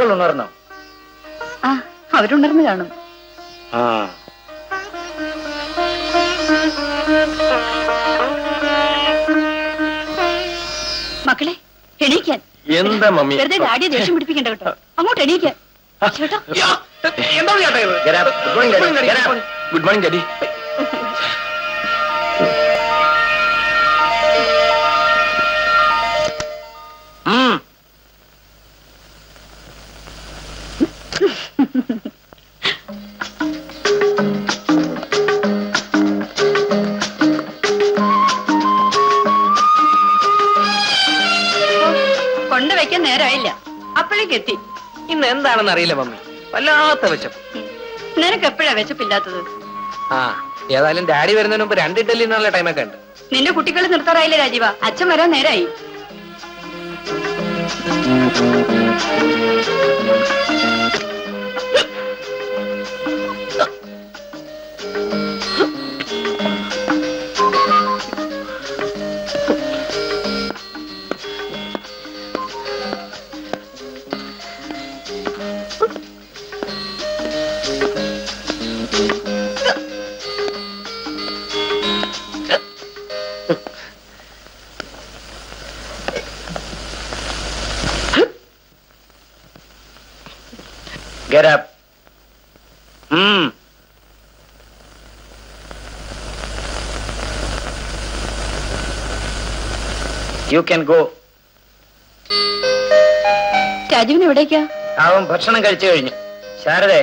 മക്കൾ ഉണർന്നോ ആ അവരുണർന്നു കാണും ആ മക്കളെ എണീക്കാൻ എന്താ മമ്മി വെറുതെ ഡാഡിയെ ദേഷ്യം പിടിപ്പിക്കണ്ട കേട്ടോ അങ്ങോട്ട് എണീക്കാൻ ചേട്ടാ എന്താണ് ചേട്ടാ ഇത് Get up. Good morning, Daddy. Get up. Good morning daddy ഉം. കൊണ്ടുവയ്ക്കാൻ നേരമായില്ല അപ്പോഴേക്ക് എത്തി ഇന്ന് എന്താണെന്ന് അറിയില്ല മമ്മി വല്ലാത്ത വിശപ്പ് നിനക്ക് എപ്പോഴാ വിശപ്പില്ലാത്തത് ആ ഏതായാലും ഡാഡി വരുന്നതിന് മുമ്പ് രണ്ട് ഇഡലി എന്നുള്ള ടൈമൊക്കെ ഉണ്ട് നിന്റെ കുട്ടികളെ നിർത്താറായില്ലേ രാജീവ അച്ഛൻ വരാൻ നേരായി Get up. Hmm. You can go. രാജീവിന് എവിടേക്കാ അവൻ ഭക്ഷണം കഴിച്ചു കഴിഞ്ഞു ശാരദേ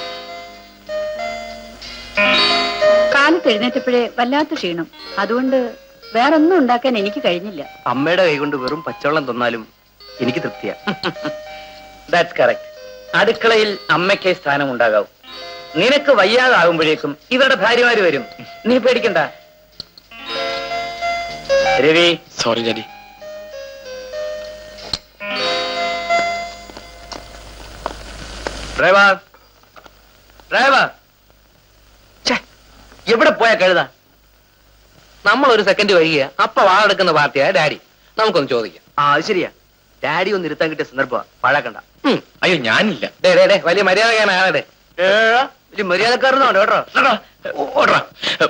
കാലത്ത് എഴുന്നേറ്റപ്പോഴേ വല്ലാത്ത ക്ഷീണം അതുകൊണ്ട് വേറൊന്നും ഉണ്ടാക്കാൻ എനിക്ക് കഴിഞ്ഞില്ല അമ്മയുടെ കൈകൊണ്ട് വെറും പച്ചവെള്ളം തന്നാലും എനിക്ക് തൃപ്തിയാ ദാറ്റ്സ് കറക്റ്റ് അടുക്കളയിൽ അമ്മയ്ക്കേ സ്ഥാനം ഉണ്ടാകാവൂ നിനക്ക് വയ്യാതാകുമ്പോഴേക്കും ഇവരുടെ ഭാര്യമാര് വരും നീ പേടിക്കണ്ട Ravi sorry daddy driver driver എവിടെ പോയാ കഴുത നമ്മൾ ഒരു സെക്കൻഡ് വൈകിയ അപ്പ വാളെടുക്കുന്ന പാർട്ടിയാ ഡാഡി നമുക്കൊന്ന് ചോദിക്കാം ആ അത് ശരിയാ ഡാഡി ഒന്ന് ഇരുത്താൻ കിട്ടിയ സന്ദർഭ പഴക്കണ്ട അയ്യോ ഞാനില്ല ഡേ ഡേ ഡേ വലിയ മര്യാദക്കാരൻ ആളെ വലിയ മര്യാദക്കാരനുണ്ട് കേട്ടോ ഓടാ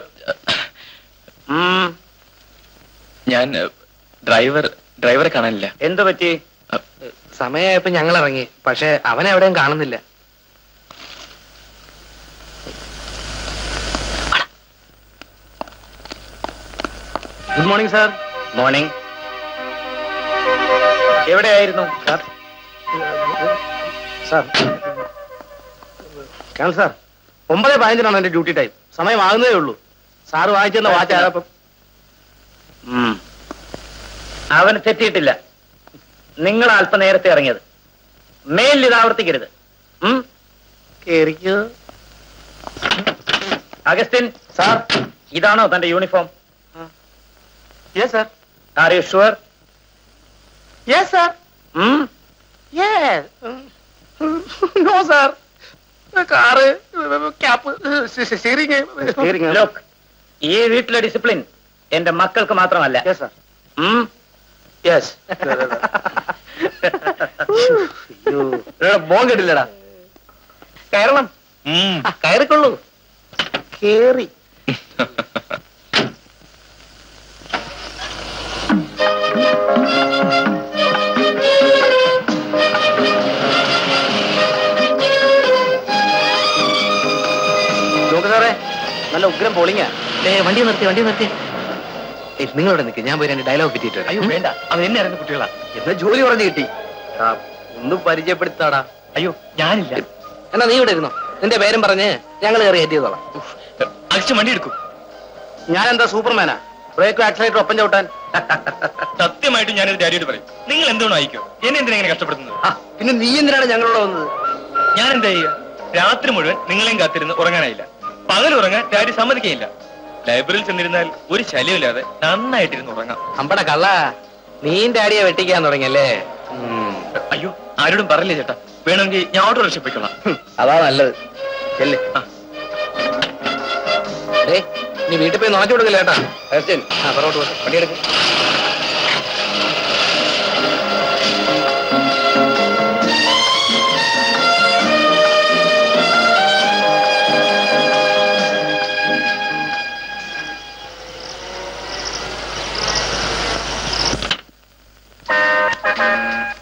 ഉം, ഞാൻ ഡ്രൈവർ ഡ്രൈവറെ കാണാനില്ല എന്തു പറ്റി സമയമായപ്പോ ഞങ്ങൾ ഇറങ്ങി പക്ഷെ അവനെ എവിടെയും കാണുന്നില്ല ഗുഡ് മോർണിംഗ് സാർ മോർണിംഗ് എവിടെയായിരുന്നു സാർ സാർ കേൾ സാർ ഒമ്പത് പതിനഞ്ചിനാണ് എന്റെ ഡ്യൂട്ടി ടൈം സമയമാകുന്നതേ ഉള്ളൂ സാറ് വാങ്ങിച്ചെന്ന വാച്ച് ആയപ്പം ഉം. അവന് തെറ്റിയിട്ടില്ല നിങ്ങൾ അല്പം നേരത്തെ ഇറങ്ങിയത് മേലിൽ ഇത് ആവർത്തിക്കരുത് ഉം? കേറിക്കോ അഗസ്റ്റിൻ സാർ ഇതാണോ തന്റെ uniform yes sir are you sure yes sir yes no sir car cap steering steering lock ഈ വീട്ടിലെ ഡിസിപ്ലിൻ എന്റെ മക്കൾക്ക് മാത്രമല്ല യെസ് സാർ ഉം? യെസ് മോൻ കേട്ടില്ലടാ കയറണം ആ, കയറിക്കൊള്ളൂ കേറി നോക്ക് സാറേ നല്ല ഉഗ്രം പോളിങ്ങാ ഏ വണ്ടി നിർത്തി വണ്ടി നിർത്തി ഏയ് നിങ്ങളിവിടെ നിൽക്ക് ഞാൻ പോയി രണ്ട് ഡയലോഗ് കിട്ടിയിട്ട് അയ്യോ വേണ്ട അവൻ എന്നെ അറിയുന്ന കുട്ടികളാ എന്നാ ജോലി പറഞ്ഞു കിട്ടി ആ, ഒന്ന് പരിചയപ്പെടുത്താടാ അയ്യോ ഞാനില്ല എന്നാ നീ ഇവിടെ ഇരുന്നോ നിന്റെ പേരും പറഞ്ഞ് ഞങ്ങൾ കയറി കയറ്റി ചെയ്തോളാം അടിച്ച് വണ്ടി എടുക്കും ഞാൻ എന്താ സൂപ്പർമാനാ ബ്രേക്കും ആക്സിലേറ്റർ ഒപ്പം ചവിട്ടാൻ സത്യമായിട്ട് ഞാനൊരു ഡാഡിയോട് പറയും നിങ്ങൾ എന്തുകൊണ്ട് അയക്കോ എന്നെ എന്തിനാ ഇങ്ങനെ കഷ്ടപ്പെടുന്നത് ആ, പിന്നെ നീ എന്തിനാണ് ഞങ്ങളോട് വന്നത് ഞാൻ എന്താ ചെയ്യുക രാത്രി മുഴുവൻ നിങ്ങളെയും കാത്തിരുന്ന് ഉറങ്ങാനായില്ല പകൽ ഉറങ്ങാൻ ഡാഡി സമ്മതിക്കയില്ല ലൈബ്രറിയിൽ ചെന്നിരുന്നാൽ ഒരു ശല്യമില്ലാതെ നന്നായിട്ടിരുന്ന് ഉറങ്ങാം അമ്പട കള്ള നീ ഡാഡിയെ വെട്ടിക്കാൻ തുടങ്ങിയല്ലേ ഉം. അയ്യോ ആരോടും പറയില്ല ചേട്ടാ വേണമെങ്കിൽ ഞാൻ ഓട്ടോ റിക്ഷ പോയിക്കൊള്ളാം ഹും, അതാ നല്ലത് ചെല്ല് ആ. ഏയ് നീ വീട്ടിൽ പോയി നോക്കി കൊടുക്കില്ല കേട്ടാ അഗസ്റ്റിൻ, ആ പുറകോട്ട് പോ. വണ്ടി എടുക്ക്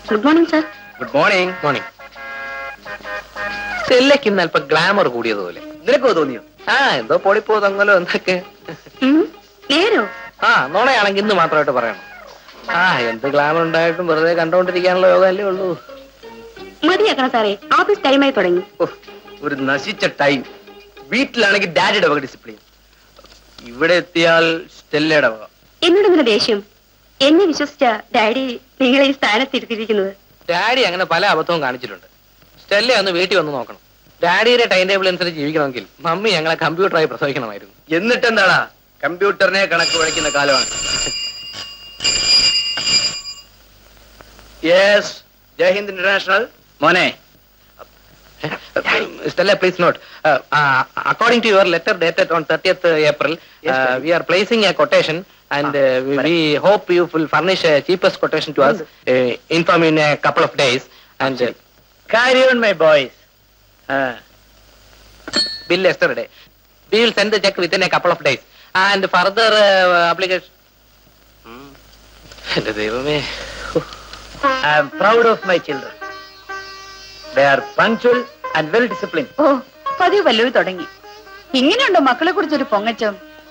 good morning sir good morning morning സ്റ്റെല്ലയ്ക്ക് ഇന്ന് അല്പം ഗ്ലാമർ കൂടിയതുപോലെ നിനക്കോ തോന്നിയോ ആ എന്തോ പൊളിപ്പോ തങ്ങലോ എന്തൊക്കെ നേരോ ആ നോണയാണെങ്കിൽ ഇന്ന് മാത്രമായിട്ട് പറയണം ആ എന്ത് ഗ്ലാമർ ഉണ്ടായിട്ടും വെറുതെ കണ്ടോണ്ടിരിക്കാനുള്ള യോഗം അല്ലേ ഉള്ളൂ മതിയാക്കണം സാറേ ഓഫീസ് ടൈമായി തുടങ്ങി ഉഫ്, ഒരു നശിച്ച ടൈം വീട്ടിലാണെങ്കിൽ ഡാഡിയുടെ വക ഡിസിപ്ലിൻ ഇവിടെ എത്തിയാൽ സ്റ്റെല്ലയുടെ വക എന്നോട് ഇങ്ങനെ ദേഷ്യം എന്നെ വിശ്വസിച്ച ഡാഡി നിങ്ങളെ ഈ സ്ഥാനത്തിരുത്തിയിരിക്കുന്നത് ഡാഡി അങ്ങനെ പല അബദ്ധവും കാണിച്ചിട്ടുണ്ട് സ്റ്റെല്ല ഒന്ന് വീട്ടിൽ വന്ന് നോക്കണം ഡാഡിയുടെ ടൈം ടേബിൾ അനുസരിച്ച് ജീവിക്കണമെങ്കിൽ മമ്മി ഞങ്ങളെ കമ്പ്യൂട്ടറായി പ്രസവിക്കണമായിരുന്നു എന്നിട്ടെന്താടാ കമ്പ്യൂട്ടറിനെ കണക്ക് വഴിക്കുന്ന കാലമാണ് യെസ് ജയ്ഹിന്ദ് ഇന്റർനാഷണൽ മോനെ Stella, please note. Uh, uh, according to your letter dated on 30th April, Yes, uh, madam. we are placing a quotation and Ah, uh, we, madam. we hope you will furnish a cheapest quotation to us. Uh, inform in a couple of days and uh, carry on my boys bill yesterday. We will send the check within a couple of days and further uh, application. Hmm. എന്റെ ദൈവമേ I am proud of my children. They are punctual and well disciplined. ഓ പതിവ് വല്ലതും തുടങ്ങി ഇങ്ങനെയുണ്ടോ മക്കളെ കുറിച്ചൊരു പൊങ്ങച്ചം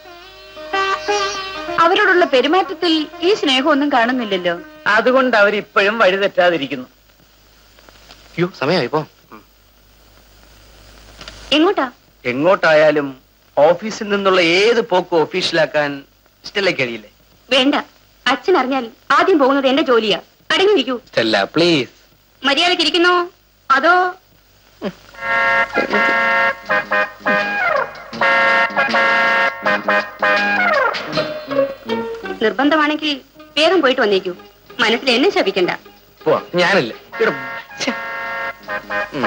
അവരോടുള്ള പെരുമാറ്റത്തിൽ ഈ സ്നേഹമൊന്നും കാണുന്നില്ലല്ലോ അതുകൊണ്ട് അവർ ഇപ്പോഴും വഴിതെറ്റാതിരിക്കുന്നു അയ്യോ സമയമായി ഇപ്പോ എങ്ങോട്ടാ എങ്ങോട്ടായാലും ഓഫീസിൽ നിന്നുള്ള ഏത് പോക്കും ഒഫീഷ്യലാക്കാൻ സ്റ്റെല്ലയ്ക്ക് കഴിയില്ലേ വേണ്ട അച്ഛൻ അറിഞ്ഞാൽ ആദ്യം പോകുന്നത് എന്റെ ജോലിയാ അടങ്ങിയിരിക്കൂ സ്റ്റെല്ല പ്ലീസ് മര്യാദക്ക് ഇരിക്കുന്നോ അതോ നിർബന്ധമാണെങ്കിൽ വേഗം പോയിട്ട് വന്നേക്കൂ മനസ്സിൽ എന്നെ ശപിക്കണ്ട പോവാ ഞാനില്ല ഇവിടെ ഛെ. ഉം.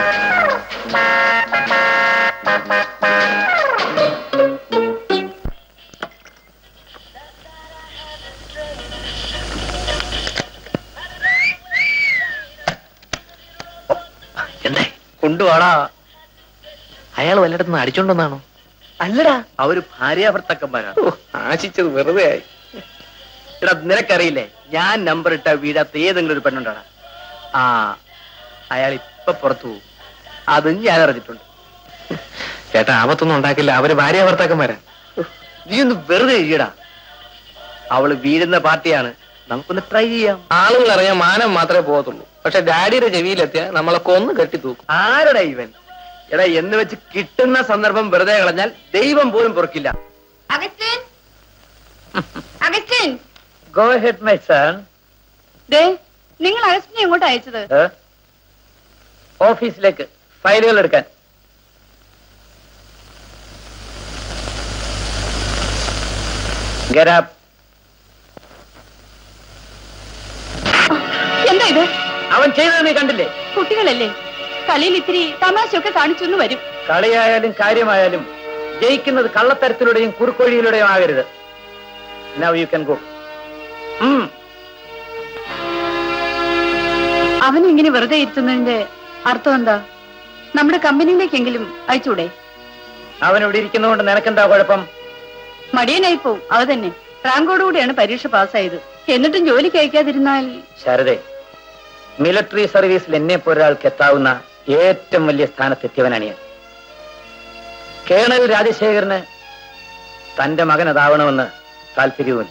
എന്തായി കൊണ്ടുവാടാ അയാൾ വല്ലയിടത്തുനിന്ന് അടിച്ചോണ്ടെന്നാണോ അല്ലടാ അവര് ഭാര്യാഭർത്തക്കന്മാരാണ് ഓ, ആശിച്ചത് വെറുതെ ആയി എടാ നിനക്കറിയില്ലേ ഞാൻ നമ്പർ ഇട്ട വീടാത്ത ഏതെങ്കിലും ഒരു പെണ്ണുണ്ടാടാ ആ അയാൾ ഇപ്പൊ പുറത്തു പോകും അതും ഞാൻ അറിഞ്ഞിട്ടുണ്ട് ചേട്ടാ ആപത്തൊന്നും ഉണ്ടാക്കില്ല അവര് ഭാര്യ ഭർത്താക്കന്മാരാ നീ ഒന്ന് വെറുതെ ഇരിയടാ അവള് വീഴുന്ന പാർട്ടിയാണ് നമുക്കൊന്ന് ട്രൈ ചെയ്യാം ആളുകൾ അറിയാൻ മാനം മാത്രമേ പോകത്തുള്ളൂ പക്ഷെ ഡാഡിയുടെ ചെവിയിലെത്തിയ നമ്മളെ കൊന്ന് കെട്ടി തൂക്കും ആരടാ ഇവൻ എടാ എന്ന് വെച്ച് കിട്ടുന്ന സന്ദർഭം വെറുതെ കളഞ്ഞാൽ ദൈവം പോലും പൊറുക്കില്ല Augustine Augustine go ahead my son ദേ നിങ്ങൾ അഗസ്റ്റിനെ എങ്ങോട്ട് അയച്ചത് ഓഫീസിലേക്ക് ഫയലുകൾ എടുക്കാൻ Get up. എന്താ ഇത് അവൻ ചെയ്തത് നീ കണ്ടില്ലേ കുട്ടികളല്ലേ കളിയിൽ ഇത്തിരി തമാശയൊക്കെ കാണിച്ചൊന്നു വരും കളിയായാലും കാര്യമായാലും ജയിക്കുന്നത് കള്ളത്തരത്തിലൂടെയും കുറുക്കൊഴിയിലൂടെയും ആകരുത് നൗ യു കൻ ഗോ അവൻ ഇങ്ങനെ വെറുതെ ഇരുത്തുന്നതിന്റെ അർത്ഥം എന്താ നമ്മുടെ കമ്പനിയിലേക്കെങ്കിലും അയച്ചൂടെ അവൻ ഇവിടെ ഇരിക്കുന്നതുകൊണ്ട് നിനക്കെന്താ കുഴപ്പം മടിയനായി പോവും അത് തന്നെ റാങ്കോടുകൂടിയാണ് പരീക്ഷ പാസ്സായത് എന്നിട്ടും ജോലിക്ക് അയക്കാതിരുന്നാൽ ശാരദേ മിലിറ്ററി സർവീസിൽ എന്നെ ഒരാൾക്ക് എത്താവുന്ന ഏറ്റവും വലിയ സ്ഥാനത്തെത്തിയവനാണ് ഞാൻ കേണൽ രാജശേഖരന് തന്റെ മകൻ അതാവണമെന്ന് താല്പര്യവുമില്ല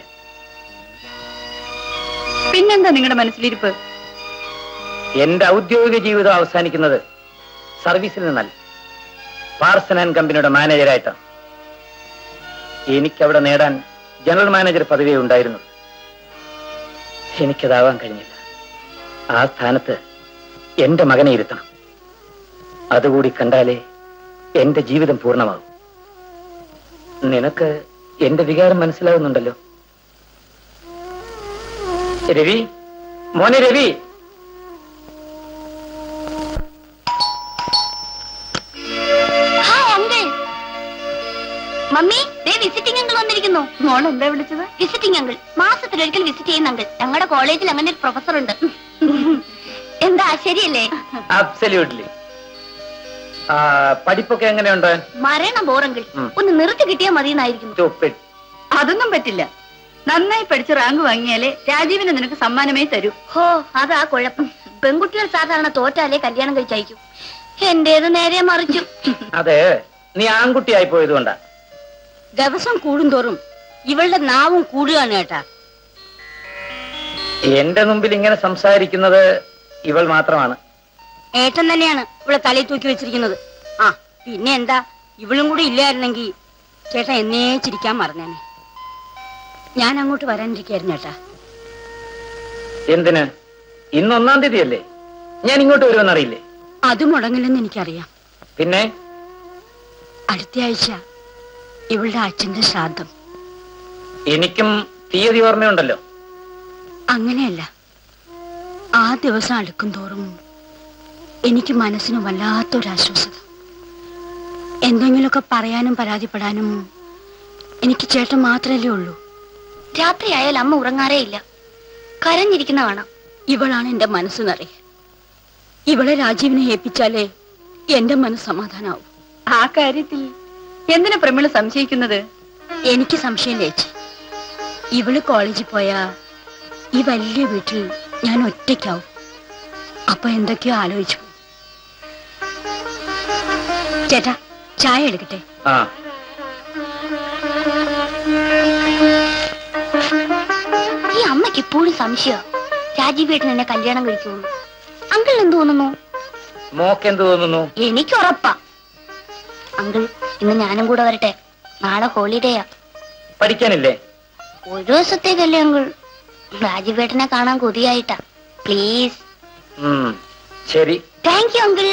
പിന്നെന്താ നിങ്ങളുടെ മനസ്സിലിരിപ്പ് എന്റെ ഔദ്യോഗിക ജീവിതം അവസാനിക്കുന്നത് സർവീസിൽ നിന്നല്ല പാർസൺ ആൻഡ് കമ്പനിയുടെ മാനേജരായിട്ടാണ് എനിക്കവിടെ നേടാൻ ജനറൽ മാനേജർ പദവിയേ ഉണ്ടായിരുന്നു എനിക്കതാവാൻ കഴിഞ്ഞില്ല ആ സ്ഥാനത്ത് എന്റെ മകനെ ഇരുത്തണം അതുകൂടി കണ്ടാലേ എന്റെ ജീവിതം പൂർണ്ണമാകും നിനക്ക് എന്റെ വികാരം മനസ്സിലാകുന്നുണ്ടല്ലോ രവി മോനെ രവി മമ്മി ദേ വിസിറ്റിംഗ് അങ്കിൾ വന്നിരിക്കുന്നു മോൾ എന്താ വിളിച്ചത് വിസിറ്റിംഗ് അങ്കിൾ മാസത്തിലൊരിക്കൽ വിസിറ്റ് ചെയ്യുന്ന അങ്കിൾ ഞങ്ങളുടെ കോളേജിൽ അങ്ങനെ ഒരു പ്രൊഫസർ ഉണ്ട് എന്താ ശരിയല്ലേ അബ്സല്യൂട്ട്ലി പഠിപ്പൊക്കെ എങ്ങനെയുണ്ട് മരണ ബോറങ്കിൾ ഉം. ഒന്ന് നിർത്തി കിട്ടിയാൽ മതി എന്നായിരിക്കുന്നു Stupid. അതൊന്നും പറ്റില്ല നന്നായി പഠിച്ച് റാങ്ക് വാങ്ങിയാലേ രാജീവിന് നിനക്ക് സമ്മാനമേ തരൂ ഹോ അതാ കുഴപ്പം പെൺകുട്ടികൾ സാധാരണ തോറ്റാലേ കല്യാണം കഴിച്ചയക്കും എന്റേത് നേരെ മറിച്ചു അതെ നീ ആൺകുട്ടിയായി പോയത് കൊണ്ടാ ദിവസം കൂടുന്തോറും ഇവളുടെ നാവും കൂടുകയാണ് കേട്ടാ എന്റെ മുമ്പിൽ ഇങ്ങനെ സംസാരിക്കുന്നത് ഇവൾ മാത്രമാണ് ഏട്ടൻ തന്നെയാണ് ഇവിടെ തലയിൽ തൂക്കി വെച്ചിരിക്കുന്നത് ആ പിന്നെ എന്താ ഇവളും കൂടി ഇല്ലായിരുന്നെങ്കിൽ ചേട്ടൻ എന്നേ ചിരിക്കാൻ മറന്നേനെ ഞാൻ അങ്ങോട്ട് വരാനിരിക്കായിരുന്നു ചേട്ടാ എന്തിന് ഇന്ന് ഒന്നാം തീയതി അല്ലേ ഞാൻ ഇങ്ങോട്ട് വരുമെന്നറിയില്ലേ അത് മുടങ്ങില്ലെന്ന് എനിക്കറിയാം പിന്നെ അടുത്ത ആഴ്ച ഇവളുടെ അച്ഛന്റെ ശ്രാദ്ധം എനിക്കും തീയതി ഓർമ്മയുണ്ടല്ലോ അങ്ങനെയല്ല ആ ദിവസം അടുക്കും തോറും എനിക്ക് മനസ്സിന് വല്ലാത്തൊരാശ്വാസത എന്തെങ്കിലുമൊക്കെ പറയാനും പരാതിപ്പെടാനും എനിക്ക് ചേട്ടൻ മാത്രമല്ലേ ഉള്ളൂ രാത്രി ആയാൽ അമ്മ ഉറങ്ങാറേ ഇല്ല കരഞ്ഞിരിക്കുന്ന കാണാം ഇവളാണ് എന്റെ മനസ്സ് നിറയെ ഇവളെ രാജീവിനെ ഏൽപ്പിച്ചാലേ എന്റെ മനസ്സ് സമാധാനാവും ആ കാര്യത്തിൽ എന്തിനാ പ്രമിള സംശയിക്കുന്നത് എനിക്ക് സംശയം ചേച്ചി ഇവള് കോളേജിൽ പോയാ ഈ വലിയ വീട്ടിൽ ഞാൻ ഒറ്റയ്ക്കാവും അപ്പൊ എന്തൊക്കെയോ ആലോചിച്ചു പോകും. ചേട്ടാ ചായ എടുക്കട്ടെ ആ ഈ അമ്മയ്ക്ക് എപ്പോഴും സംശയം രാജീവ് ഏട്ടൻ എന്നെ കല്യാണം കഴിക്കുമെന്ന് അങ്കിൾ എന്ത് തോന്നുന്നു മോക്ക് എന്ത് തോന്നുന്നു എനിക്ക് ഉറപ്പാ അങ്കിൾ ഇന്ന് ഞാനും കൂടെ വരട്ടെ നാളെ ഹോളിഡേയാ പഠിക്കാനില്ലേ ഒരു ദിവസത്തേക്കല്ലേ അങ്കിൾ രാജീവ് ഏട്ടനെ കാണാൻ കൊതിയായിട്ടാ പ്ലീസ് ഉം, ശരി താങ്ക് യു അങ്കിൾ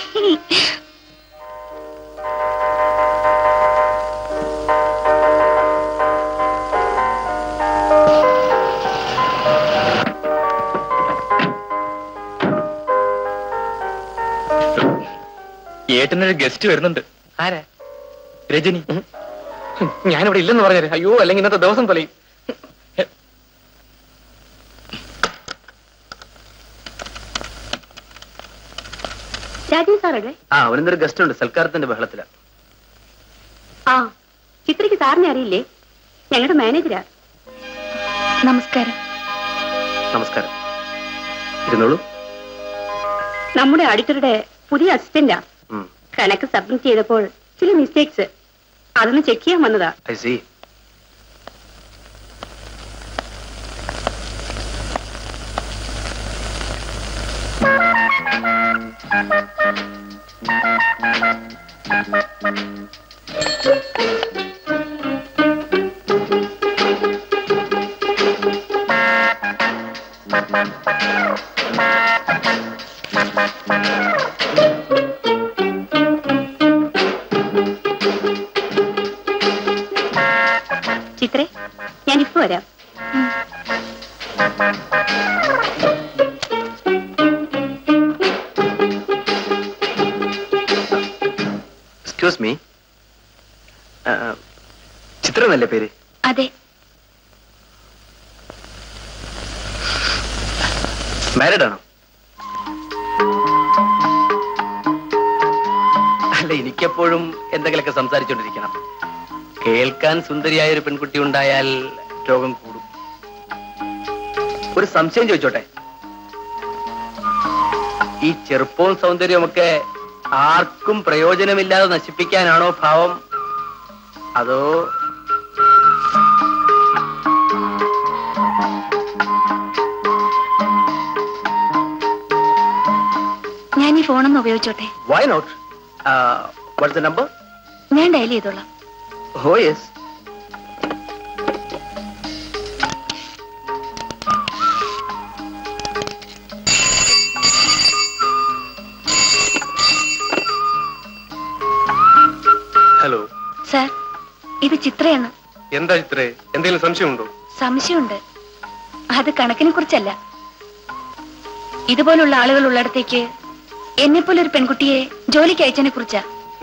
ഏട്ടനൊരു ഗസ്റ്റ് വരുന്നുണ്ട് ആരാ രജനി ഞാനിവിടെ ഇല്ലെന്ന് പറഞ്ഞത് അയ്യോ അല്ലെങ്കിൽ ഇന്നത്തെ ദിവസം തൊലയും രാജീവ് സാറല്ലേ ആ അവനെന്തൊരു ഗസ്റ്റ് ഉണ്ട് സൽക്കാരത്തിന്റെ ബഹളത്തില ആ ചിത്രയ്ക്ക് സാറിനെ അറിയില്ലേ ഞങ്ങളുടെ മാനേജരാ നമസ്കാരം നമസ്കാരം ഇരുന്നോളൂ നമ്മുടെ അടുത്തരുടെ പുതിയ അസിസ്റ്റന്റാ ഉം, കണക്ക് സബ്മിറ്റ് ചെയ്തപ്പോൾ ചില മിസ്റ്റേക്സ് അതൊന്ന് ചെക്ക് ചെയ്യാൻ വന്നതാ I see. ചിത്രേ ഞാനിപ്പോ വരാം എക്സ്ക്യൂസ് മീ ചിത്ര എന്നല്ലേ പേര് അതെ മാരീഡ് ആണോ അല്ല എനിക്കെപ്പോഴും എന്തെങ്കിലുമൊക്കെ സംസാരിച്ചുകൊണ്ടിരിക്കണം കേൾക്കാൻ സുന്ദരിയായ ഒരു പെൺകുട്ടി ഉണ്ടായാൽ രോഗം കൂടും ഒരു സംശയം ചോദിച്ചോട്ടെ ഈ ചെറുപ്പവും സൗന്ദര്യവുമൊക്കെ ആർക്കും പ്രയോജനമില്ലാതെ നശിപ്പിക്കാനാണോ ഭാവം അതോ ഞാൻ ഈ ഫോണൊന്ന് ഉപയോഗിച്ചോട്ടെ why not what's the number ഞാൻ ഡയൽ ചെയ്തോളാം ഓ യെസ് ഹലോ സാർ ഇത് ചിത്രയാണ് എന്താ ചിത്രേ എന്തെങ്കിലും സംശയമുണ്ടോ സംശയമുണ്ട് അത് കണക്കിനെ കുറിച്ചല്ല ഇതുപോലുള്ള ആളുകൾ ഉള്ളിടത്തേക്ക് എന്നെ പോലെ ഒരു പെൺകുട്ടിയെ ജോലിക്ക് അയച്ചതിനെ കുറിച്ചാ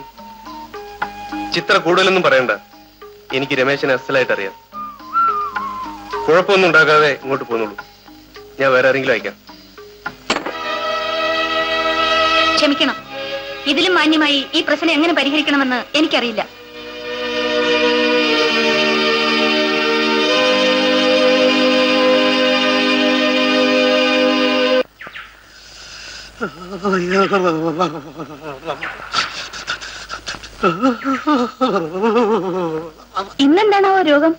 ചിത്ര കൂടുതലൊന്നും പറയണ്ട എനിക്ക് രമേശനെ അസലായിട്ട് അറിയാം കുഴപ്പമൊന്നും ഉണ്ടാക്കാതെ ഇങ്ങോട്ട് പോന്നുള്ളൂ ഞാൻ വേറെ ആരെങ്കിലും അയക്കാം ക്ഷമിക്കണം ഇതിലും മാന്യമായി ഈ പ്രശ്നം എങ്ങനെ പരിഹരിക്കണമെന്ന് എനിക്കറിയില്ല ഇന്നെന്താണോ രോഗം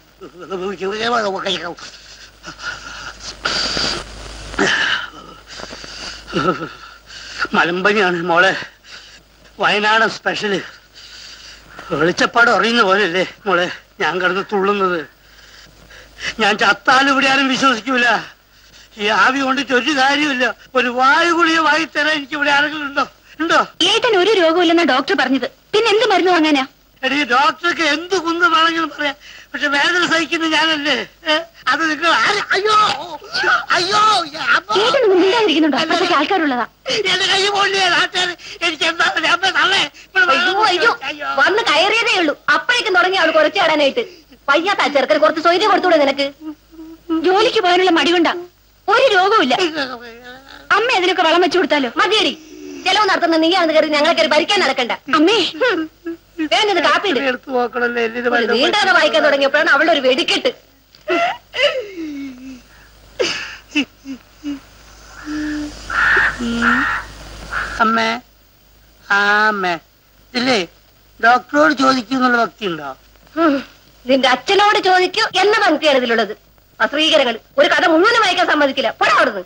മലമ്പനിയാണ് മോളെ വയനാടൻ സ്പെഷ്യല് വെളിച്ചപ്പാട് അറിയുന്ന പോലെയല്ലേ മോളെ ഞാൻ കിടന്ന് തുള്ളുന്നത് ഞാൻ ചത്താലും ഇവിടെ ആരും വിശ്വസിക്കൂല ഈ ആവി കൊണ്ടിട്ട് ഒരു കാര്യമില്ല ഒരു വായു ഗുളിക വായി തരാൻ എനിക്ക് ഇവിടെ ആരെങ്കിലും ഉണ്ടോ ഉണ്ടോ ഏട്ടൻ ഒരു രോഗമില്ലെന്ന ഡോക്ടർ പറഞ്ഞത് പിന്നെ എന്ത് മരുന്ന് വാങ്ങാനാ എടീ ഡോക്ടർക്ക് എന്ത് കുന്ന് വേണമെങ്കിലും പറയാം പക്ഷെ വേദന സഹിക്കുന്ന ഞാനല്ലേ ഏ? അത് നിങ്ങൾ ആര്- അയ്യോ അയ്യോ അമ്മോ. ഏട്ടനൊന്നും മിണ്ടാതിരിക്കുന്നുണ്ടോ അതൊക്കെ ആൾക്കാരുള്ളതാ എന്റെ കൈ പോണ്ടിയ നാട്ടുകാർ എനിക്ക് എന്താ അമ്മ തള്ളേ ഇവിടെ അയ്യോ വെള്ളം അയ്യോ അയ്യോ. വന്ന് കയറിയതേ ഉള്ളൂ അപ്പോഴേക്കും തുടങ്ങി അവൾ കുറച്ച് ചാടാനായിട്ട് പയ്യാത്ത ചെറുക്കന് കുറച്ച് സ്വൈര്യം കൊടുത്തൂടെ നിനക്ക് ജോലിക്ക് പോകാനുള്ള മടി കൊണ്ടാ ഒരു രോഗവുമില്ല അമ്മ അതിനൊക്കെ വളം വെച്ചു കൊടുത്താലോ മതിയടി ചെലവ് നടത്തുന്ന നീ ആണെന്ന് കയറി ഞങ്ങളെ കയറി ഭരിക്കാൻ നടക്കണ്ട അമ്മേ വേണ്ടത് കാപ്പിണ്ട് എടുത്ത് നോക്കണല്ലേ എല്ലിന് ഒരു വല്ലതും നീണ്ടകഥ വായിക്കാൻ തുടങ്ങിയപ്പോഴാണ് അവളുടെ ഒരു വെടിക്കെട്ട് അമ്മേ ആ അമ്മേ ഇല്ലേ ഡോക്ടറോട് ചോദിക്കുന്നുള്ള ഭക്തി ഉണ്ടോ ഉം. നിന്റെ അച്ഛനോട് ചോദിക്കൂ എന്ന പങ്ക്തിയാണ് ഇതിലുള്ളത് അശ്രീകരങ്ങൾ ഒരു കഥ മുഴുവനും വായിക്കാൻ സമ്മതിക്കില്ല പോടാ അവിടുന്ന്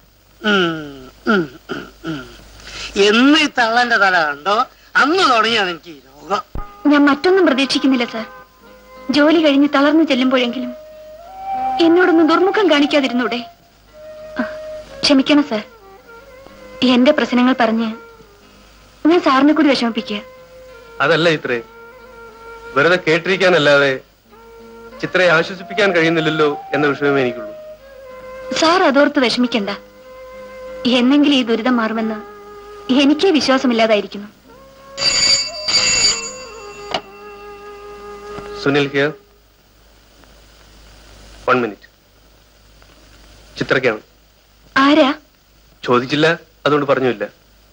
എന്ന് ഈ തള്ളന്റെ തല കണ്ടോ അന്ന് തുടങ്ങിയാണ് എനിക്ക് ഈ രോഗം ഞാൻ മറ്റൊന്നും പ്രതീക്ഷിക്കുന്നില്ല സാർ ജോലി കഴിഞ്ഞ് തളർന്നു ചെല്ലുമ്പോഴെങ്കിലും എന്നോടൊന്നും ദുർമുഖം കാണിക്കാതിരുന്നൂടെ ആ, ക്ഷമിക്കണം സാർ എന്റെ പ്രശ്നങ്ങൾ പറഞ്ഞ് ഞാൻ സാറിനെ കൂടി വിഷമിപ്പിക്കുക അതല്ല ചിത്രേ വെറുതെ കേട്ടിരിക്കാനല്ലാതെ ചിത്രയെ ആശ്വസിപ്പിക്കാൻ കഴിയുന്നില്ലല്ലോ എന്ന വിഷയമേ എനിക്കുള്ളൂ സാർ അതോർത്ത് വിഷമിക്കണ്ട എന്നെങ്കിലും ഈ ദുരിതം മാറുമെന്ന് എനിക്കേ വിശ്വാസമില്ലാതായിരിക്കുന്നു സുനിൽ ഹിയർ വൺ മിനിറ്റ് ചിത്രയ്ക്കാണ് ആരാ ചോദിച്ചില്ല അതുകൊണ്ട് പറഞ്ഞില്ല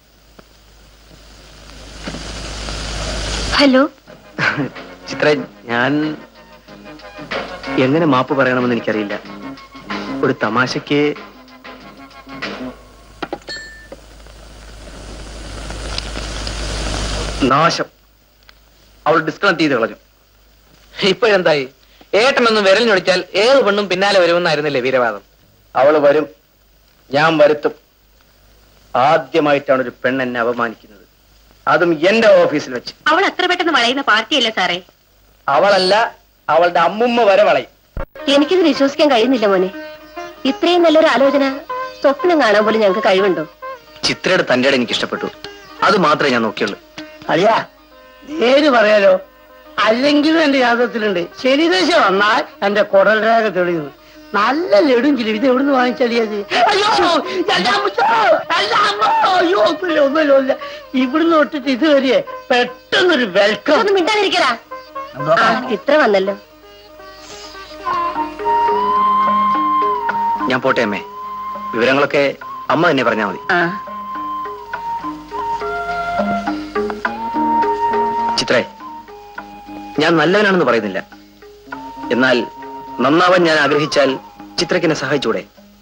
ഹലോ ചിത്ര ഞാൻ എങ്ങനെ മാപ്പ് പറയണമെന്ന് എനിക്കറിയില്ല ഒരു തമാശക്ക് നാശം അവൾ ഡിസ്കണക്ട് ചെയ്ത് കളഞ്ഞു ഇപ്പോഴെന്തായി ഏട്ടനൊന്നും വിരൽ ഞൊടിച്ചാൽ ഏത് പെണ്ണും പിന്നാലെ വരുമെന്നായിരുന്നില്ലേ വീരവാദം അവള് വരും ഞാൻ വരുത്തും ആദ്യമായിട്ടാണ് ഒരു പെണ്ണ് എന്നെ അപമാനിക്കുന്നത് അതും എന്റെ ഓഫീസിൽ വെച്ച് അവൾ അത്ര പെട്ടെന്ന് വളയുന്ന പാർട്ടിയല്ലേ സാറേ അവളല്ല അവളുടെ അമ്മുമ്മ വരെ വളയും എനിക്കിത് വിശ്വസിക്കാൻ കഴിയുന്നില്ല മോനെ ഇത്രയും നല്ലൊരു ആലോചന സ്വപ്നം കാണാൻ പോലും ഞങ്ങൾക്ക് കഴിവുണ്ടോ ചിത്രയുടെ തന്റെ എനിക്ക് ഇഷ്ടപ്പെട്ടു അത് മാത്രമേ ഞാൻ നോക്കിയുള്ളൂ അളിയാ നേര് പറയാലോ അല്ലെങ്കിലും എന്റെ ജാതകത്തിലുണ്ട് ശനിദശ വന്നാൽ എന്റെ കുടൽ രേഖ തെളിയുന്നു നല്ല ലഡും ചില ഇത് എവിടുന്ന് വാങ്ങിച്ചളിയത് അയ്യോ എന്റെ അമ്മച്ചോ, എന്റെ അമ്മ, അയ്യോ ഒന്നുമില്ല ഒന്നുമില്ല ഒന്നുമില്ല ഇവിടുന്ന് തൊട്ടിട്ട് ഇതുവരെ പെട്ടെന്നൊരു വെൽക്കം ഒന്ന് മിണ്ടാതിരിക്കടാ ആ ചിത്ര വന്നല്ലോ ഞാൻ പോട്ടെ അമ്മേ വിവരങ്ങളൊക്കെ അമ്മ തന്നെ പറഞ്ഞാൽ മതി ആ ചിത്രേ ഞാൻ നല്ലവനാണെന്ന് പറയുന്നില്ല എന്നാൽ നന്നാവാൻ ഞാൻ ആഗ്രഹിച്ചാൽ ചിത്രയ്ക്ക് എന്നെ സഹായിച്ചൂടെ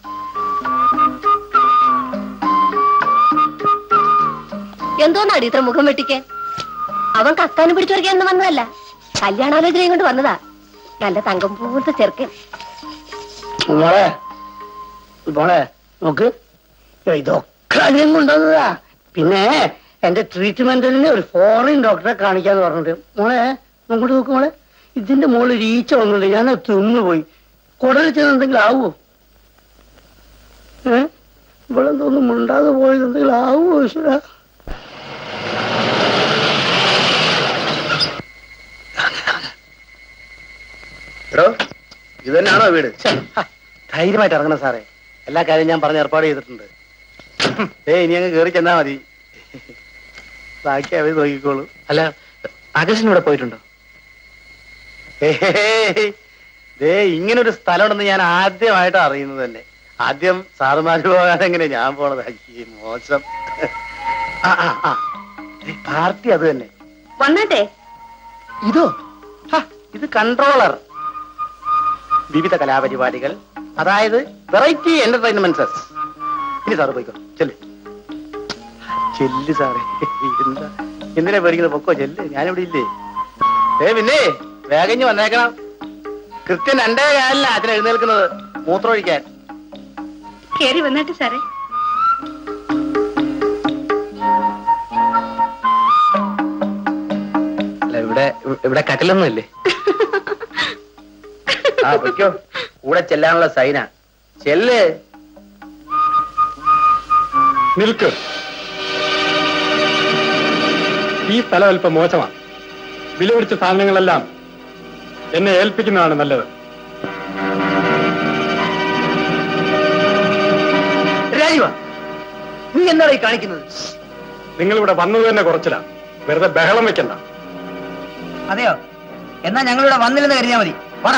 എന്തോന്നാടി ഇത്ര മുഖം വെട്ടിക്കാൻ അവൻ കക്കാനും പിടിച്ചു പറിക്കാനൊന്നും വന്നതല്ല കല്യാണാലോചനയും കൊണ്ട് വന്നതാ നല്ല തങ്കം പോലത്തെ ചെറുക്കൻ മോളെ മോളെ നോക്ക് ഇതൊക്കെ അധികം കൊണ്ടുവന്നതാ പിന്നെ എന്റെ ട്രീറ്റ്മെന്റിന് ഒരു ഫോറിൻ ഡോക്ടറെ കാണിക്കാന്ന് പറഞ്ഞിട്ട് മോളെ നോക്കോട്ട് നോക്ക് മോളെ ഇതിന്റെ മുകളിൽ ഒരു ഈച്ച വന്നിട്ടുണ്ട് ഞാൻ തിന്നുപോയി കുടലിൽ ചെന്ന് എന്തെങ്കിലും ആവുമോ ഏ ഇവിടെ എന്തോന്നും മുണ്ടാതെ പോയത് എന്തെങ്കിലും ആവുമോ ഈശ്വര എടോ ഇത് തന്നെയാണോ വീട് ധൈര്യമായിട്ട് ഇറങ്ങണം സാറേ എല്ലാ കാര്യം ഞാൻ പറഞ്ഞ് ഏർപ്പാട് ചെയ്തിട്ടുണ്ട് ഏ ഇനി അങ്ങ് കയറി ചെന്നാ മതി ബാക്കി അവർ നോക്കിക്കോളൂ അല്ല അഗസ്റ്റിൻ ഇവിടെ പോയിട്ടുണ്ടോ ഏയ്, ദേ ഇങ്ങനൊരു സ്ഥലമുണ്ടെന്ന് ഞാൻ ആദ്യമായിട്ട് അറിയുന്നത് തന്നെ ആദ്യം സാറുമാര് പോകാൻ എങ്ങനെ ഞാൻ പോണത് അയ്യേ മോശം ആ ആ ആ ദേ, പാർട്ടി അത് തന്നെ വന്നാട്ടെ ഇതോ ഹ, ഇത് കൺട്രോളർ വിവിധ കലാപരിപാടികൾ അതായത് വെറൈറ്റി എന്റർടൈൻമെന്റ്സസ് ഇനി സാറ് പോയിക്കോ ചെല്ലേ ചെല്ല് സാറേ എന്താ എന്തിനാ പേടിക്കുന്നത് പൊക്കോ ചെല്ല് ഞാനിവിടെ ഇല്ലേ ഏ പിന്നെ വേഗഞ്ഞ് വന്നേക്കണം കൃത്യം രണ്ടേ കാലില്ല അച്ഛൻ എഴുന്നേൽക്കുന്നത് മൂത്രമൊഴിക്കാൻ കേറി വന്നാട്ടെ സാറേ അല്ല ഇവിടെ ഇവിടെ കട്ടിലൊന്നും ഇല്ലേ ആ പൊയ്ക്കോ കൂടെ ചെല്ലാനുള്ള സൈന ചെല്ല് നിൽക്ക് ഈ സ്ഥലം അല്പം മോശമാണ് വില പിടിച്ച സാധനങ്ങളെല്ലാം എന്നെ ഏൽപ്പിക്കുന്നതാണ് നല്ലത് രാജീവ നീ എന്താണ് ഈ കാണിക്കുന്നത് നിങ്ങളിവിടെ വന്നത് തന്നെ കുറച്ചിലാണ് വെറുതെ ബഹളം വെക്കണ്ട അതെയോ എന്നാ ഞങ്ങളിവിടെ വന്നില്ലെന്ന് കരുതിയാ മതി വാടാ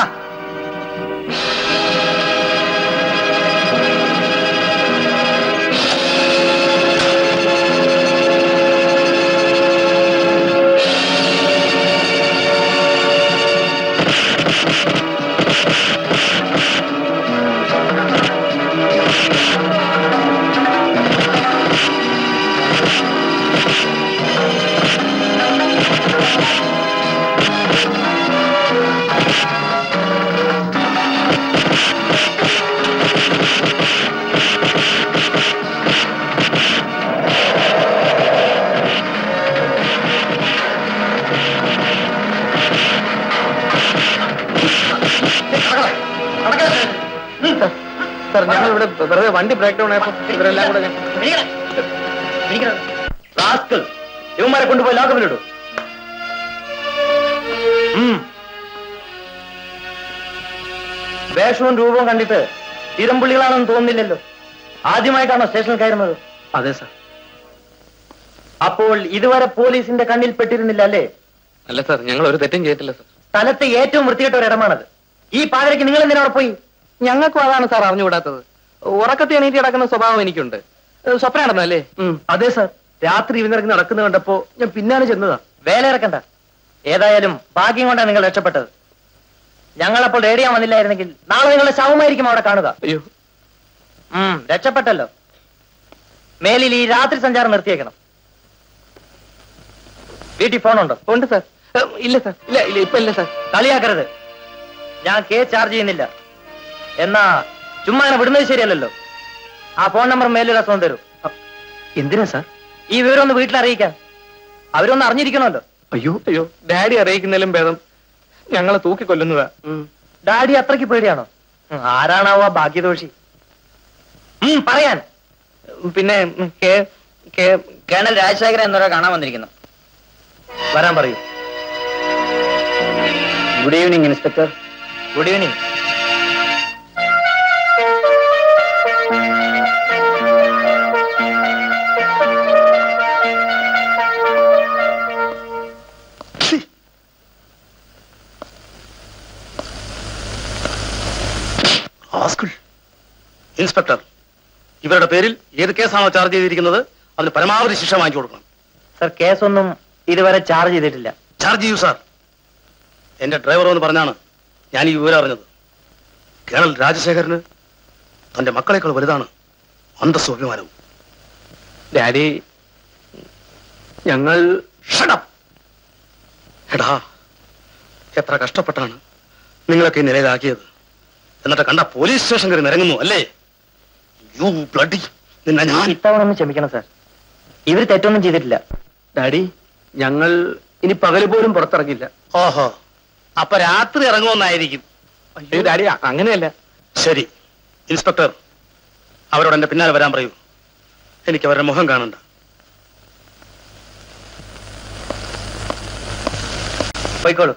സാർ ഞങ്ങൾ ഇവിടെ വെറുതെ വണ്ടി ബ്രേക്ക് ഡൗൺ ആയപ്പോ ഇവരെല്ലാം കൂടെ ഞാൻ- റാസ്കൽ ഇവന്മാരെ കൊണ്ടുപോയി ലോകമിലിടും വേഷവും രൂപവും കണ്ടിട്ട് ഇരമ്പുള്ളികളാണെന്ന് തോന്നുന്നില്ലല്ലോ ആദ്യമായിട്ടാണോ സ്റ്റേഷനിൽ കയറുന്നത് അതെ സാർ അപ്പോൾ ഇതുവരെ പോലീസിന്റെ കണ്ണിൽ പെട്ടിരുന്നില്ല അല്ലേ അല്ല സാർ ഞങ്ങൾ ഒരു തെറ്റും ചെയ്തിട്ടില്ല സാർ സ്ഥലത്തെ ഏറ്റവും വൃത്തികെട്ട ഒരു ഇടമാണത് ഈ പാതിരയ്ക്ക് നിങ്ങൾ എന്തിനാ അവിടെ പോയി ഞങ്ങൾക്കും അതാണ് സാർ അറിഞ്ഞുകൂടാത്തത് ഉറക്കത്തെ എണീറ്റ് കിടക്കുന്ന സ്വഭാവം എനിക്കുണ്ട് സ്വപ്നം നടന്നല്ലേ അതെ സാർ രാത്രി ഇവനിറങ്ങി നടക്കുന്ന കണ്ടപ്പോ ഞാൻ പിന്നാലെ ചെന്നതാ വേല ഇറക്കണ്ട ഏതായാലും ഭാഗ്യം കൊണ്ടാണ് നിങ്ങൾ രക്ഷപ്പെട്ടത് ഞങ്ങളപ്പോൾ റേഡിയാൻ വന്നില്ലായിരുന്നെങ്കിൽ നാളെ നിങ്ങളുടെ ശവമായിരിക്കും അവിടെ കാണുക അയ്യോ ഉം, രക്ഷപ്പെട്ടല്ലോ മേലിൽ ഈ രാത്രി സഞ്ചാരം നിർത്തിയേക്കണം വീട്ടിൽ ഫോണുണ്ടോ ഉണ്ട് സാർ ഇല്ല സാർ ഇല്ല ഇല്ല ഇപ്പൊ ഇല്ല സാർ കളിയാക്കരുത് ഞാൻ കേസ് ചാർജ് ചെയ്യുന്നില്ല എന്നാ ചുമ്മാ അങ്ങനെ വിടുന്നത് ശരിയല്ലല്ലോ ആ ഫോൺ നമ്പർ മേലൊരു അസുഖം തരൂ എന്തിനാ സാർ ഈ വിവരം ഒന്ന് വീട്ടിൽ അറിയിക്കാൻ അവരൊന്ന് അറിഞ്ഞിരിക്കണമല്ലോ അയ്യോ അയ്യോ ഡാഡി അറിയിക്കുന്നതിലും ഭേദം ഞങ്ങളെ തൂക്കിക്കൊല്ലുന്നതാ ഡാഡി അത്രയ്ക്ക് പേടിയാണോ ഉം, ആരാണാവോ ആ ഭാഗ്യദോഷി ഉം, പറയാൻ പിന്നെ ഉം, കേ- കേ- കേണൽ രാജശേഖരൻ എന്നൊരാ കാണാൻ വന്നിരിക്കുന്നു വരാൻ പറയൂ good evening inspector good evening inspector ഇവരുടെ പേരിൽ ഏത് കേസാണോ ചാർജ് ചെയ്തിരിക്കുന്നത് അതിന് പരമാവധി ശിക്ഷ വാങ്ങിച്ചു കൊടുക്കണം സർ കേസൊന്നും ഇതുവരെ ചാർജ് ചെയ്തിട്ടില്ല ചാർജ് ചെയ്യൂ സാർ എന്റെ ഡ്രൈവർ എന്ന് പറഞ്ഞാണ് ഞാൻ ഈ വിവരം അറിഞ്ഞത് കേണൽ രാജശേഖരന് തന്റെ മക്കളെക്കാൾ വലുതാണ് അന്തസ്സും അഭിമാനവും ഡാഡി ഞങ്ങൾ ഷടപ്പ് എടാ എത്ര കഷ്ടപ്പെട്ടാണ് നിങ്ങളൊക്കെ ഈ നിലയിലാക്കിയത് എന്നിട്ട് കണ്ട പോലീസ് സ്റ്റേഷൻ കയറി നിരങ്ങുന്നു അല്ലേ യു ബ്ലഡി നിന്നെ ഞാൻ ഇത്തവണ ഒന്ന് ക്ഷമിക്കണം സാർ ഇവർ തെറ്റൊന്നും ചെയ്തിട്ടില്ല ഡാഡി ഞങ്ങൾ ഇനി പകല് പോലും പുറത്തിറങ്ങില്ല ഓഹോ അപ്പൊ രാത്രി ഇറങ്ങുമെന്നായിരിക്കും അയ്യോ ഡാഡി അ- അങ്ങനെയല്ല ശരി ഇൻസ്പെക്ടർ അവരോട് എന്റെ പിന്നാലെ വരാൻ പറയൂ എനിക്ക് അവരുടെ മുഖം കാണണ്ട പോയിക്കോളൂ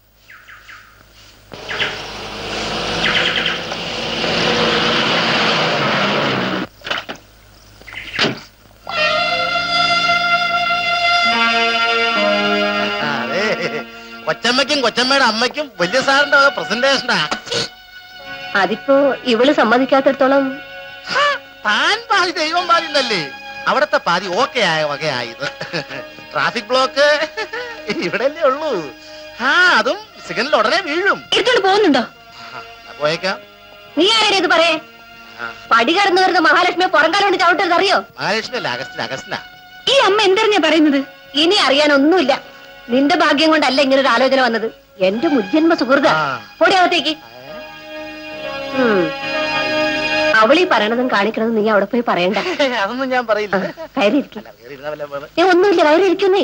അതെ കൊച്ചമ്മയ്ക്കും കൊച്ചമ്മയുടെ അമ്മയ്ക്കും വലിയ സാറിന്റെ പ്രസന്റേഷനാ അതിപ്പോ ഇവള് സമ്മതിക്കാത്തിടത്തോളം താൻ പാതി ദൈവം പാതി എന്നല്ലേ അവിടത്തെ പാതി ഓക്കെ ആയ വകയായത് ട്രാഫിക് ബ്ലോക്ക് ഇവിടെയല്ലേ ഉള്ളൂ ആ അതും സിഗ്നൽ ഉടനെ വീഴും എടുത്തോണ്ട് പോകുന്നുണ്ടോ ആ, പോയേക്കാം നീ ആരെ ഇത് പറയേ പടി കടന്നു വരുന്ന മഹാലക്ഷ്മിയെ പുറംകാലം കൊണ്ട് ചവിട്ടരുത് അറിയോ മഹാലക്ഷ്മി അല്ല അഗസ്റ്റിന് അഗസ്റ്റിന ഈ അമ്മ എന്തറിഞ്ഞാ പറയുന്നത് ഇനി അറിയാനൊന്നുമില്ല നിന്റെ ഭാഗ്യം കൊണ്ടല്ല ഇങ്ങനെ ഒരു ആലോചന വന്നത് എന്റെ മുജ്ജന്മ സുഹൃത ഓടി അകത്തേക്ക് ഉം. അവളീ പറയണതും കാണിക്കണതും നീ അവിടെ പോയി പറയണ്ട അതൊന്നും ഞാൻ പറയില്ല കയറി ഇരിക്കും കേറിയിരുന്നാ വല്ല വേറെ- ഏ ഒന്നുമില്ല കയറി ഇരിക്കുന്നേ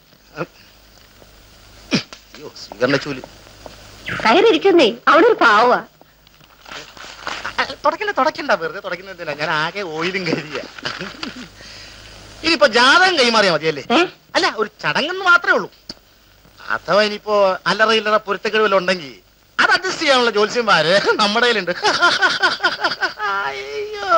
അയ്യോ സ്വീകരണ ചൂല് കയറി ഇരിക്കുന്നേ അവിടെ ഒരു പാവാ തുടക്കണ്ട തുടക്കണ്ട വെറുതെ തുടക്കുന്നതിനാ ഞാൻ ആകെ ഓയിലും കരുതിയ ഇനിയിപ്പോ ജാതകം കൈമാറിയാ മതിയല്ലേ അല്ല ഒരു ചടങ്ങെന്ന് മാത്രമേ ഉള്ളൂ അഥവാ ഇനിയിപ്പോ അല്ലറ ഇല്ലറ പൊരുത്തക്കേട് വല്ലതും ഉണ്ടെങ്കിൽ അത് അഡ്ജസ്റ്റ് ചെയ്യാനുള്ള ജ്യോത്സ്യന്മാര് നമ്മുടെ കയ്യിലുണ്ട് അയ്യോ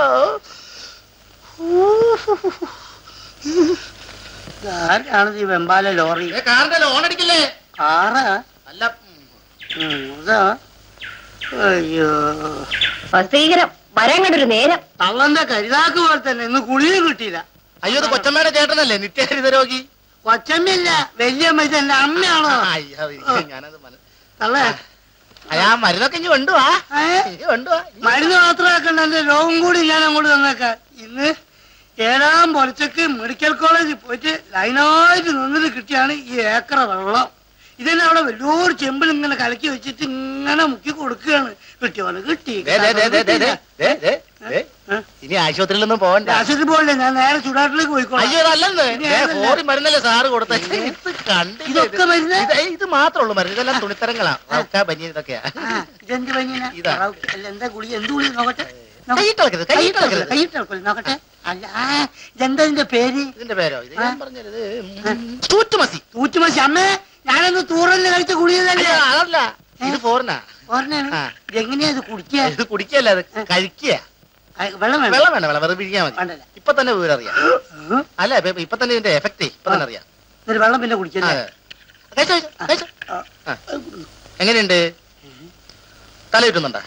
ആരാണ് ഈ വെമ്പാല ലോറി കാറിന്റെ ലോൺ അടിക്കില്ലേ കാറാ അല്ല ഉം, ഇതാ അയ്യോ വസീകരം വരാൻ കണ്ടൊരു നേരം തള്ളന്റെ കരുതാക്ക് പോലെ തന്നെ ഇന്ന് കുളിയും കിട്ടിയില്ല അയ്യോ ഇത് കൊച്ചമ്മയുടെ ചേട്ടനല്ലേ നിത്യഹരിത രോഗി കൊച്ചമ്മയില്ല വലിയമ്മ ഇതെന്റെ അമ്മയാണോ അയ്യോ, ഇത് ഞാനത് മന- തള്ളേ അയ്യാ മരുന്നൊക്കെ ഇനി കൊണ്ടുവാ ഏ? ഇനി കൊണ്ടുവാ മരുന്ന് മാത്രമാക്കണ്ട എന്റെ രോഗം കൂടി ഞാൻ അങ്ങോട്ട് തന്നേക്കാം ഇന്ന് ഏഴാം പൊലച്ചക്ക് മെഡിക്കൽ കോളേജിൽ പോയിട്ട് ലൈനായിട്ട് നിന്നിട്ട് കിട്ടിയാണ് ഈ ഏക്കറ വെള്ളം ഇതന്നെ അവിടെ വലിയൊരു ചെമ്പിൽ ഇങ്ങനെ കലക്കി വെച്ചിട്ട് ഇങ്ങനെ മുക്കി കൊടുക്കുകയാണ് കിട്ടിയോന് കിട്ടി ദേ, ദേ, ദേ, ദേ, ദേ, ദേ, ദേ, ദേ, ദേ. ഇനി ആശുപത്രിയിലൊന്നും പോകണ്ട ആശുപത്രി പോകണ്ടേ ഞാൻ നേരെ ചൂടാട്ടിലേക്ക് പോയിക്കോളാം അയ്യോ അതല്ലെന്ന് ഇനി ദേ, അതല്ല. ഫോറി മരുന്നല്ലേ സാറ് കൊടുത്ത ഇത് കണ്ടില്ലേ ഇതൊക്കെ മരുന്ന്? ഇത് ഇത് മാത്രമേ ഉള്ളൂ മരുന്ന് ഇതെല്ലാം തുണിത്തരങ്ങളാ റൗക്ക ബനി ഇതൊക്കെയാ ആ, ഇതെന്ത് പനിയനാ ഇതാ. അല്ല എന്താ ഗുളി എന്ത് ഗുളി നോക്കട്ടെ കൈയിട്ടിളക്കരുത്, കൈയിട്ടിളക്കരുത്. കൈയിട്ടിളക്കരുത് നോക്കട്ടെ അല്ല ആ, ഇതെന്താ ഇതിന്റെ പേര് ഇതിന്റെ പേരോ ഇത് ഞാൻ പറഞ്ഞത് തൂറ്റുമസി തൂറ്റുമശി അമ്മേ ഞാനൊന്ന് തൂറലിന് കഴിച്ച ഗുളികതല്ലേ അയ്യോ, അതല്ല ഇത് ഫോറിനാ ഓർമ്മയാണ് ആ. ഇതെങ്ങനെയാ ഇത് കുടിക്കുക ഇത് കുടിക്കല്ല അത് കഴിക്കുക ആ, വെള്ളം വേണം വെള്ളം വേണ്ട വെള്ളം വെറുതെ പിഴിഞ്ഞാ മതി വേണ്ടല്ലേ ഇപ്പൊ തന്നെ വിവരം അറിയാം ഉം. അല്ല ഇപ്പൊ- ഇപ്പൊ തന്നെ ഇതിന്റെ എഫക്റ്റ് ഇപ്പൊ തന്നെ അറിയാം എന്നിട്ട് വെള്ളം പിന്നെ കുടിക്കല്ലേ ആ. കഴിച്ചോ, കഴിച്ചോ, കഴിച്ചോ. ആ. ആ. എങ്ങനെയുണ്ട് തല കിട്ടുന്നുണ്ടോ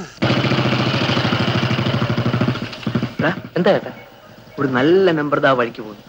എന്താ ഏട്ടാ ഒരു നല്ല നമ്പർ ദാ വഴിക്ക് പോകുന്നു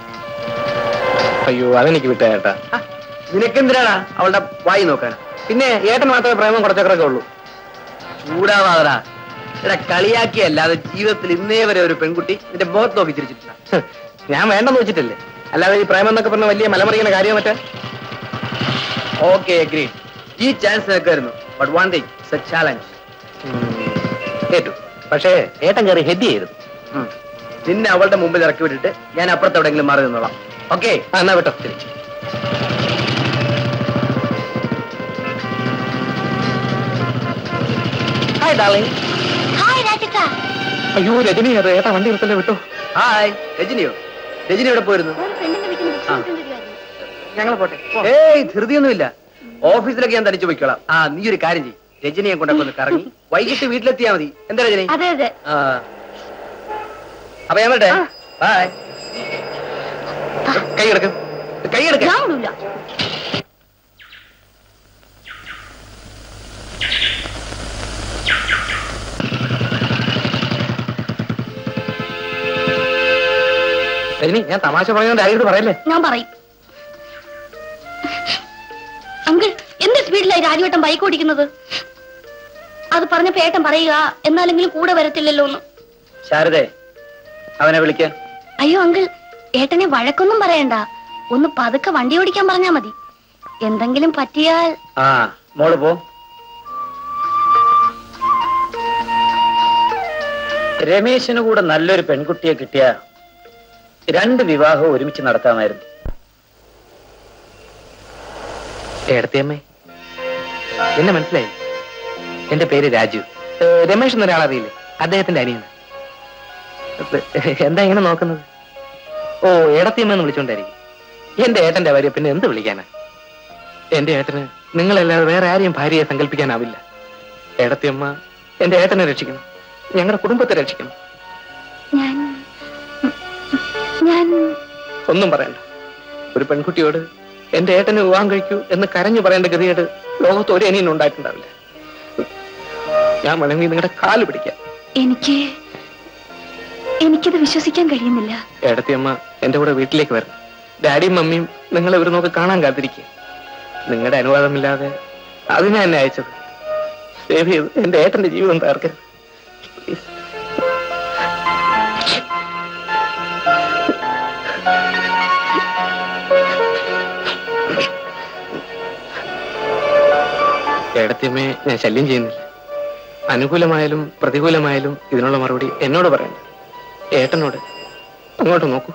അയ്യോ അതെനിക്ക് വിട്ട ഏട്ടാ നിനക്കെന്തിനാടാ അവളുടെ വായി നോക്കാൻ പിന്നെ ഏട്ടൻ മാത്രമേ പ്രേമം കുറച്ചൊക്കെ ഉള്ളൂ ചൂടാവാതടാ എടാ കളിയാക്കിയല്ലാതെ ജീവിതത്തിൽ ഇന്നേ വരെ ഒരു പെൺകുട്ടി നിന്റെ മുഖത്ത് നോക്കി ചിരിച്ചിട്ടില്ല ഹ്, ഞാൻ വേണ്ടെന്ന് വെച്ചിട്ടല്ലേ അല്ലാതെ ഈ പ്രേമം എന്നൊക്കെ പറഞ്ഞ വലിയ മലമറിയുന്ന കാര്യം മറ്റേ ഓക്കെ അഗ്രി ഈ ചാൻസ് നിനക്കായിരുന്നു ബട്ട് വൺ തിങ് ചാലഞ്ച് കേട്ടു പക്ഷേ ഏട്ടൻ കയറി ഹെഡ് ചെയ്യരുത് ഉം. നിന്നെ അവളുടെ മുമ്പിൽ ഇറക്കി വിട്ടിട്ട് ഞാൻ അപ്പുറത്ത് എവിടെയെങ്കിലും മാറി നിന്നോളാം ഓക്കെ എന്നാ വിട്ടോ ശരി ഹായ് ഡാർലിംഗ് ഹായ് രാജക്ക അയ്യോ രജനി അത് ഏട്ടാ വണ്ടി നിർത്തല്ലേ വിട്ടോ ഹായ് രജനിയോ രജനി എവിടെ പോയിരുന്നു ഞങ്ങൾ പോട്ടെ ഏയ് ധൃതിയൊന്നുമില്ല ഓഫീസിലൊക്കെ ഞാൻ തനിച്ചു പോയിക്കോളാം ആ നീ ഒരു കാര്യം ചെയ്യും രജനിയെ കൊണ്ടൊക്കെ ഒന്ന് കറങ്ങി വൈകിട്ട് വീട്ടിലെത്തിയാ മതി എന്താ രജനി അതെ അതെ ആ അപ്പൊ ഞാൻ വരട്ടെ ബായ് കൈ എടുക്കും കൈ എടുക്ക ഞാൻ വിടൂല രജനി ഞാൻ തമാശ പറയുന്നത് ആയിട്ട് പറയല്ലേ ഞാൻ പറയും അങ്കിൾ എന്ത് സ്പീഡിലായി രാജുവേട്ടൻ ബൈക്ക് ഓടിക്കുന്നത് അത് പറഞ്ഞപ്പോ ഏട്ടൻ പറയുക എന്നാലെങ്കിലും കൂടെ വരത്തില്ലല്ലോ എന്ന് ശാരദേ അവനെ വിളിക്കാൻ അയ്യോ അങ്കിൾ ഏട്ടനെ വഴക്കൊന്നും പറയണ്ട ഒന്ന് പതുക്കെ വണ്ടി ഓടിക്കാൻ പറഞ്ഞാ മതി എന്തെങ്കിലും പറ്റിയാൽ ആ മോള് പോ രമേശിന് കൂടെ നല്ലൊരു പെൺകുട്ടിയെ കിട്ടിയ രണ്ട് വിവാഹവും ഒരുമിച്ച് നടത്താമായിരുന്നു ഏടത്തിയമ്മേ എന്നെ മനസ്സിലായി എന്റെ പേര് രാജു ഏ, രമേശ് എന്നൊരാൾ അറിയില്ലേ അദ്ദേഹത്തിന്റെ അനിയൻ എന്താ ഇങ്ങനെ നോക്കുന്നത് ഓ ഏടത്തിയമ്മ എന്ന് വിളിച്ചോണ്ടായിരിക്കും എന്റെ ഏട്ടന്റെ ഭാര്യ പിന്നെ എന്ത് വിളിക്കാനാ എന്റെ ഏട്ടന് നിങ്ങളല്ലാതെ വേറെ ആരെയും ഭാര്യയെ സങ്കല്പിക്കാനാവില്ല ഏടത്തിയമ്മ എന്റെ ഏട്ടനെ രക്ഷിക്കണം ഞങ്ങളുടെ കുടുംബത്തെ രക്ഷിക്കണം ഞാൻ ഞാൻ ഒന്നും പറയണ്ട ഒരു പെൺകുട്ടിയോട് എന്റെ ഏട്ടനെ വിവാഹം കഴിക്കൂ എന്ന് കരഞ്ഞു പറയേണ്ട ഗതികേട് ലോകത്ത് ഒരു അനിയനും ഉണ്ടായിട്ടുണ്ടാവില്ല ഞാൻ വേണമെങ്കിൽ നിങ്ങളുടെ കാല് പിടിക്കാം എനിക്ക് എനിക്കിത് വിശ്വസിക്കാൻ കഴിയുന്നില്ല ഏടത്തിയമ്മ എന്റെ കൂടെ വീട്ടിലേക്ക് വരണം ഡാഡിയും മമ്മിയും നിങ്ങളെ ഒരു നോക്ക് കാണാൻ കാത്തിരിക്കുക നിങ്ങളുടെ അനുവാദമില്ലാതെ അതിനാ എന്നെ അയച്ചത് സേവ് ചെയ്ത് എന്റെ ഏട്ടന്റെ ജീവിതം തകർക്കരുത് Please. ഏടത്തിയമ്മയെ ഞാൻ ശല്യം ചെയ്യുന്നില്ല അനുകൂലമായാലും പ്രതികൂലമായാലും ഇതിനുള്ള മറുപടി എന്നോട് പറയണ്ട ഏട്ടനോട് അങ്ങോട്ട് നോക്കൂ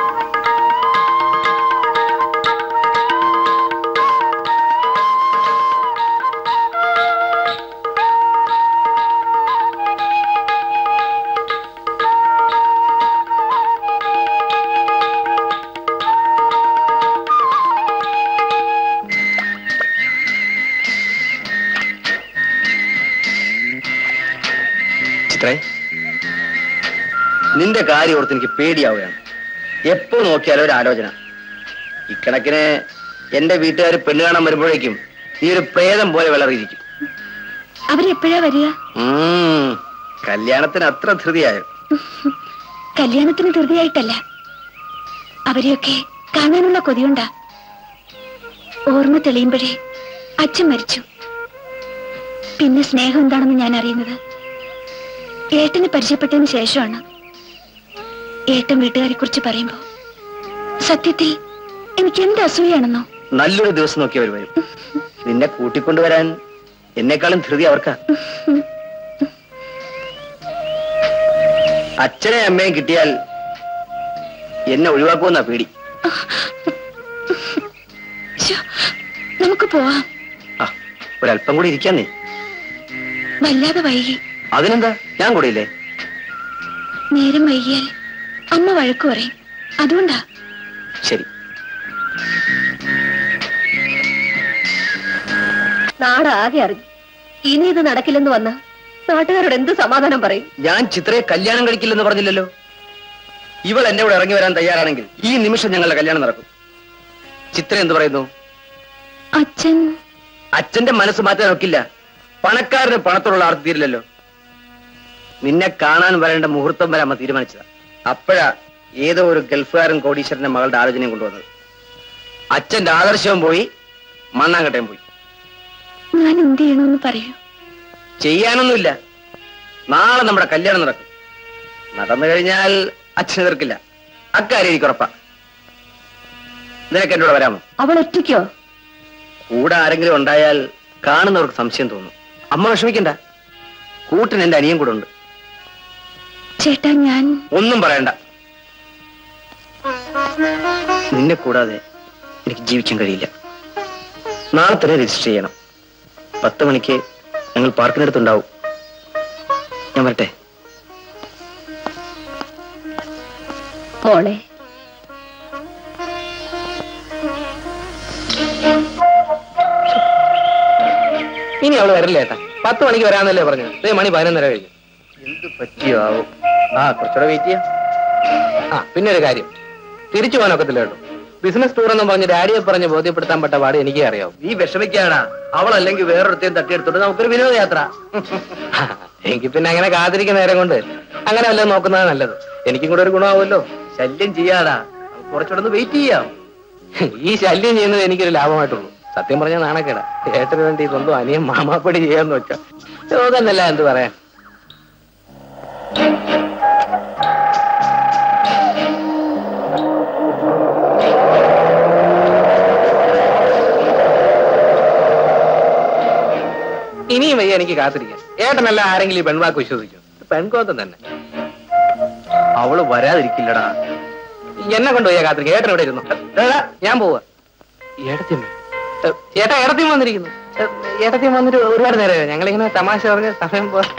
ചിത്രേ നിന്റെ കാര്യം ഓർത്ത് എനിക്ക് പേടിയാവുകയാണ് എപ്പോ നോക്കിയാലും ഒരു ആലോചന ഇക്കണക്കിന് എന്റെ വീട്ടുകാർ പെണ്ണ് കാണാൻ വരുമ്പോഴേക്കും നീ ഒരു പ്രേതം പോലെ വിളറിയിരിക്കും അവരെപ്പോഴാ വരിക ഉം, കല്യാണത്തിന് അത്ര ധൃതിയായോ കല്യാണത്തിന് ധൃതിയായിട്ടല്ല അവരെയൊക്കെ കാണാനുള്ള കൊതിയുണ്ടാ ഓർമ്മ തെളിയുമ്പോഴേ അച്ഛൻ മരിച്ചു പിന്നെ സ്നേഹം എന്താണെന്ന് ഞാൻ അറിയുന്നത് ഏട്ടന് പരിചയപ്പെട്ടതിന് ശേഷമാണ് ഏട്ടൻ വീട്ടുകാരെ കുറിച്ച് പറയുമ്പോ സത്യത്തിൽ എനിക്ക് എന്ത് അസൂയാണെന്നോ നല്ലൊരു ദിവസം നോക്കി അവർ വരും നിന്നെ കൂട്ടിക്കൊണ്ടുവരാൻ എന്നെക്കാളും ധൃതി അവർക്കാ അച്ഛനെ അമ്മയും കിട്ടിയാൽ എന്നെ ഒഴിവാക്കുമെന്നാ പേടി ശ്ശോ, നമുക്ക് പോവാം ആ ഒരല്പം കൂടി ഇരിക്കാന്നേ വല്ലാതെ വൈകി അതിനെന്താ ഞാൻ കൂടിയില്ലേ നേരം വൈകിയാൽ അമ്മ വഴക്കു പറയും അതുകൊണ്ടാ ശരി നാടാകെ അറിഞ്ഞു ഇനി ഇത് നടക്കില്ലെന്ന് വന്ന നാട്ടുകാരോട് എന്ത് സമാധാനം പറയും ഞാൻ ചിത്രയെ കല്യാണം കഴിക്കില്ലെന്ന് പറഞ്ഞില്ലല്ലോ ഇവൾ എന്റെ കൂടെ ഇറങ്ങി വരാൻ തയ്യാറാണെങ്കിൽ ഈ നിമിഷം ഞങ്ങളുടെ കല്യാണം നടക്കും ചിത്ര എന്ത് പറയുന്നു അച്ഛൻ അച്ഛന്റെ മനസ്സ് മാറ്റാൻ ഒക്കില്ല പണക്കാരന് പണത്തോടുള്ള ആർത്തി തീരില്ലല്ലോ നിന്നെ കാണാൻ വരേണ്ട മുഹൂർത്തം വരെ അമ്മ തീരുമാനിച്ചതാ അപ്പോഴാ ഏതോ ഒരു ഗൾഫുകാരൻ കോടീശ്വരന്റെ മകളുടെ ആലോചനയും കൊണ്ടുവന്നത് അച്ഛന്റെ ആദർശവും പോയി മണ്ണാങ്കട്ടയും പോയി ഞാൻ എന്ത് ചെയ്യണമെന്ന് പറയൂ ചെയ്യാനൊന്നുമില്ല നാളെ നമ്മുടെ കല്യാണം നടക്കും നടന്നു കഴിഞ്ഞാൽ അച്ഛൻ എതിർക്കില്ല അക്കാര്യം എനിക്ക് ഉറപ്പാ നിനക്ക് എന്നോട് വരാമോ അവൾ ഒറ്റയ്ക്കോ കൂടെ ആരെങ്കിലും ഉണ്ടായാൽ കാണുന്നവർക്ക് സംശയം തോന്നും അമ്മ വിഷമിക്കണ്ട കൂട്ടിന് എന്റെ അനിയൻ കൂടെ ഉണ്ട് ചേട്ടാ ഞാൻ ഒന്നും പറയണ്ട നിന്നെ കൂടാതെ എനിക്ക് ജീവിക്കാൻ കഴിയില്ല നാളെ തന്നെ രജിസ്റ്റർ ചെയ്യണം പത്ത് മണിക്ക് ഞങ്ങൾ പാർക്കിനടുത്തുണ്ടാവും ഞാൻ വരട്ടെ മോളെ ഇനി അവള് വരില്ല ഏട്ടാ പത്ത് മണിക്ക് വരാന്നല്ലേ പറഞ്ഞു ഇതേ മണി പതിനൊന്നര കഴിഞ്ഞു എന്ത് പറ്റിയോ ആവും ആ കുറച്ചുകൂടെ വെയിറ്റ് ചെയ്യാം ആ പിന്നെ ഒരു കാര്യം തിരിച്ചു പോകാനൊക്കത്തില്ല കേട്ടോ ബിസിനസ് ടൂർ എന്നും പറഞ്ഞ് ഡാഡിയെ പറഞ്ഞ് ബോധ്യപ്പെടുത്താൻ പെട്ട പാട് എനിക്കേ അറിയാവും നീ വിഷമിക്കാടാ അവളല്ലെങ്കിൽ വേറൊരുത്തേം തട്ടിയെടുത്തോണ്ട് നമുക്കൊരു വിനോദയാത്ര എങ്കിൽ പിന്നെ അങ്ങനെ കാത്തിരിക്കുന്ന നേരം കൊണ്ട് അങ്ങനെ വല്ലതും നോക്കുന്നതാണ് നല്ലത് എനിക്കും കൂടെ ഒരു ഗുണമാവുമല്ലോ ശല്യം ചെയ്യാടാ കുറച്ചുകൂടെ ഒന്ന് വെയിറ്റ് ചെയ്യാം ഈ ശല്യം ചെയ്യുന്നത് എനിക്കൊരു ലാഭമായിട്ടുള്ളൂ സത്യം പറഞ്ഞാൽ നാണക്കേടാ ഏട്ടന് വേണ്ടി സ്വന്തം അനിയൻ മാമാപ്പടി ചെയ്യാന്ന് വെച്ചാ ചോദന്നല്ല എന്ത് പറയാൻ ഇനിയും വയ്യ എനിക്ക് കാത്തിരിക്കാം ഏട്ടനല്ല ആരെങ്കിലും ഈ പെൺവാക്ക് വിശ്വസിക്കും ഇത് പെൺകോത്തം തന്നെ അവള് വരാതിരിക്കില്ലടാ എന്നെ കൊണ്ടുപോയാ കാത്തിരിക്കാം ഏട്ടൻ ഇവിടെ ഇരുന്നു ദാ, ദാ, ഞാൻ പോവാ ഏട്ടത്തിയമ്മ ഏ, ഏട്ടാ ഏട്ടത്തിയും വന്നിരിക്കുന്നു ഏ, ഏട്ടത്തിയും വന്നിട്ട് ഒരുപാട് നേരമായി ഞങ്ങളിങ്ങനെ തമാശ പറഞ്ഞ് സമയം പോ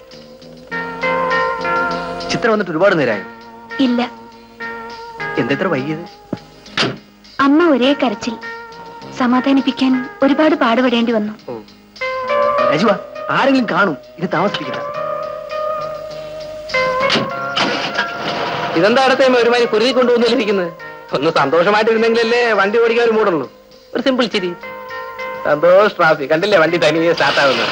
ചിത്രം വന്നിട്ട് ഒരുപാട് നേരമായി ഇല്ല എന്തെത്ര വൈകിയത് അമ്മ ഒരേ കരച്ചിൽ സമാധാനിപ്പിക്കാൻ ഒരുപാട് പാടുപെടേണ്ടി വന്നു രജുവ ആരെങ്കിലും കാണും ഇത് താമസിപ്പിക്കില്ല ഇതെന്താ അടുത്തേമ്മ ഒരുമാതിരി കുരുതി കൊണ്ടുവന്നിരിക്കുന്നത് ഒന്ന് സന്തോഷമായിട്ടിരുന്നെങ്കിലല്ലേ വണ്ടി ഓടിക്കാൻ ഒരു മൂടുള്ളൂ ഒരു സിമ്പിൾ ചിരി സന്തോഷ് ട്രാഫിക് കണ്ടില്ലേ വണ്ടി തനിയെ സ്റ്റാർട്ട് ആവുന്നത്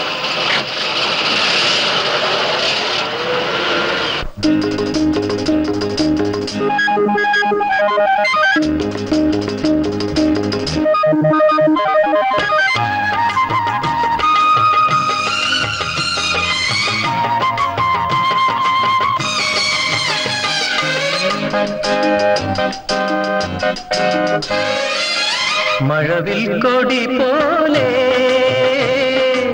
മഴവിൽ കൊടി പോലെ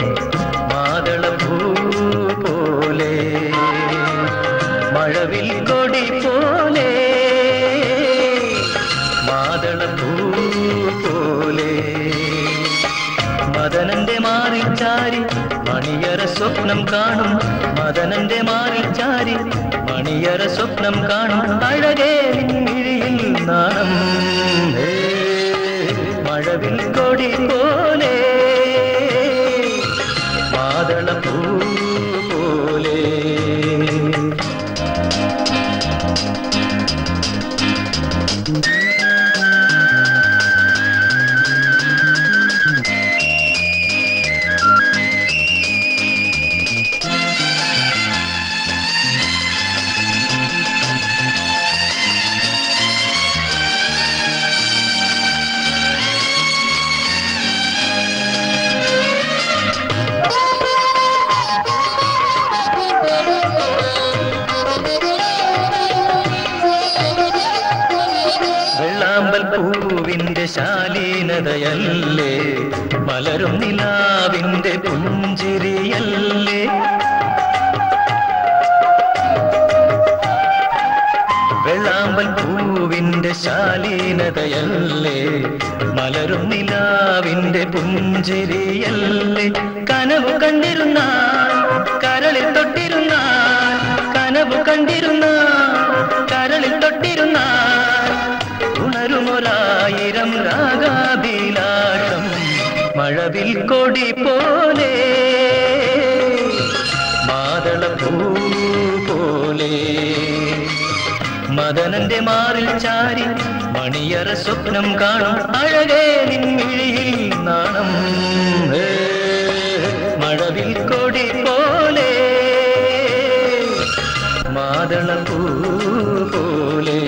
സ്വപ്നം കാണും മദനന്റെ മാറിൽ ചാരി മണിയറ സ്വപ്നം കാണും അഴകേ നിൻമിഴിയിൽ നാണം ഹേ, മഴവിൽ കൊടി പോലെ മാതളപ്പൂ പോലെ വെള്ളാമ്പൽ പൂവിന്റെ ശാലീനതയല്ലേ മലരും നിലാവിന്റെ പുഞ്ചിരിയല്ലേ വെള്ളാമ്പൽ പൂവിന്റെ ശാലീനതയല്ലേ മലരും നിലാവിന്റെ പുഞ്ചിരിയല്ലേ കനവ് കണ്ടിരുന്നാൽ കരളിൽ തൊട്ടിരുന്നാൽ കനവ് കണ്ടിരുന്നാൽ കരളിൽ തൊട്ടിരുന്നാൽ ഉണരുമൊരായിരം രാഗാഭിലാഷം മഴവിൽ കൊടി പോലെ മാതളപ്പൂ പോലെ മദനന്റെ മാറിൽ ചാരി മണിയറ സ്വപ്നം കാണും അഴകേ നിൻമിഴിയിൽ നാണം ഹേ, മഴവിൽ കൊടി പോലെ മാതളപ്പൂ പോലെ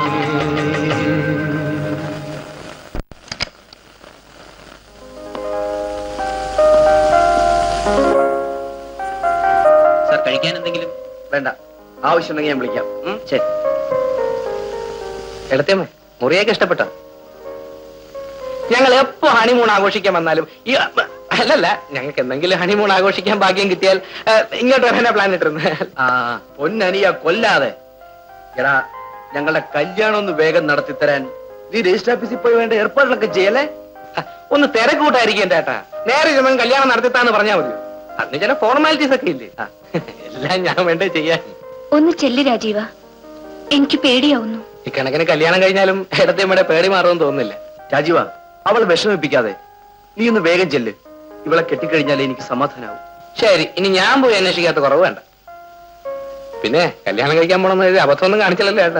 സാർ കഴിക്കാൻ എന്തെങ്കിലും വേണ്ട ആവശ്യമുണ്ടെങ്കിൽ ഞാൻ വിളിക്കാം ഉം, ശരി എടുത്തേമ്മ മുറിയൊക്കെ ഇഷ്ടപ്പെട്ട ഞങ്ങൾ എപ്പോ ഹണിമൂൺ ആഘോഷിക്കാൻ വന്നാലും ഈ അല്ലല്ല ഞങ്ങൾക്ക് എന്തെങ്കിലും ഹണിമൂൺ ആഘോഷിക്കാൻ ഭാഗ്യം കിട്ടിയാൽ ആ, ഇങ്ങോട്ട് വരാനാ പ്ലാൻ ഇട്ടിരുന്നത് ആ പൊന്നനിയ കൊല്ലാതെ എടാ ഞങ്ങളുടെ കല്യാണം ഒന്ന് വേഗം നടത്തിത്തരാൻ നീ രജിസ്റ്റർ ഓഫീസിൽ പോയി വേണ്ട ഏർപ്പാടുകളൊക്കെ ചെയ്യല്ലേ ആ, ഒന്ന് തിരക്കൂട്ടായിരിക്കും എന്റെ ഏട്ടാ നേരെ ചെന്ന് കല്യാണം നടത്തിത്താന്ന് പറഞ്ഞാൽ മതിയോ അതിന് ചില ഫോർമാലിറ്റീസ് ഒക്കെ ഇല്ലേ ആ, എല്ലാം ഞാൻ വേണ്ടേ ചെയ്യാൻ ഒന്ന് ചെല്ലി രാജീവ എനിക്ക് പേടിയാവുന്നു ഇക്കണക്കിന് കല്യാണം കഴിഞ്ഞാലും ഇടത്തേമ്മയുടെ പേടി മാറുമെന്ന് തോന്നുന്നില്ല രാജീവ അവൾ വിഷമിപ്പിക്കാതെ നീ ഒന്ന് വേഗം ചെല്ല് ഇവളെ കെട്ടിക്കഴിഞ്ഞാലേ എനിക്ക് സമാധാനാവും ശരി ഇനി ഞാൻ പോയി അന്വേഷിക്കാത്ത കുറവ് വേണ്ട പിന്നെ കല്യാണം കഴിക്കാൻ പോണെന്ന് എഴുതി അബദ്ധമൊന്നും കാണിച്ചില്ലല്ലോ ഏട്ടാ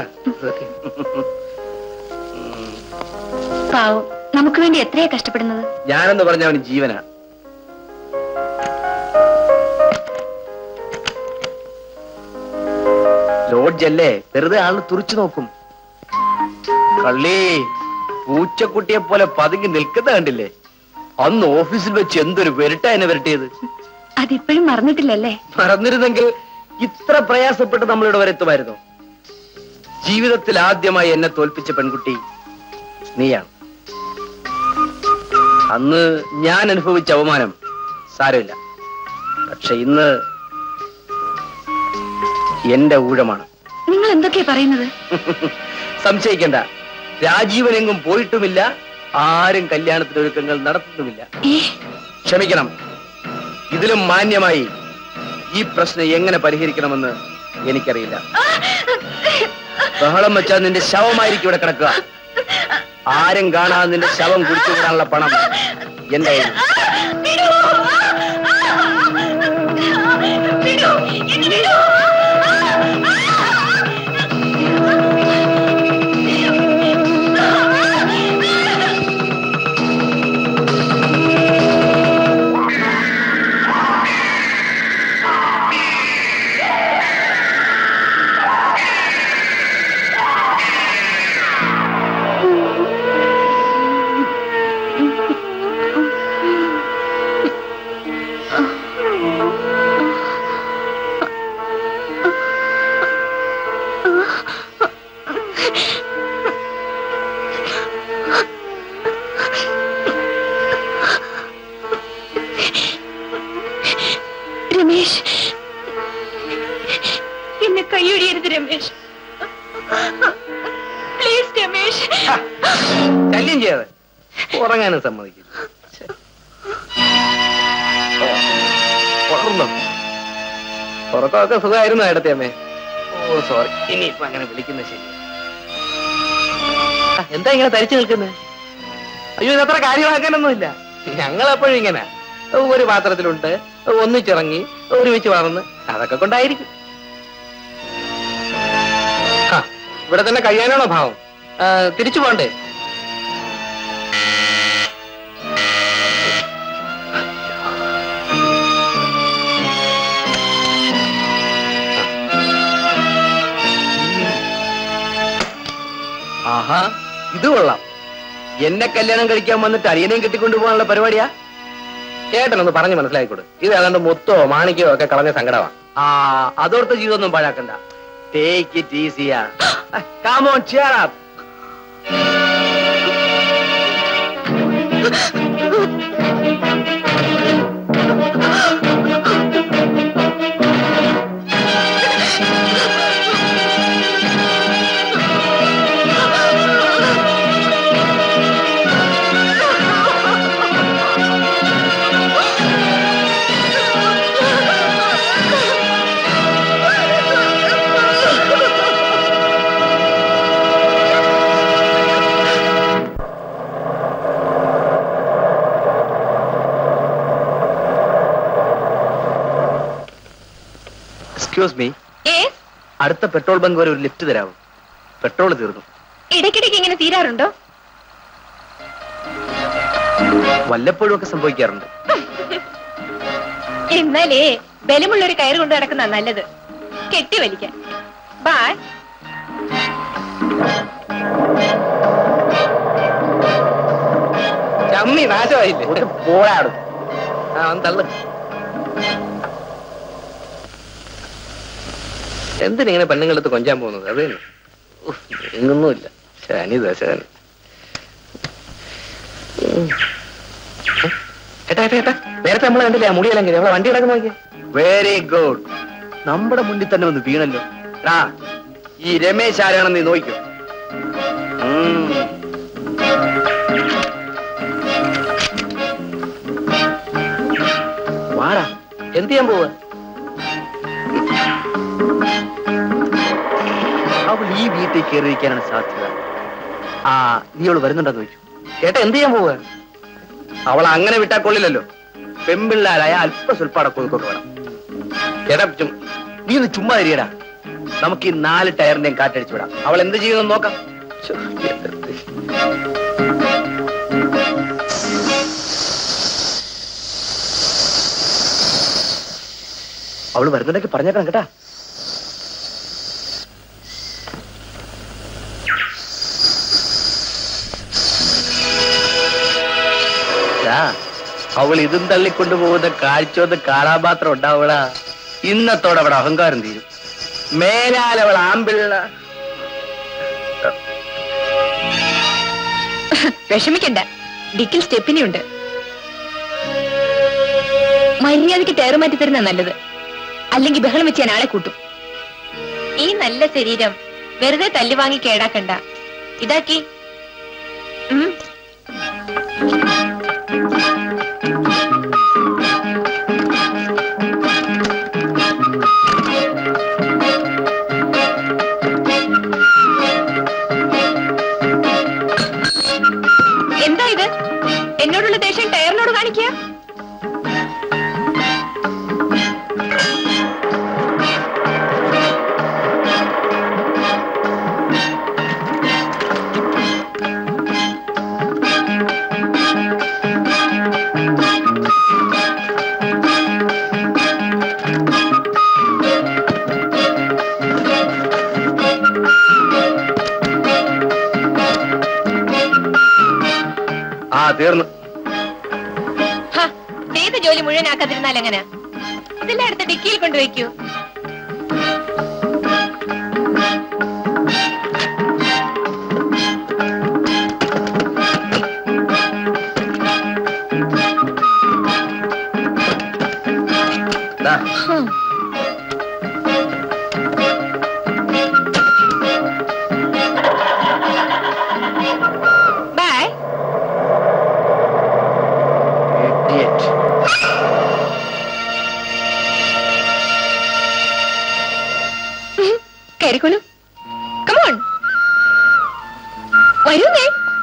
പാവം നമുക്ക് വേണ്ടി എത്രയാ കഷ്ടപ്പെടുന്നത് ഞാനെന്ന് പറഞ്ഞ അവന് ജീവനാ ലോഡ്ജല്ലേ വെറുതെ ആള് തുറിച്ചു നോക്കും കള്ളി പൂച്ചക്കുട്ടിയെ പോലെ പതുങ്ങി നിൽക്കുന്ന കണ്ടില്ലേ അന്ന് ഓഫീസിൽ വെച്ച് എന്തൊരു വെരട്ട എന്നെ വരട്ടിയത് അതിപ്പോഴും മറന്നിട്ടില്ലല്ലേ മറന്നിരുന്നെങ്കിൽ ഇത്ര പ്രയാസപ്പെട്ട് നമ്മളിവിടെ വരെ എത്തുമായിരുന്നു ജീവിതത്തിൽ ആദ്യമായി എന്നെ തോൽപ്പിച്ച പെൺകുട്ടി നീയാണ് അന്ന് ഞാൻ അനുഭവിച്ച അവമാനം സാരമില്ല പക്ഷെ ഇന്ന് എന്റെ ഊഴമാണ് നിങ്ങൾ എന്തൊക്കെയാ പറയുന്നത് സംശയിക്കണ്ട രാജീവനെങ്ങും പോയിട്ടുമില്ല ആരും കല്യാണത്തിന് ഒരുക്കങ്ങൾ നടത്തുന്നുമില്ല ക്ഷമിക്കണം ഇതിലും മാന്യമായി ഈ പ്രശ്നം എങ്ങനെ പരിഹരിക്കണമെന്ന് എനിക്കറിയില്ല ബഹളം വെച്ചാൽ നിന്റെ ശവമായിരിക്കും ഇവിടെ കിടക്കുക ആരും കാണാതെ നിന്റെ ശവം കുടിച്ചു വിടാനുള്ള പണം എന്റെ കയ്യിൽ രമേശ് എന്നെ കൈയൊഴിയരുത് രമേശ് പ്ലീസ് രമേശ് ശല്യം ചെയ്യാതെ ഉറങ്ങാനും സമ്മതിക്കില്ല ഉണർന്നോ ഉറക്കമൊക്കെ സുഖമായിരുന്നു ഏടത്തെ അമ്മേ ഓ സോറി ഇനിയിപ്പൊ അങ്ങനെ വിളിക്കുന്നത് ശരി ആ, എന്താ ഇങ്ങനെ തരിച്ചു നിൽക്കുന്നത് അയ്യോ ഇതത്ര കാര്യമാക്കാനൊന്നുമില്ല ഞങ്ങൾ എപ്പോഴും ഇങ്ങനെ ഒരു പാത്രത്തിലുണ്ട് ഒന്നിച്ചിറങ്ങി ഒരുമിച്ച് വളർന്ന് അതൊക്കെ കൊണ്ടായിരിക്കും ആ, ഇവിടെ തന്നെ കഴിയാനാണോ ഭാവം ആ, തിരിച്ചു പോണ്ടേ ആഹാ ഇത് കൊള്ളാം എന്നെ കല്യാണം കഴിക്കാൻ വന്നിട്ട് അരിയനെയും കെട്ടിക്കൊണ്ടു പോകാനുള്ള പരിപാടിയാ ചേട്ടനൊന്ന് പറഞ്ഞു മനസ്സിലാക്കിക്കൊടു ഇത് ഏതാണ്ട് മുത്തോ മാണിക്കോ ഒക്കെ കളഞ്ഞ സങ്കടമാ ആ അതോർത്ത് ജീവിതമൊന്നും പാഴാക്കണ്ട ടേക്ക് ഇറ്റ് ഈസിയാ come on cheer up excuse me ഏ അടുത്ത പെട്രോൾ ബങ്ക് വരെ ഒരു ലിഫ്റ്റ് തരാമോ പെട്രോൾ തീർന്നു ഇടയ്ക്കിടയ്ക്ക് ഇങ്ങനെ തീരാറുണ്ടോ വല്ലപ്പോഴും ഒക്കെ സംഭവിക്കാറുണ്ട് എന്നാലേ ബലമുള്ള ഒരു കയറ് കൊണ്ട് നടക്കുന്ന നല്ലത് കെട്ടി വലിക്കാൻ ബായ് ചമ്മി നാശമായില്ലേ പോടാടും ആ ഒന്ന് തള്ളു എന്തിനിങ്ങനെ പെണ്ണുങ്ങളടുത്ത് കൊഞ്ചാൻ പോകുന്നത് അത് തന്നെ ഉഫ്, എങ്ങൊന്നുമില്ല ശനി ദശാനി ഏട്ടാ ഏട്ടാ ഏട്ടാ നേരത്തെ നമ്മൾ കണ്ടില്ലേ ആ മുടിയെല്ലാം നമ്മളെ വണ്ടി കിടക്കുന്ന നോക്കിയേ വെരി ഗുഡ് നമ്മുടെ മുന്നിൽ തന്നെ ഒന്ന് വീണല്ലോ ആ ഈ രമേശ് ആരാണെന്ന് നീ നോക്കൂ വാടാ എന്ത് ചെയ്യാൻ പോവുക അവൾ ഈ വീട്ടിൽ കയറിയിരിക്കാനാണ് സാധ്യത ആ നീ അവള് വരുന്നുണ്ടെന്ന് ചോദിച്ചു ചേട്ടാ എന്ത് ചെയ്യാൻ പോവുക അവൾ അങ്ങനെ വിട്ടാൽ കൊള്ളില്ലല്ലോ പെമ്പിള്ളാരായ അല്പ സ്വൽപ്പാടെ കൊടുക്കൊക്കെ വേണം ചേട്ടാ ചും- നീ ഒന്ന് ചുമ്മാ തരികടാ നമുക്ക് ഈ നാല് ടയറിന്റെയും കാറ്റടിച്ചു വിടാം അവൾ എന്ത് ചെയ്യുമെന്ന് നോക്കാം ശ്ശോ, എന്റെ ദൈവം. അവള് വരുന്നുണ്ടെങ്കിൽ പറഞ്ഞേക്കണം കേട്ടാ ദാ, അവൾ ഇതും തള്ളിക്കൊണ്ടു പോകുന്ന കാഴ്ചയൊന്ന് കാണാൻ മാത്രം ഉണ്ടാവണ ഇന്നത്തോടെ അവിടെ അഹങ്കാരം തീരും മേലാൽ അവൾ ആമ്പിള്ള വിഷമിക്കണ്ട ഡിക്കിൽ സ്റ്റെപ്പിനിയുണ്ട് മര്യാദയ്ക്ക് ടയറ് മാറ്റി തരുന്ന നല്ലത് അല്ലെങ്കിൽ ബഹളം വെച്ച് ഞാൻ ആളെ കൂട്ടും ഈ നല്ല ശരീരം വെറുതെ തല്ലി വാങ്ങി കേടാക്കണ്ട ഇതാക്കി ഉം. എന്താ ഇത് എന്നോടുള്ള ദേഷ്യം ടയറിനോട് കാണിക്കുക ആ തീർന്നു ഹ, ചെയ്ത ജോലി മുഴുവനാക്കാതിരുന്നാൽ എങ്ങനെ ഇതെല്ലാം അടുത്ത ഡിക്കിയിൽ കൊണ്ടുവയ്ക്കൂ ദാ, ബൈ idiot. കയറിക്കോളൂ കമോൺ വരൂന്നേ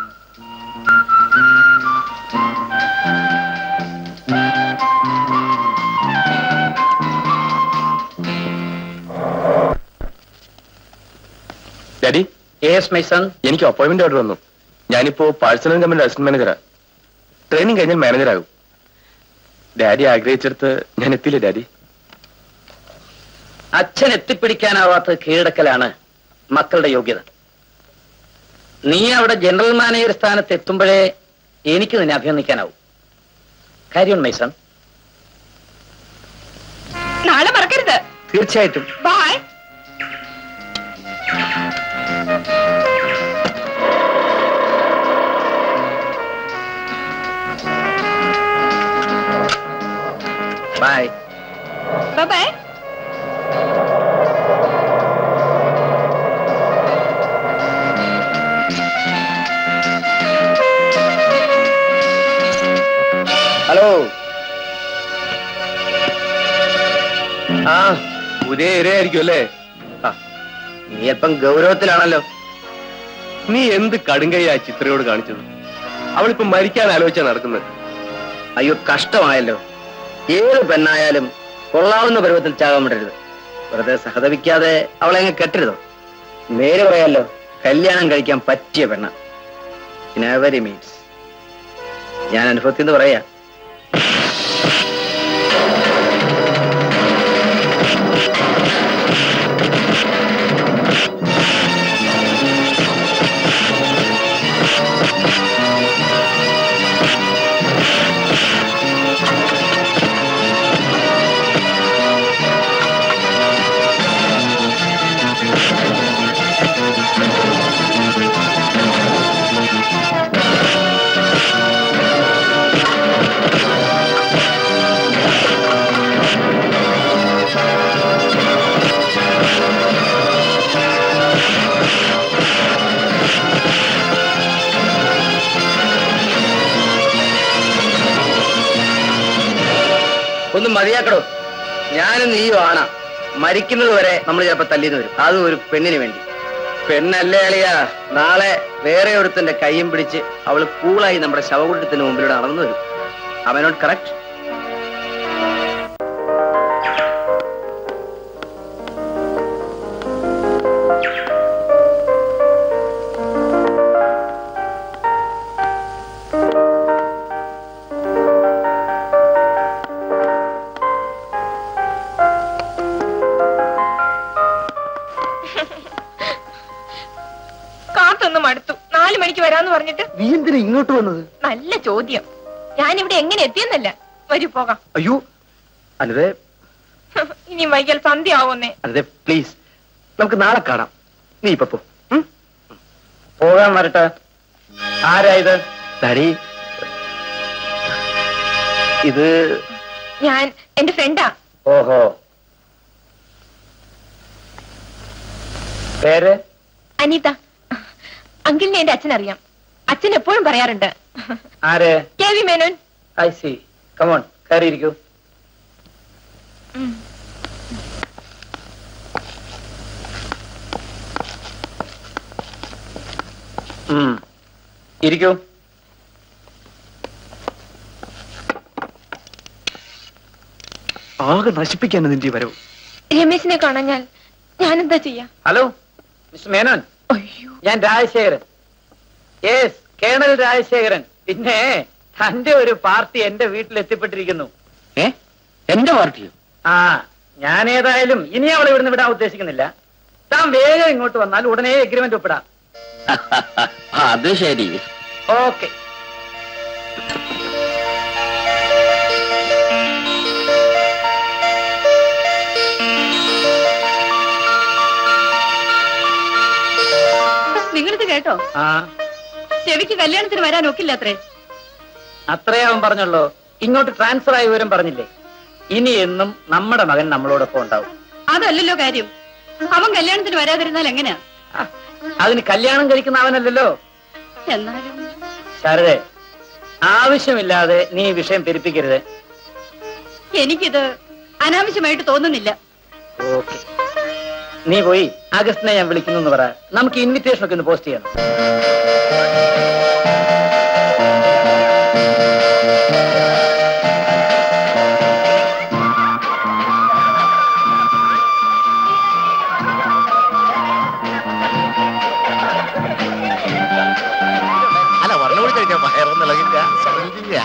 ഡാഡി യെസ് മൈ സൺ എനിക്ക് അപ്പോയിന്റ്മെന്റ് ഓർഡർ വന്നു ഞാനിപ്പോ പാഴ്സൽ ആൻഡ് കമ്പനി അസിസ്റ്റന്റ് മാനേജറാ ട്രെയിനിങ് കഴിഞ്ഞാൽ മാനേജർ ആകും ഡാഡി ആഗ്രഹിച്ചെടുത്ത് ഞാൻ എത്തിയില്ല ഡാഡി അച്ഛൻ എത്തിപ്പിടിക്കാനാവാത്ത കീഴടക്കലാണ് മക്കളുടെ യോഗ്യത നീ അവിടെ ജനറൽ മാനേജർ സ്ഥാനത്ത് എത്തുമ്പോഴേ എനിക്ക് നിന്നെ അഭിനന്ദിക്കാനാവും കാര്യം മൈ സൺ നാളെ മറക്കരുത് തീർച്ചയായിട്ടും ബൈ ബൈ ബൈ ഹലോ ആ പുതിയ ഇരയായിരിക്കും അല്ലേ നീ അല്പം ഗൗരവത്തിലാണല്ലോ നീ എന്ത് കടുങ്കൈയാ ചിത്രയോട് കാണിച്ചത് അവളിപ്പോ മരിക്കാൻ ആലോചിച്ചാ നടക്കുന്നത് അയ്യോ കഷ്ടമായല്ലോ ഏത് പെണ്ണായാലും കൊള്ളാവുന്ന പരുവത്തിൽ ചാകാൻ വിടരുത് വെറുതെ സഹതപിക്കാതെ അവളെ അങ്ങ് കെട്ടരുതോ നേരെ പറയാലോ കല്യാണം കഴിക്കാൻ പറ്റിയ പെണ്ണ നെവരി മീൻസ് ഞാൻ അനുഭവത്തിൽ നിന്ന് പറയാ ഒന്ന് മതിയാക്കടോ ഞാനും നീയും ആണ മരിക്കുന്നത് വരെ നമ്മൾ ചിലപ്പോ തല്ലിന്ന് വരും അതും ഒരു പെണ്ണിന് വേണ്ടി പെണ്ണല്ലേ അളിയ നാളെ വേറെ ഒരുത്തന്റെ കയ്യും പിടിച്ച് അവള് കൂളായി നമ്മുടെ ശവകുട്ടത്തിന് മുമ്പിലൂടെ നടന്നു വരും അവനോട് കറക്റ്റ് കാത്തൊന്ന് മടുത്തു നാലു മണിക്ക് വരാന്ന് പറഞ്ഞിട്ട് നീ എന്തിനാ ഇങ്ങോട്ട് വന്നത് നല്ല ചോദ്യം ഞാൻ ഇവിടെ എങ്ങനെ എത്തിയെന്നല്ല വരൂ പോകാം അയ്യോ അനിതേ ഇനി വൈകൽ സന്ധ്യ ആവുന്നേ അനിതേ പ്ലീസ് നമുക്ക് നാളെ കാണാം നീ ഇപ്പൊ പോ ഉം? പോകാൻ വരട്ടെ ആരാ ഇത് ഡാഡി ഇത് ഞാൻ എന്റെ ഫ്രണ്ടാ ഓഹോ പേര് അനീത അങ്കിളിനെ എന്റെ അച്ഛൻ അറിയാം അച്ഛൻ എപ്പോഴും പറയാറുണ്ട് ആര് K V Menon I C come on കയറിയിരിക്കൂ ഉം. ഇരിക്കൂ ആകെ നശിപ്പിക്കാൻ നിന്റെ ഈ വരവ് രമേശിനെ കാണാൻ ഞാൻ ഞാനെന്താ ചെയ്യാ ഹലോ മിസ്റ്റർ മേനോൻ ഞാൻ രാജശേഖരൻ യെസ് കേണൽ രാജശേഖരൻ പിന്നെ തന്റെ ഒരു പാർട്ടി എന്റെ വീട്ടിൽ എത്തിപ്പെട്ടിരിക്കുന്നു ഏ എന്റെ പാർട്ടിയോ ആ ഞാൻ ഏതായാലും ഇനി അവളെ ഇവിടുന്ന് വിടാൻ ഉദ്ദേശിക്കുന്നില്ല താൻ വേഗം ഇങ്ങോട്ട് വന്നാൽ ഉടനെ എഗ്രിമെന്റ് ഒപ്പിടാം അത് ശരി ഓക്കെ നിങ്ങളിത് കേട്ടോ ആ ചെവിക്ക് കല്യാണത്തിന് വരാൻ ഒക്കില്ലത്രേ അത്രേ അവൻ പറഞ്ഞുള്ളൂ ഇങ്ങോട്ട് ട്രാൻസ്ഫർ ആയ വിവരം പറഞ്ഞില്ലേ ഇനി എന്നും നമ്മുടെ മകൻ നമ്മളോടൊപ്പം ഉണ്ടാവും അതല്ലല്ലോ കാര്യം അവൻ കല്യാണത്തിന് വരാതിരുന്നാൽ എങ്ങനെയാ അതിന് കല്യാണം കഴിക്കുന്ന അവനല്ലല്ലോ എന്നാലും ശാരദേ ആവശ്യമില്ലാതെ നീ ഈ വിഷയം പെരുപ്പിക്കരുത് എനിക്കിത് അനാവശ്യമായിട്ട് തോന്നുന്നില്ല ഓക്കെ നീ പോയി ആഗസ്റ്റിനെ ഞാൻ വിളിക്കുന്നു എന്ന് പറ നമുക്ക് ഇൻവിറ്റേഷൻ ഒക്കെ ഒന്ന് പോസ്റ്റ് ചെയ്യണം അല്ല പറഞ്ഞു കൂടി കഴിഞ്ഞാൽ വയറൊന്നും ഇളകില്ല ശ്രദ്ധിക്കുക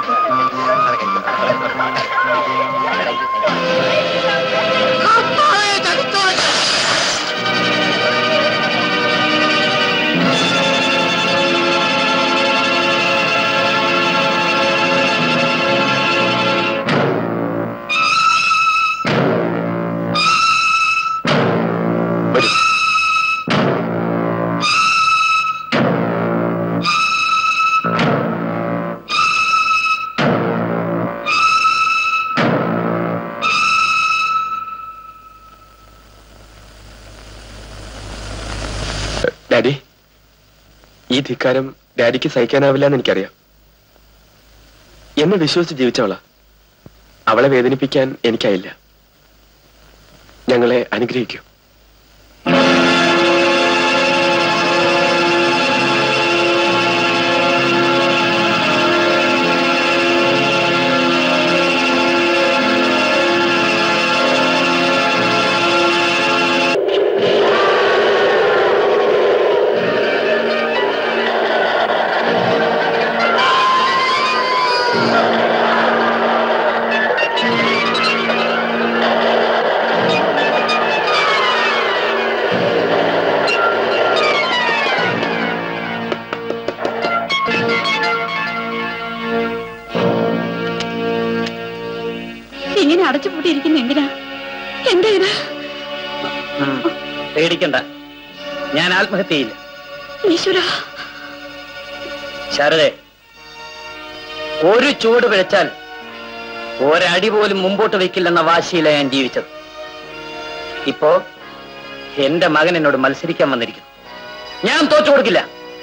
ഡാഡി ഈ ധിക്കാരം ഡാഡിക്ക് സഹിക്കാനാവില്ല എന്ന് എനിക്കറിയാം എന്നെ വിശ്വസിച്ച് ജീവിച്ചവളാ അവളെ വേദനിപ്പിക്കാൻ എനിക്കായില്ല ഞങ്ങളെ അനുഗ്രഹിക്കൂ ഇങ്ങനെ അടച്ചുപൂട്ടിയിരിക്കുന്ന എന്തിനാ എന്താ ഇത് ഉം. പേടിക്കണ്ട ഞാൻ ആത്മഹത്യ ചെയ്യില്ല ഈശ്വര ശാരദേ ഒരു ചൂട് പിഴച്ചാൽ ഒരടി പോലും മുമ്പോട്ട് വെക്കില്ലെന്ന വാശിയില ഞാൻ ജീവിച്ചത് ഇപ്പോ എന്റെ മകൻ എന്നോട് മത്സരിക്കാൻ വന്നിരിക്കുന്നു ഞാൻ തോറ്റു കൊടുക്കില്ല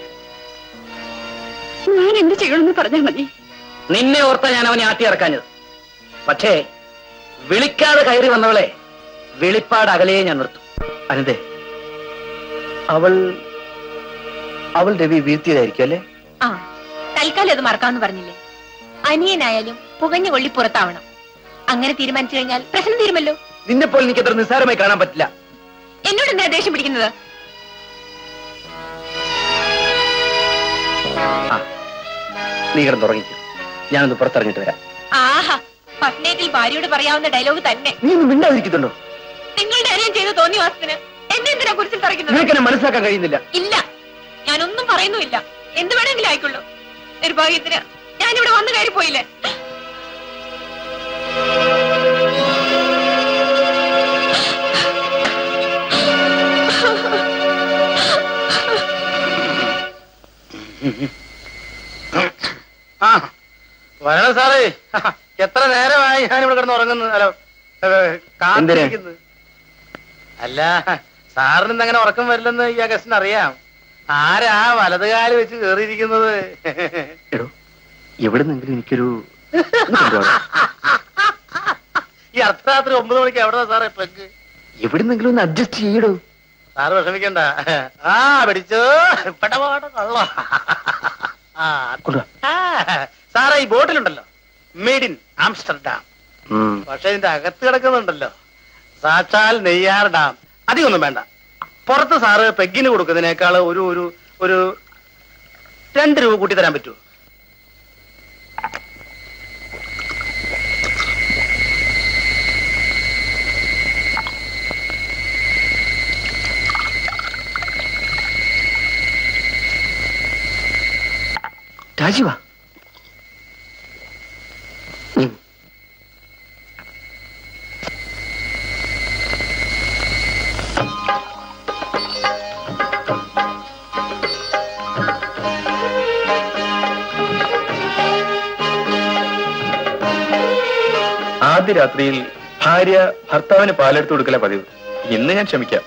ഞാൻ എന്ത് ചെയ്യണമെന്ന് പറഞ്ഞാൽ മതി നിന്നെ ഓർത്ത ഞാൻ അവനെ ആട്ടി ഇറക്കാഞ്ഞത് പക്ഷേ വിളിക്കാതെ കയറി വന്നവളെ വെളിപ്പാട് അകലയെ ഞാൻ നിർത്തും അനന്തേ അവൾ അവൾ രവി വീഴ്ത്തിയതായിരിക്കും അല്ലേ ആ തൽക്കാലം അത് മറക്കാന്ന് പറഞ്ഞില്ലേ അനിയനായാലും പുകഞ്ഞു കൊള്ളി പുറത്താവണം അങ്ങനെ തീരുമാനിച്ചു കഴിഞ്ഞാൽ പ്രശ്നം തീരുമല്ലോ നിന്നെ പോലെ എനിക്ക് അത്ര നിസ്സാരമായി കാണാൻ പറ്റില്ല എന്നോട് എന്താ ദേഷ്യം പിടിക്കുന്നത് നീ കിടന്നുറങ്ങിക്കും ഞാനൊന്ന് പുറത്തിറങ്ങിട്ട് വരാം ആഹാ പത്നേറ്റിൽ ഭാര്യയോട് പറയാവുന്ന ഡയലോഗ് തന്നെ നീ ഒന്നും മിണ്ടാതിരിക്കുന്നുണ്ടോ നിങ്ങളുടെ അനിയൻ ചെയ്ത തോന്നി വാസത്തിന് എന്നെ എന്തിനാ കുറിച്ചിൽ തറയ്ക്കുന്നത് നിനക്കെന്നെ മനസ്സിലാക്കാൻ കഴിയുന്നില്ല ഇല്ല ഞാനൊന്നും പറയുന്നുമില്ല എന്ത് വേണമെങ്കിലും ആയിക്കൊള്ളൂ നിർഭാഗ്യത്തിന് ഞാനിവിടെ വന്നു കയറി പോയില്ലേ ആ വരണം സാറേ എത്ര നേരമായി ഞാൻ ഇവിടെ കിടന്ന് ഉറങ്ങുന്നു അല്ല ഏ, കാത്തിരിക്കുന്നു അല്ല സാറിന് അങ്ങനെ ഉറക്കം വരില്ലെന്ന് ഈ അഗസ്റ്റിന് അറിയാം ആരാ വലത് കാല് വെച്ച് കേറിയിരിക്കുന്നത് എവിടുന്നെങ്കിലും എനിക്കൊരു ഈ അർദ്ധരാത്രി ഒമ്പത് മണിക്ക് എവിടെ സാറേ പ്ലഗ് എവിടുന്നെങ്കിലും ഒന്ന് അഡ്ജസ്റ്റ് ചെയ്യടോ സാറ് വിഷമിക്കണ്ട ആ പിടിച്ചോ പടപാട കള്ള ആ ആ, സാറേ ഈ ബോട്ടിലുണ്ടല്ലോ മെയ്ഡ് ഇൻ ആംസ്റ്റർഡാം പക്ഷെ ഇതിന്റെ അകത്ത് കിടക്കുന്നുണ്ടല്ലോ സാക്ഷാൽ നെയ്യാർ ഡാം അധികമൊന്നും വേണ്ട പുറത്ത് സാറ് പെഗ്ഗിന് കൊടുക്കുന്നതിനേക്കാൾ ഒരു ഒരു ഒരു രണ്ട് രൂപ കൂട്ടി തരാൻ പറ്റുമോ രാജീവ ആദ്യ രാത്രിയിൽ ഭാര്യ ഭർത്താവിന് പാലെടുത്ത് കൊടുക്കല പതിവ് ഇന്ന് ഞാൻ ക്ഷമിക്കാം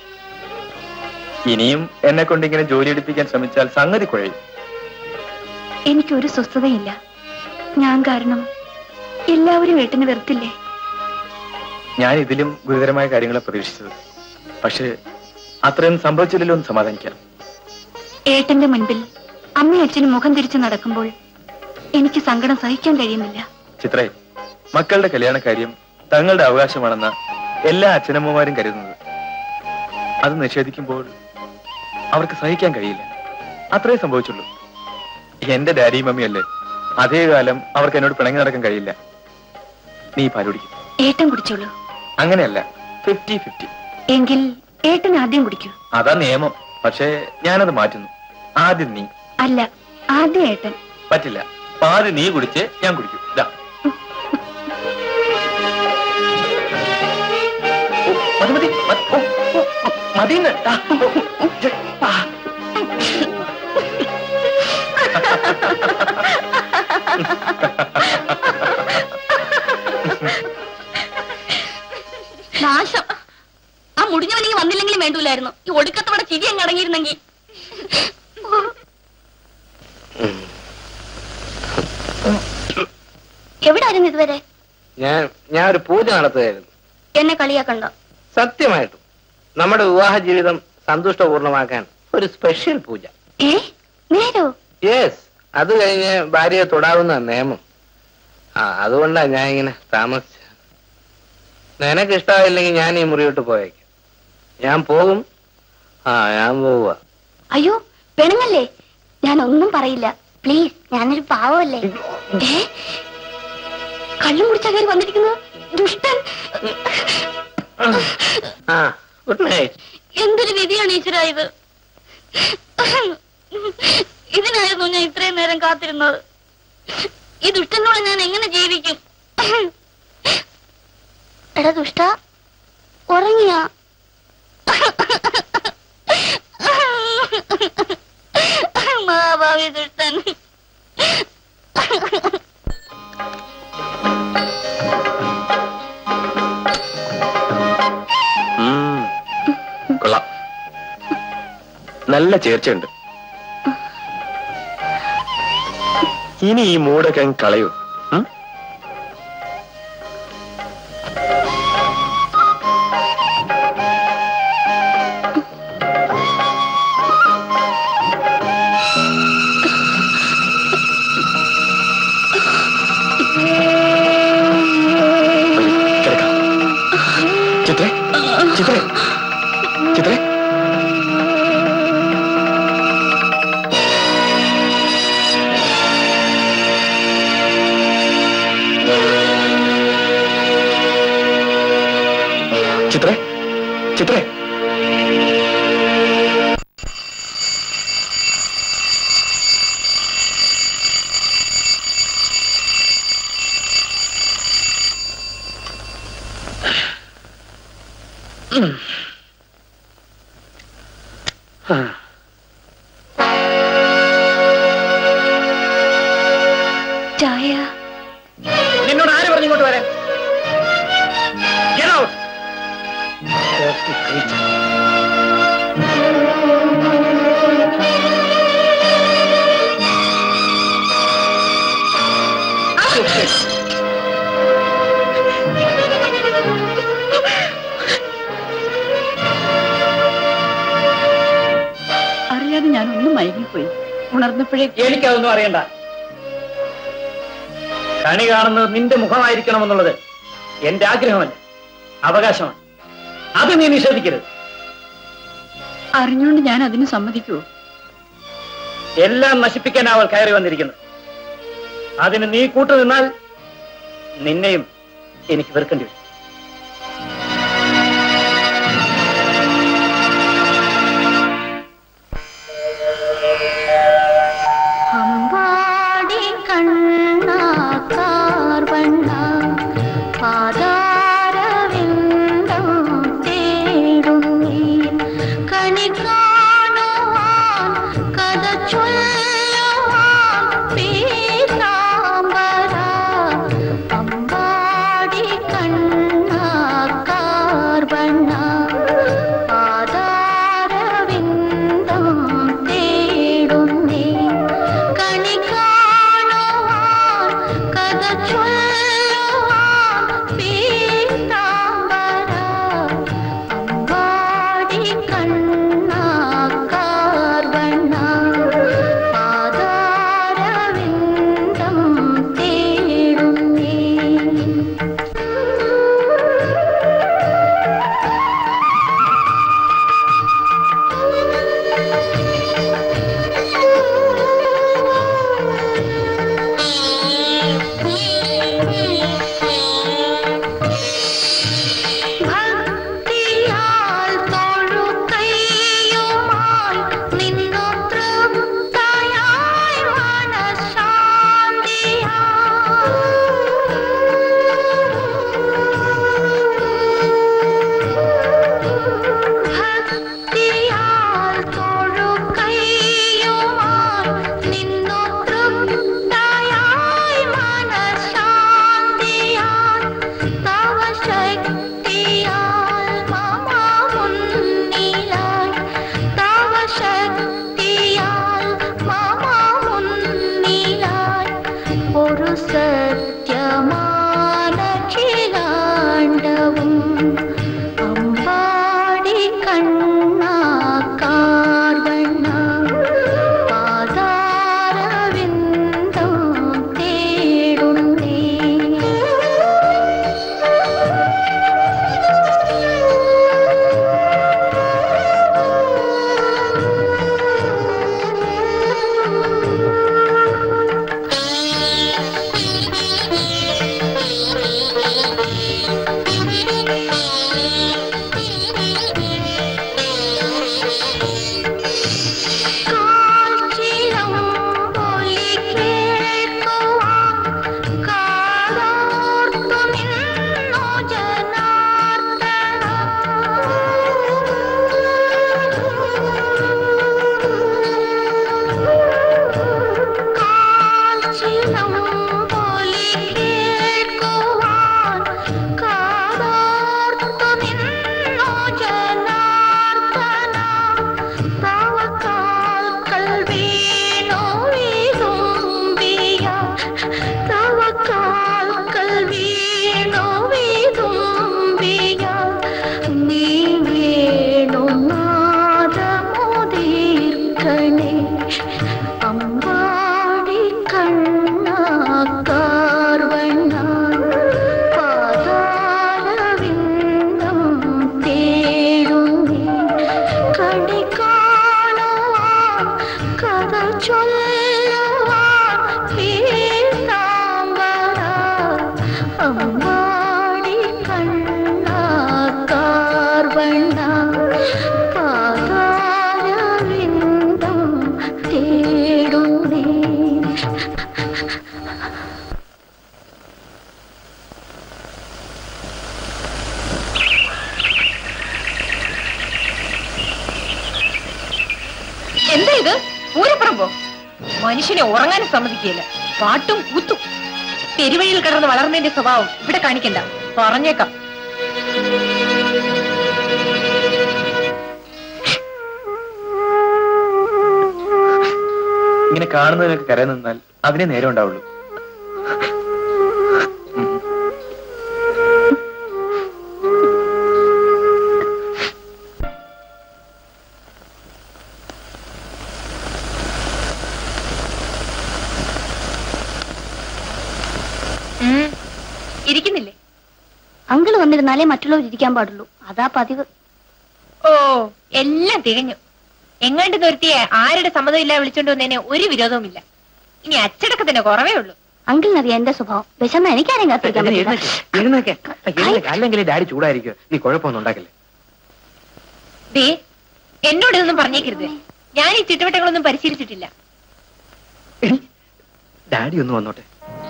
ഇനിയും എന്നെ കൊണ്ട് ഇങ്ങനെ ജോലി എടുപ്പിക്കാൻ ശ്രമിച്ചാൽ സംഗതി കുഴയും എനിക്കൊരു സ്വസ്ഥതയില്ല ഞാൻ കാരണം എല്ലാവരും ഏട്ടന് വെറുത്തില്ലേ ഞാൻ ഇതിലും ഗുരുതരമായ കാര്യങ്ങളെ പ്രതീക്ഷിച്ചത് പക്ഷേ അത്രയും സംഭവിച്ചില്ലല്ലോ എന്ന് സമാധാനിക്കാം ഏട്ടന്റെ മുൻപിൽ അമ്മയും അച്ഛനും മുഖം തിരിച്ചു നടക്കുമ്പോൾ എനിക്ക് സങ്കടം സഹിക്കാൻ കഴിയുന്നില്ല ചിത്രേ മക്കളുടെ കല്യാണ കാര്യം തങ്ങളുടെ അവകാശമാണെന്ന എല്ലാ അച്ഛനമ്മമാരും കരുതുന്നത് അത് നിഷേധിക്കുമ്പോൾ അവർക്ക് സഹിക്കാൻ കഴിയില്ല അത്രേ സംഭവിച്ചുള്ളൂ എന്റെ ഡാഡിയും മമ്മിയല്ലേ അതേ കാലം അവർക്ക് എന്നോട് പിണങ്ങി നടക്കാൻ കഴിയില്ല നീ പാലുടിക്കും ഏട്ടൻ കുടിച്ചോളൂ അങ്ങനെയല്ല ഫിഫ്റ്റി ഫിഫ്റ്റി എങ്കിൽ ഏട്ടൻ ആദ്യം കുടിക്കൂ അതാ നിയമം പക്ഷേ ഞാനത് മാറ്റുന്നു ആദ്യം നീ അല്ല ആദ്യം ഏട്ടൻ പറ്റില്ല പാതി നീ കുടിച്ച് ഞാൻ കുടിക്കും ഇതാ ഓ, മതി മതി മതി. ഓ, ഓ, ഓ, മതിന്ന് ആ, ഓ, ഓ, ഛെ, ആ. നാശം ആ മുടിഞ്ഞവനെങ്കിൽ വന്നില്ലെങ്കിലും വേണ്ടൂലായിരുന്നു ഈ ഒടുക്കത്തോടെ ചിരി അങ്ങ് അടങ്ങിയിരുന്നെങ്കിൽ എവിടായിരുന്നു ഇതുവരെ ഞാൻ ഞാൻ ഒരു പൂജ നടത്തുകയായിരുന്നു എന്നെ കളിയാക്കണ്ട സത്യമായിട്ടും നമ്മുടെ വിവാഹ ജീവിതം സന്തുഷ്ടപൂർണ്ണമാക്കാൻ ഒരു സ്പെഷ്യൽ പൂജ ഏ നേരോ യെസ് അത് കഴിഞ്ഞ് ഭാര്യയെ തൊടാവുന്ന നിയമം ആ അതുകൊണ്ടാ ഞാൻ ഇങ്ങനെ താമസിച്ച നിനക്ക് ഇഷ്ടമായില്ലെങ്കിൽ ഞാൻ ഈ മുറി വിട്ട് പോയേക്കാം ഞാൻ പോകും ആ ഞാൻ പോവുക അയ്യോ പെണുങ്ങല്ലേ ഞാൻ ഒന്നും പറയില്ല പ്ലീസ് ഞാനൊരു പാവമല്ലേ ഏ കള്ളും കുടിച്ച കയറി വന്നിരിക്കുന്നു ദുഷ്ടൻ ആ ഗുഡ് നൈറ്റ് എന്തൊരു വിധിയാണ് ഈശ്വരായത് ഇതിനായിരുന്നു ഞാൻ ഇത്രയും നേരം കാത്തിരുന്നത് ഈ ദുഷ്ടനോട് ഞാൻ എങ്ങനെ ജീവിക്കും എടാ ദുഷ്ട ഉറങ്ങിയ മഹാഭാവി ദുഷ്ടൻ ഉം, കൊള്ളാം നല്ല ചേർച്ചയുണ്ട് ഇനി ഈ മൂടൊക്കെ അങ്ങ് കളയൂ ഉം? കിടക്കാം. ചിത്രേ ചിത്രേ ചിത്രേ ചിത്രേ ചിത്രേ ചായ നിന്നോട് ആര് പറഞ്ഞു ഇങ്ങോട്ട് വരാൻ Get out. Dirty creature. അറിയാതെ ഞാൻ ഒന്നും മയങ്ങിപ്പോയി ഉണർന്നപ്പോഴേ എനിക്കതൊന്നും അറിയണ്ട കണി കാണുന്നത് നിന്റെ മുഖമായിരിക്കണമെന്നുള്ളത് എന്റെ ആഗ്രഹമല്ല അവകാശമാണ് അത് നീ നിഷേധിക്കരുത് അറിഞ്ഞുകൊണ്ട് ഞാൻ അതിന് സമ്മതിക്കുവോ എല്ലാം നശിപ്പിക്കാൻ അവൾ കയറി വന്നിരിക്കുന്നു അതിന് നീ കൂട്ടു നിന്നാൽ നിന്നെയും എനിക്ക് വെറുക്കേണ്ടി വരും അമ്പാടി കണ്ണ കാർവണ്ണ പാതാരവിന്ദം തേടുന്നീ കണി കാണുവാൻ കഥ ചൊല്ലുവാൻ പീതാംബര അമ്പാടി കണ്ണ കാർവണ്ണ പാതാരവിന്ദം തേടുന്നീ കണി കാണുവാൻ കഥ ചൊല്ലുവാൻ പീതാംബര അമ്പാടി കണ്ണാ കാർവണ്ണ പാതാരവിന്ദം തേടുന്നേ കാച്ചിലം പൊലി കേൾക്കുവാൻ കാതോർത്തു നിന്നു ജനാർദ്ദന കാച്ചിലം പൊലി കേൾക്കുവാൻ കാതോർത്തു നിന്നു ജനാർദ്ദന തവ കാൽക്കൽ വീണു വീതുമ്പിയ തവ കാൽക്കൽ വീണു വീതുമ്പിയ നീ വേണു നാദമുദീർക്കണേ അമ്പാടി കണ്ണ കാർവണ്ണ പാതാരവിന്ദം തേടുന്നേ കണി കാണുവാൻ കഥ ചൊല്ലുവാൻ പീതാംബര അമ്പാടി കണ്ണ കാർവണ്ണ പാതാരവിന്ദം തേടുന്നേ എന്താ ഇത് പൂരപ്പുറമ്പോ മനുഷ്യനെ ഉറങ്ങാനും സമ്മതിക്കില്ല പാട്ടും കൂത്തും തെരുവഴിയിൽ കിടന്ന് വളർന്നതിന്റെ സ്വഭാവം ഇവിടെ കാണിക്കണ്ട പറഞ്ഞേക്കാം ഇങ്ങനെ കാണുന്നതിനൊക്കെ കരയിൽ നിന്നാൽ അതിനെ നേരം ഉണ്ടാവുള്ളൂ ഉം. ഇരിക്കുന്നില്ലേ അങ്കിള് വന്നിരുന്നാലേ മറ്റുള്ളവർ ഇരിക്കാൻ പാടുള്ളൂ അതാ പതിവ് ഓ എല്ലാം തികഞ്ഞു എങ്ങാണ്ട് നിർത്തിയെ ആരുടെ സമ്മതമില്ല വിളിച്ചോണ്ട് വന്നതിന് ഒരു വിരോധവുമില്ല ഇനി അച്ചടക്ക തന്നെ കുറവേ ഉള്ളൂ അങ്കിളിനറിയാം എന്റെ സ്വഭാവം വിശന്ന എനിക്കാരെയും കാത്തിരിക്കാൻ പറ്റില്ല എഴുന്നേക്കെ എഴുന്നേക്കെ അല്ലെങ്കിൽ ഡാഡി ചൂടായിരിക്കും നീ കുഴപ്പമൊന്നും ഉണ്ടാക്കില്ലേ ദേ എന്നോട് ഇതൊന്നും പറഞ്ഞേക്കരുത് ഞാൻ ഈ ചുറ്റുവട്ടങ്ങളൊന്നും പരിശീലിച്ചിട്ടില്ല ഡാഡി ഒന്ന് വന്നോട്ടെ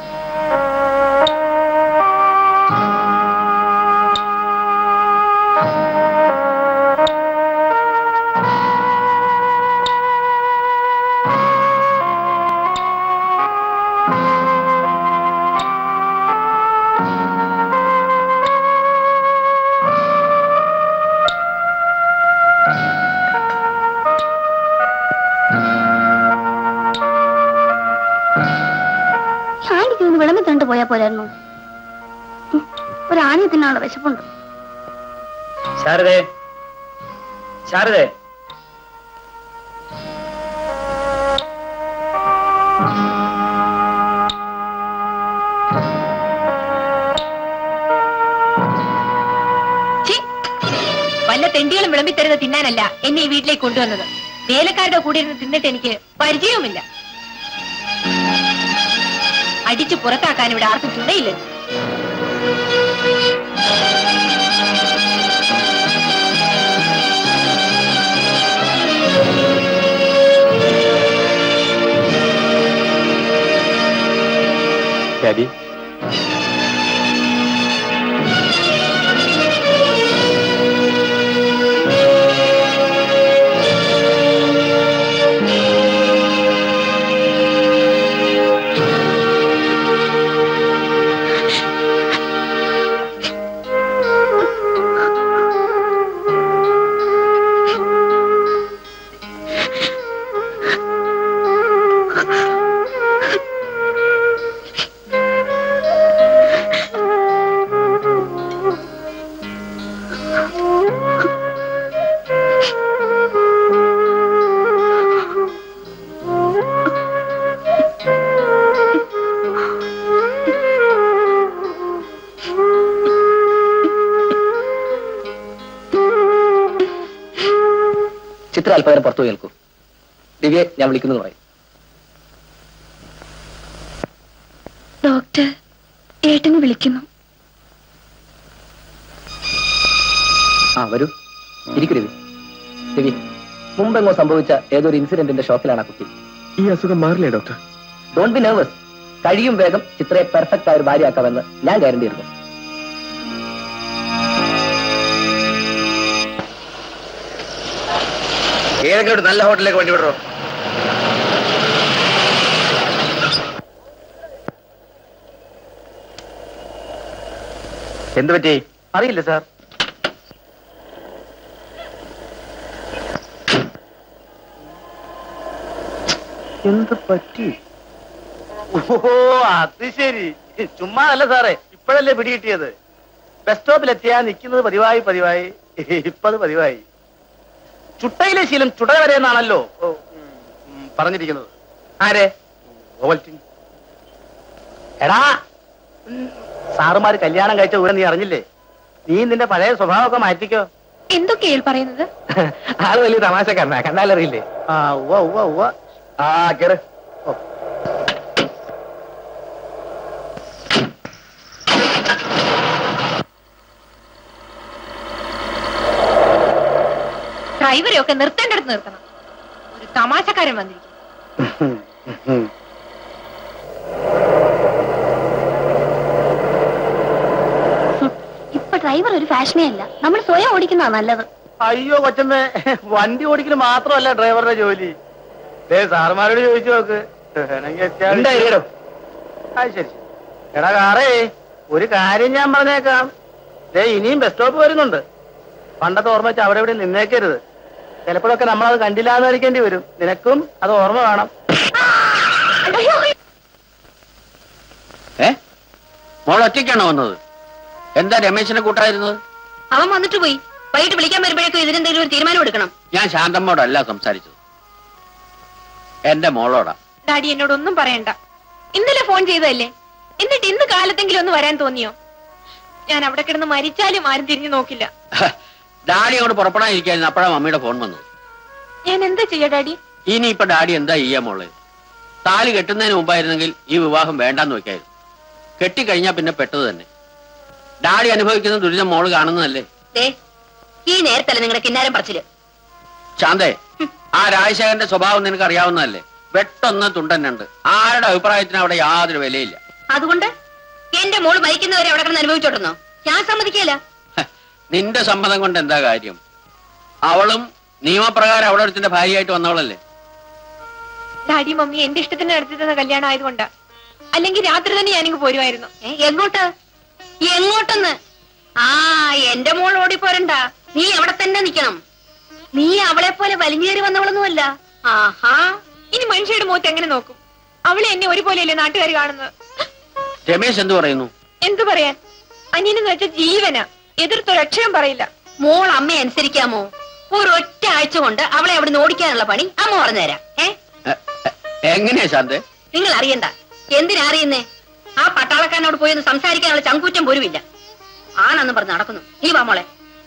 ആന്റിക്ക് ഒന്ന് വിളമ്പി തന്നിട്ട് പോയാ പോരായിരുന്നു ഉം, ഒരു ആണി തിന്നാനുള്ള വിശപ്പുണ്ട് ശാരദേ ശാരദേ ഛീ! വല്ല തെണ്ടികളും വിളമ്പി തരുന്ന തിന്നാനല്ല എന്നെ ഈ വീട്ടിലേക്ക് കൊണ്ടുവന്നത് വേലക്കാരുടെ കൂടെ ഇരുന്ന് തിന്നിട്ട് എനിക്ക് പരിചയവുമില്ല അടിച്ചു പുറത്താക്കാൻ ഇവിടെ ആർക്കും തുണയില്ല ഡാഡി ചിത്ര അല്പനേരം പുറത്തു പോയി നിൽക്കൂ ദിവ്യെ ഞാൻ വിളിക്കുന്നു പറയും ഡോക്ടർ ഏട്ടനെ വിളിക്കുന്നു ആ വരൂ ഇരിക്കൂ രവി രവി മുമ്പെങ്ങോ സംഭവിച്ച ഏതൊരു ഇൻസിഡന്റിന്റെ ഷോക്കിലാണ് ആ കുട്ടി ഈ അസുഖം മാറില്ലേ ഡോക്ടർ ഡോണ്ട് ബി നെർവസ് കഴിയും വേഗം ചിത്രയെ പെർഫെക്റ്റ് ആയ ഒരു ഭാര്യയാക്കാമെന്ന് ഞാൻ ഗ്യാരണ്ടി എടുക്കും ഏതെങ്കിലും ഒരു നല്ല ഹോട്ടലിലേക്ക് വണ്ടി വിടറോ എന്ത് പറ്റി അറിയില്ല സാർ എന്ത് പറ്റി ഓ അത് ശരി ചുമ്മാ അല്ല സാറേ ഇപ്പോഴല്ലേ പിടികിട്ടിയത് ബസ് സ്റ്റോപ്പിലെത്തിയാ നിൽക്കുന്നത് പതിവായി പതിവായി ഇപ്പത് പതിവായി ചുട്ടയിലെ ശീലം ചുട വരെ എന്നാണല്ലോ ഓ, ഉം, ഉം, പറഞ്ഞിരിക്കുന്നത് ആരെ ഓവൽറ്റിൻ എടാ ഉം, സാറുമാര് കല്യാണം കഴിച്ച ഊരെ നീ അറിഞ്ഞില്ലേ നീ നിന്റെ പഴയ സ്വഭാവമൊക്കെ മാറ്റിക്കോ എന്തൊക്കെയാണ് പറയുന്നത് ആള് വലിയ തമാശക്കാരനാ കണ്ടാലറിയില്ലേ ആ ഉവ്വ ഉവ്വ ഉവ്വ ആ കേറ് ഓ ഡ്രൈവറെ ഒക്കെ നിർത്തേണ്ടടുത്ത് നിർത്തണം ഒരു തമാശക്കാരൻ വന്നിരിക്കും ഇപ്പൊ ഡ്രൈവർ ഒരു ഫാഷനേ അല്ല നമ്മൾ സ്വയം ഓടിക്കുന്നതാ നല്ലത് അയ്യോ കൊച്ചമ്മ വണ്ടി ഓടിക്കൽ മാത്രമല്ല ഡ്രൈവറുടെ ജോലി ദേ സാറുമാരോട് ചോദിച്ചു നോക്ക് വേണമെങ്കിൽ അത്യാവശ്യം- ആ ശരി ശരി. എടാ കാറേ ഒരു കാര്യം ഞാൻ പറഞ്ഞേക്കാം ദേ ഇനിയും ബസ് സ്റ്റോപ്പ് വരുന്നുണ്ട് പണ്ടത്തെ ഓർമ്മ വെച്ച് അവിടെ ഇവിടെ നിന്നേക്കരുത് ചിലപ്പോഴൊക്കെ നമ്മളത് കണ്ടില്ല എന്ന് ധരിക്കേണ്ടി വരും നിനക്കും അത് ഓർമ്മ വേണം ഏ മോൾ ഒറ്റയ്ക്കാണോ വന്നത് എന്താ രമേശിനെ കൂട്ടായിരുന്നത് അവൻ വന്നിട്ട് പോയി വൈകിട്ട് വിളിക്കാൻ വരുമ്പോഴേക്കും ഇതിനെന്തെങ്കിലും ഒരു തീരുമാനം എടുക്കണം ഞാൻ ശാന്തമ്മോടല്ല സംസാരിച്ചത് എന്റെ മോളോടാ ഡാഡി എന്നോട് ഒന്നും പറയണ്ട ഇന്നലെ ഫോൺ ചെയ്തതല്ലേ എന്നിട്ട് ഇന്ന് കാലത്തെങ്കിലും ഒന്ന് വരാൻ തോന്നിയോ ഞാൻ അവിടെ കിടന്ന് മരിച്ചാലും ആരും തിരിഞ്ഞു നോക്കില്ല ഡാഡി അങ്ങോട്ട് പുറപ്പെടാനിരിക്കായിരുന്നു അപ്പോഴാ മമ്മിയുടെ ഫോൺ വന്നത് ഞാൻ എന്താ ചെയ്യാ ഡാഡി ഇനി ഇപ്പൊ ഡാഡി എന്താ ചെയ്യാ മോളെ താലി കെട്ടുന്നതിന് മുമ്പായിരുന്നെങ്കിൽ ഈ വിവാഹം വേണ്ടാന്ന് വെക്കായിരുന്നു കെട്ടിക്കഴിഞ്ഞാ പിന്നെ പെട്ടത് തന്നെ ഡാഡി അനുഭവിക്കുന്ന ദുരിതം മോള് കാണുന്നതല്ലേ ദേ ഈ നേരത്തല്ല നിങ്ങളുടെ കിന്നാരം പറച്ചില് ശാന്തേ ആ രാജശേഖരന്റെ സ്വഭാവം നിനക്ക് അറിയാവുന്നതല്ലേ വെട്ടൊന്ന് തുണ്ടന്നുണ്ട് ആരുടെ അഭിപ്രായത്തിന് അവിടെ യാതൊരു വിലയില്ല അതുകൊണ്ട് എന്റെ മോള് മരിക്കുന്നവരെ അവിടെ കിടന്ന് അനുഭവിച്ചോട്ടുന്നോ ഞാൻ സമ്മതിക്കില്ല നിന്റെ സമ്മതം കൊണ്ട് എന്താ കാര്യം അവളും നിയമപ്രകാരം അവിടെ ഒരുത്തിന്റെ ഭാര്യയായിട്ട് വന്നവളല്ലേ ഡാഡി മമ്മി എന്റെ ഇഷ്ടത്തിന് നടത്തി തന്ന കല്യാണം ആയതുകൊണ്ടാ അല്ലെങ്കിൽ രാത്രി തന്നെ ഞാനിങ്ങ് പോരുമായിരുന്നു എങ്ങോട്ട് എങ്ങോട്ടെന്ന് ആ എന്റെ മോൾ ഓടിപ്പോരണ്ട നീ അവിടെ തന്നെ നിക്കണം നീ അവളെ പോലെ വലിഞ്ഞേറി വന്നവളൊന്നുമല്ല ആഹാ ഇനി മനുഷ്യരുടെ മുഖത്ത് എങ്ങനെ നോക്കും അവളെ എന്നെ ഒരുപോലെയല്ലേ നാട്ടുകാർ കാണുന്നത് രമേശ് എന്തു പറയുന്നു എന്തു പറയാൻ അനിയനെന്ന് വെച്ച ജീവനാ എതിർത്തൊരക്ഷരം പറയില്ല മോൾ അമ്മയെ അനുസരിക്കാമോ ഒരൊറ്റ ആഴ്ച കൊണ്ട് അവളെ അവിടെ നിന്ന് ഓടിക്കാനുള്ള പണി അമ്മ പറഞ്ഞുതരാം ഏ എങ്ങനെയാ ശാന്തേ നിങ്ങൾ അറിയണ്ട എന്തിനാ അറിയുന്നേ ആ പട്ടാളക്കാരനോട് പോയി ഒന്ന് സംസാരിക്കാനുള്ള ചങ്കൂറ്റം പോലുമില്ല ആണെന്ന് പറഞ്ഞ് നടക്കുന്നു നീ വാ മോളെ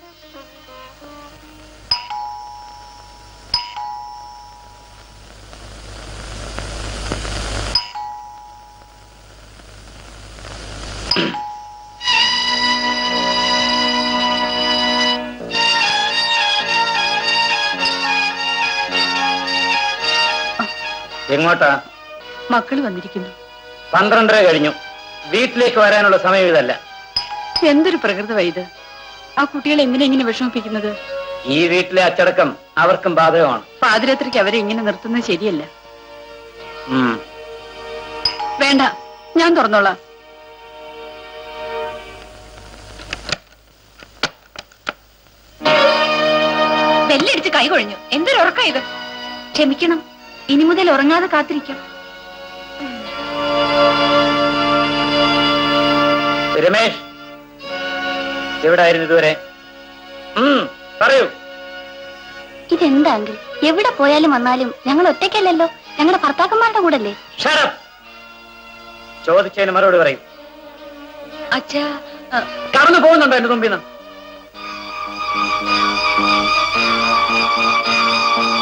എങ്ങോട്ടാ മക്കൾ വന്നിരിക്കുന്നു പന്ത്രണ്ടര കഴിഞ്ഞു വീട്ടിലേക്ക് വരാനുള്ള സമയം ഇതല്ല എന്തൊരു പ്രകൃതമാ ഇത് ആ കുട്ടികളെ എന്തിനാ ഇങ്ങനെ വിഷമിപ്പിക്കുന്നത് ഈ വീട്ടിലെ അച്ചടക്കം അവർക്കും ബാധകമാണ് പാതിരാത്രിക്ക് അവരെ ഇങ്ങനെ നിർത്തുന്നത് ശരിയല്ല ഉം. വേണ്ട ഞാൻ തുറന്നോളാം ബെല്ലടിച്ച് കൈ കൊഴിഞ്ഞു എന്തൊരു ഉറക്കം ഇത് ക്ഷമിക്കണം ഇനി മുതൽ ഉറങ്ങാതെ കാത്തിരിക്കാം രമേഷ് എവിടായിരുന്നു ഇതുവരെ ഉം, പറയൂ ഇതെന്താങ്കിൽ എവിടെ പോയാലും വന്നാലും ഞങ്ങൾ ഒറ്റയ്ക്കല്ലല്ലോ ഞങ്ങളുടെ ഭർത്താക്കന്മാരുടെ കൂടെ അല്ലേ Shut up. ചോദിച്ചതിന് മറുപടി പറയും അച്ഛാ കടന്നു പോകുന്നുണ്ടോ എന്റെ മുമ്പിൽ നിന്ന്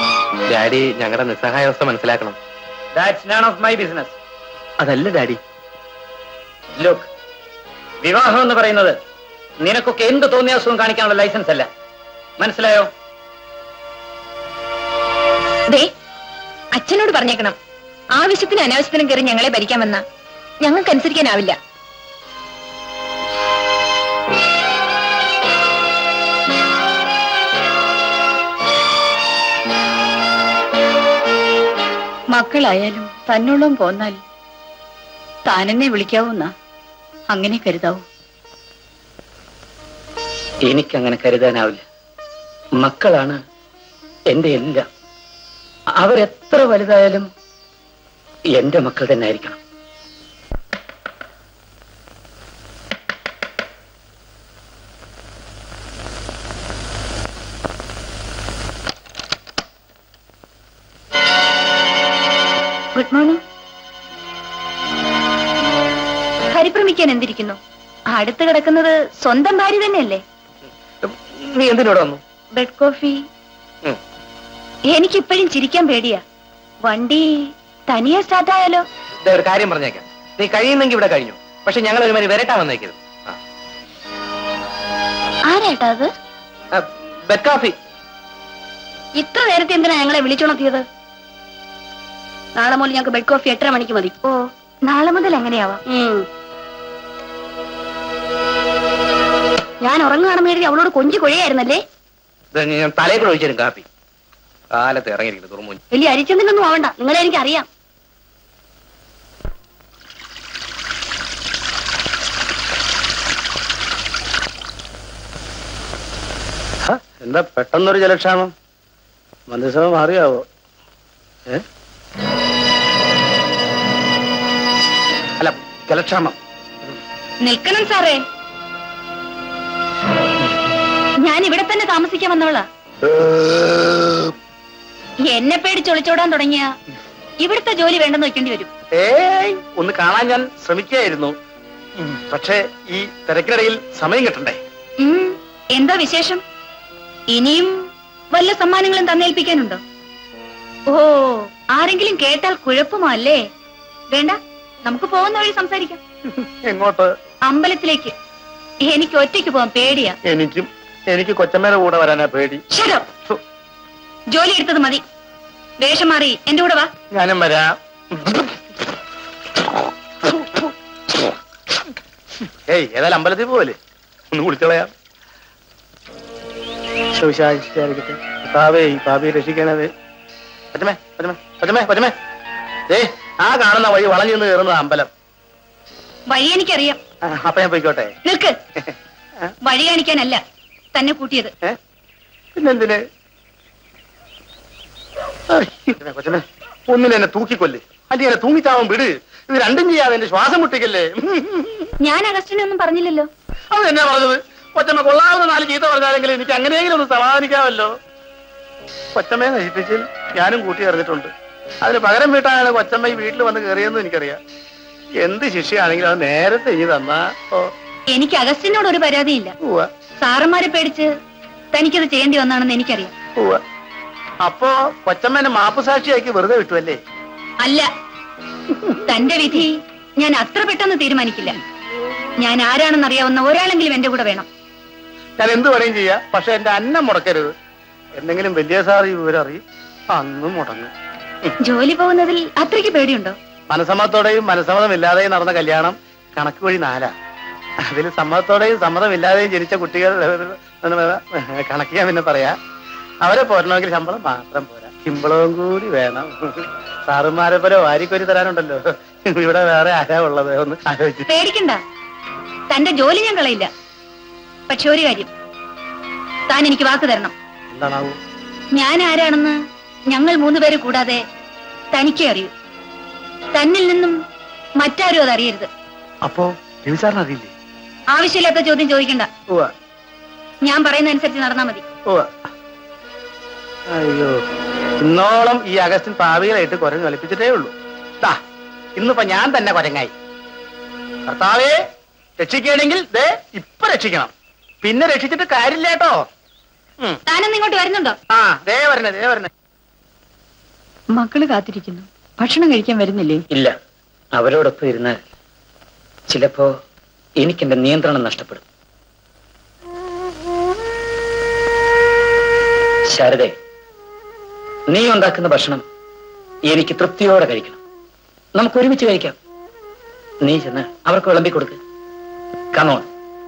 ഡാഡി ഞങ്ങളുടെ നിസ്സഹായാവസ്ഥ മനസ്സിലാക്കണം that's none of my business അതല്ല ഡാഡി ലുക്ക് വിവാഹം എന്ന് പറയുന്നത് നിനക്കൊക്കെ എന്ത് തോന്നിയ അസുഖം കാണിക്കാനുള്ള ലൈസൻസ് അല്ല മനസ്സിലായോ ദേ അച്ഛനോട് പറഞ്ഞേക്കണം ആവശ്യത്തിന് അനാവശ്യത്തിനും കയറി ഞങ്ങളെ ഭരിക്കാൻ വന്ന ഞങ്ങൾക്ക് അനുസരിക്കാനാവില്ല മക്കളായാലും തന്നോളം പോന്നാൽ താനെന്നെ വിളിക്കാവൂന്ന അങ്ങനെ കരുതാവൂ എനിക്കങ്ങനെ കരുതാനാവില്ല മക്കളാണ് എന്റെ എല്ലാം അവരെത്ര വലുതായാലും എന്റെ മക്കൾ തന്നെ ആയിരിക്കണം ഗുഡ് മോർണിംഗ് പരിഭ്രമിക്കാൻ എന്തിരിക്കുന്നു അടുത്ത് കിടക്കുന്നത് സ്വന്തം ഭാര്യ തന്നെയല്ലേ നീ എന്തിനോട് വന്നു ബെഡ് കോഫി ഉം. എനിക്കിപ്പോഴും ചിരിക്കാൻ പേടിയാ വണ്ടി തനിയെ സ്റ്റാർട്ട് ആയാലോ ദേ, ഒരു കാര്യം പറഞ്ഞേക്കാം നീ കഴിയുന്നെങ്കിൽ ഇവിടെ കഴിഞ്ഞു പക്ഷെ ഞങ്ങൾ ഒരുമാതിരി വരട്ടാൻ വന്നേക്കരുത് ആരാട്ടാ അത് ബെഡ് കാഫി ഇത്ര നേരത്തെ എന്തിനാ ഞങ്ങളെ വിളിച്ചുണർത്തിയത് നാളെ മുതൽ ഞങ്ങൾക്ക് ബെഡ് കോഫി എട്ടര മണിക്ക് മതി ഓ നാളെ മുതൽ എങ്ങനെയാവാം ഉം. ഞാൻ ഉറങ്ങുകയാണെന്ന് കരുതി അവളോട് കൊഞ്ചി കൊഴയായിരുന്നല്ലേ ഇത് ഞാൻ തലയിൽ കൂടെ ഒഴിച്ചു തരും കാപ്പി കാലത്ത് ഇറങ്ങിയിരിക്കുന്നു തുറമുഞ്ഞ് വലിയ അരിച്ചെന്തിനൊന്നും ആവണ്ട നിങ്ങളെ എനിക്ക് അറിയാം എന്താ പെട്ടെന്നൊരു ജലക്ഷാമം മന്ത്രിസഭ മാറിയാവോ ഏ അല്ല ജലക്ഷാമം നിൽക്കണം സാറേ ഞാൻ ഇവിടെ തന്നെ താമസിക്കാൻ വന്നവളാ എന്നെ പേടിച്ചൊളിച്ചോടാൻ തുടങ്ങിയ ഇവിടുത്തെ ജോലി വേണ്ടെന്ന് വെക്കേണ്ടി വരും ഏയ് ഒന്ന് കാണാൻ ഞാൻ ശ്രമിക്കുകയായിരുന്നു ഉം, പക്ഷേ ഈ തിരക്കിനിടയിൽ സമയം കിട്ടണ്ടേ ഉം, എന്താ വിശേഷം ഇനിയും വല്ല സമ്മാനങ്ങളും തന്നേൽപ്പിക്കാനുണ്ടോ ഓ ആരെങ്കിലും കേട്ടാൽ കുഴപ്പമോ അല്ലേ വേണ്ട നമുക്ക് പോകുന്ന വഴി സംസാരിക്കാം എങ്ങോട്ട് അമ്പലത്തിലേക്ക് എനിക്ക് ഒറ്റയ്ക്ക് പോവാൻ പേടിയാ എനിക്കും എനിക്ക് കൊച്ചമ്മേടെ കൂടെ വരാനാ പേടി Shut up. ജോലി എടുത്തത് മതി വേഷം മാറി എന്റെ കൂടെ വാ ഞാനും വരാം ഏയ് ഏതായാലും അമ്പലത്തിൽ പോവല്ലേ ഒന്ന് കുളിച്ചോളയാം ശിവശാരിക്കട്ടെ പാവേ ഈ പാപിയെ രക്ഷിക്കണത് പറ്റമേ പറ്റമേ പറ്റമേ പറ്റമേ ഏ ആ കാണുന്ന വഴി വളഞ്ഞു നിന്ന് കയറുന്നത് അമ്പലം വഴി എനിക്കറിയാം ആ, അപ്പൊ ഞാൻ പോയിക്കോട്ടെ നിൽക്ക് വഴി കാണിക്കാനല്ല തന്നെ കൂട്ടിയത് പിന്നെന്തിന് കൊച്ചമേ, കൊച്ചമേ ഒന്നിനെ എന്നെ തൂക്കിക്കൊല്ലേ അല്ലെ എന്നെ തൂങ്ങിച്ചാവാൻ വിട് ഇത് രണ്ടും ചെയ്യാതെ എന്റെ ശ്വാസം മുട്ടിക്കല്ലേ ഞാൻ അഗസ്റ്റിനെ ഒന്നും പറഞ്ഞില്ലല്ലോ അത് എന്നാ പറഞ്ഞത് കൊച്ചമ്മ കൊള്ളാവുന്ന നാല് ചീത്ത പറഞ്ഞാലെങ്കിലും എനിക്ക് അങ്ങനെയെങ്കിലും ഒന്ന് സമാധാനിക്കാമല്ലോ കൊച്ചമ്മയെ നശിപ്പിച്ചിൽ ഞാനും കൂട്ടി എറിഞ്ഞിട്ടുണ്ട് അതിന് പകരം വീട്ടാണ് കൊച്ചമ്മ ഈ വീട്ടിൽ വന്ന് കയറിയെന്ന് എനിക്കറിയാം എന്ത് ശിക്ഷയാണെങ്കിലും അത് നേരത്തെ ഇനി തന്നാ ഓ എനിക്ക് അഗസ്റ്റിനോട് ഒരു പരാതിയില്ല ഉവ്വ സാറന്മാരെ പേടിച്ച് തനിക്കത് ചെയ്യേണ്ടി വന്നാണെന്ന് എനിക്കറിയാം ഉവ്വ അപ്പോ കൊച്ചമ്മേനെ മാപ്പ് സാക്ഷിയാക്കി വെറുതെ വിട്ടുവല്ലേ അല്ല തന്റെ വിധി ഞാൻ അത്ര പെട്ടെന്ന് തീരുമാനിക്കില്ല ഞാൻ ആരാണെന്ന് അറിയാവുന്ന ഒരാളെങ്കിലും എന്റെ കൂടെ വേണം ഞാൻ എന്ത് വേണേലും ചെയ്യാം പക്ഷെ എന്റെ അന്നം മുടക്കരുത് എന്തെങ്കിലും വലിയ സാർ ഈ വിവരം അറിയും അന്നും മുടങ്ങും ജോലി പോകുന്നതിൽ അത്രയ്ക്ക് പേടിയുണ്ടോ മനസമ്മതത്തോടെയും മനസമ്മതമില്ലാതെയും നടന്ന കല്യാണം കണക്ക് വഴി നാലാ അതിൽ സമ്മതത്തോടെയും സമ്മതമില്ലാതെയും ജനിച്ച കുട്ടികൾ കണക്ക് ഞാൻ പിന്നെ പറയാ അവരെ പോരണമെങ്കിൽ ശമ്പളം മാത്രം പോരാ ശമ്പളവും കൂടി വേണം സാറുമാരെ പോലെ വാരിക്കൊരി തരാനുണ്ടല്ലോ ഇവിടെ വേറെ ആരാ ഉള്ളത് ഒന്ന് ആലോചിച്ച് പേടിക്കണ്ട തന്റെ ജോലി ഞാൻ കളയില്ല പക്ഷെ ഒരു കാര്യം താൻ എനിക്ക് വാക്ക് തരണം എന്താണാവൂ ഞാൻ ആരാണെന്ന് ഞങ്ങൾ മൂന്നുപേര് കൂടാതെ തനിക്കേ അറിയൂ തന്നിൽ നിന്നും മറ്റാരും അത് അറിയരുത് അപ്പോ രവിസാറിന് അറിയില്ലേ ആവശ്യമില്ലാത്ത ചോദ്യം ചോദിക്കണ്ട ഉവ്വ ഞാൻ പറയുന്ന അനുസരിച്ച് നടന്നാ മതി ഉവ്വ അയ്യോ ഇന്നോളം ഈ അഗസ്റ്റിൻ പാവികളായിട്ട് കുരങ്ങ് കളിപ്പിച്ചിട്ടേ ഉള്ളൂ ദാ ഇന്നിപ്പോ ഞാൻ തന്നെ കുരങ്ങായി കർത്താവേ രക്ഷിക്കുകയാണെങ്കിൽ ദേ ഇപ്പൊ രക്ഷിക്കണം പിന്നെ രക്ഷിച്ചിട്ട് കാര്യമില്ല കേട്ടോ താനൊന്നും ഇങ്ങോട്ട് വരുന്നുണ്ടോ ആ ദേ വരണേ ദേ വരണേ മക്കള് കാത്തിരിക്കുന്നു ഭക്ഷണം കഴിക്കാൻ വരുന്നില്ലേ ഇല്ല അവരോടൊപ്പം ഇരുന്നാൽ ചിലപ്പോ എനിക്കെന്റെ നിയന്ത്രണം നഷ്ടപ്പെടും ശാരദേ നീ ഉണ്ടാക്കുന്ന ഭക്ഷണം എനിക്ക് തൃപ്തിയോടെ കഴിക്കണം നമുക്ക് ഒരുമിച്ച് കഴിക്കാം നീ ചെന്ന് അവർക്ക് വിളമ്പി കൊടുക്ക് കമോൺ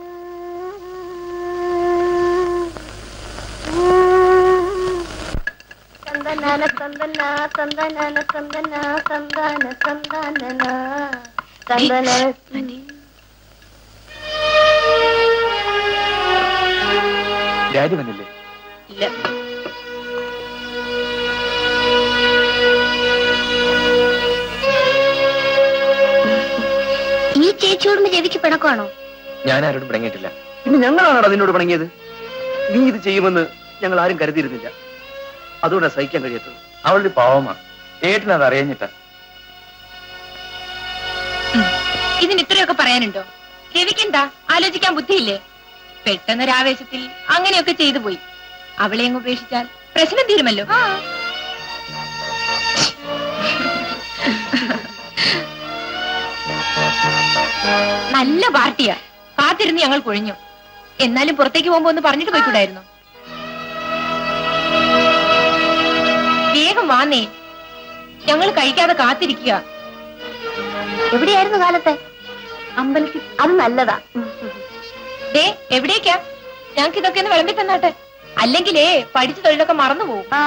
തന്തനാന തന്തന തന്തനാന തന്തന തന്താന തന്താനന തന്തന ഡാഡി വന്നില്ലേ ഇല്ല ഈ ചേച്ചിയോടും രവിക്ക് പിണക്കമാണോ ഞാൻ ആരോടും പിണങ്ങിയിട്ടില്ല പിന്നെ ഞങ്ങളാണോ അതിനോട് പണങ്ങിയത് നീ ഇത് ചെയ്യുമെന്ന് ഞങ്ങൾ ആരും കരുതിയിരുന്നില്ല അതുകൊണ്ടാണ് സഹിക്കാൻ കഴിയാത്തത് അവളൊരു പാവമാ ഏട്ടനത് അറിയഞ്ഞിട്ടാ ഇതിന് ഇത്രയൊക്കെ പറയാനുണ്ടോ രവിക്കെന്താ ആലോചിക്കാൻ ബുദ്ധിയില്ലേ പെട്ടെന്നൊരാവേശത്തിൽ അങ്ങനെയൊക്കെ ചെയ്തു പോയി അവളെ അങ്ങ് ഉപേക്ഷിച്ചാൽ പ്രശ്നം തീരുമല്ലോ നല്ല പാർട്ടിയാ കാത്തിരുന്ന് ഞങ്ങൾ കൊഴിഞ്ഞു എന്നാലും പുറത്തേക്ക് പോകുമ്പോ ഒന്ന് പറഞ്ഞിട്ട് പോയിക്കൂടായിരുന്നു വേഗം വാന്നേ ഞങ്ങൾ കഴിക്കാതെ കാത്തിരിക്കുക എവിടെയായിരുന്നു കാലത്തെ അമ്പലത്തിൽ അത് നല്ലതാ ദേ എവിടേക്കാ ഞങ്ങൾക്ക് ഇതൊക്കെ ഒന്ന് വിളമ്പി തന്നാട്ടെ അല്ലെങ്കിലേ പഠിച്ച തൊഴിലൊക്കെ മറന്നു പോകും ആ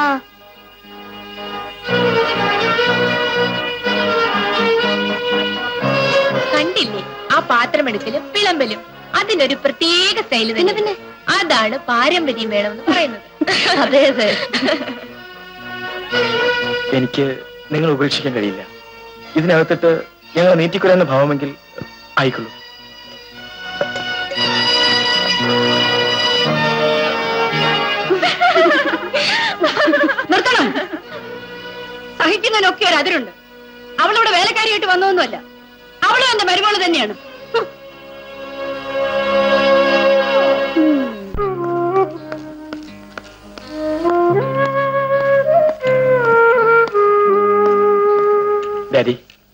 കണ്ടില്ലേ ആ പാത്രമെടുക്കലും വിളമ്പലും അതിനൊരു പ്രത്യേക സ്റ്റൈല് തന്നെ പിന്നെ അതാണ് പാരമ്പര്യം വേണമെന്ന് പറയുന്നത് അതെ അതെ എനിക്ക് നിങ്ങൾ ഉപേക്ഷിക്കാൻ കഴിയില്ല ഇതിനകത്തിട്ട് ഞങ്ങൾ നീറ്റിക്കുറയുന്ന ഭാവമെങ്കിൽ ആയിക്കൊള്ളൂ നിർത്തണം സഹിക്കുന്നതിനൊക്കെ ഒരു അതിരുണ്ട് അവളിവിടെ വേലക്കാരിയായിട്ട് വന്നതൊന്നുമല്ല അവളും എന്റെ മരുമോള് തന്നെയാണ് ഡാഡി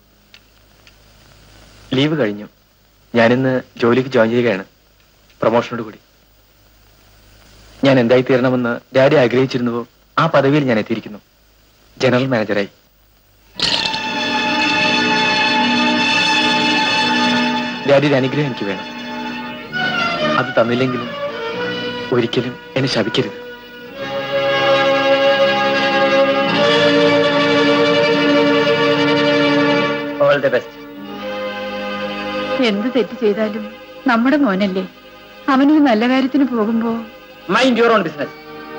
ലീവ് കഴിഞ്ഞു ഞാനിന്ന് ജോലിക്ക് ജോയിൻ ചെയ്യുകയാണ് പ്രൊമോഷനോട് കൂടി ഞാൻ എന്തായി തീരണമെന്ന് ഡാഡി ആഗ്രഹിച്ചിരുന്നുവോ ആ പദവിയിൽ ഞാൻ എത്തിയിരിക്കുന്നു ജനറൽ മാനേജറായി ഡാഡിയുടെ അനുഗ്രഹം എനിക്ക് വേണം അത് തന്നില്ലെങ്കിലും ഒരിക്കലും എന്നെ ശപിക്കരുത് ഓൾ ദി ബെസ്റ്റ് എന്ത് തെറ്റ് ചെയ്താലും നമ്മുടെ മോനല്ലേ അവനൊരു നല്ല കാര്യത്തിന് പോകുമ്പോ mind your own business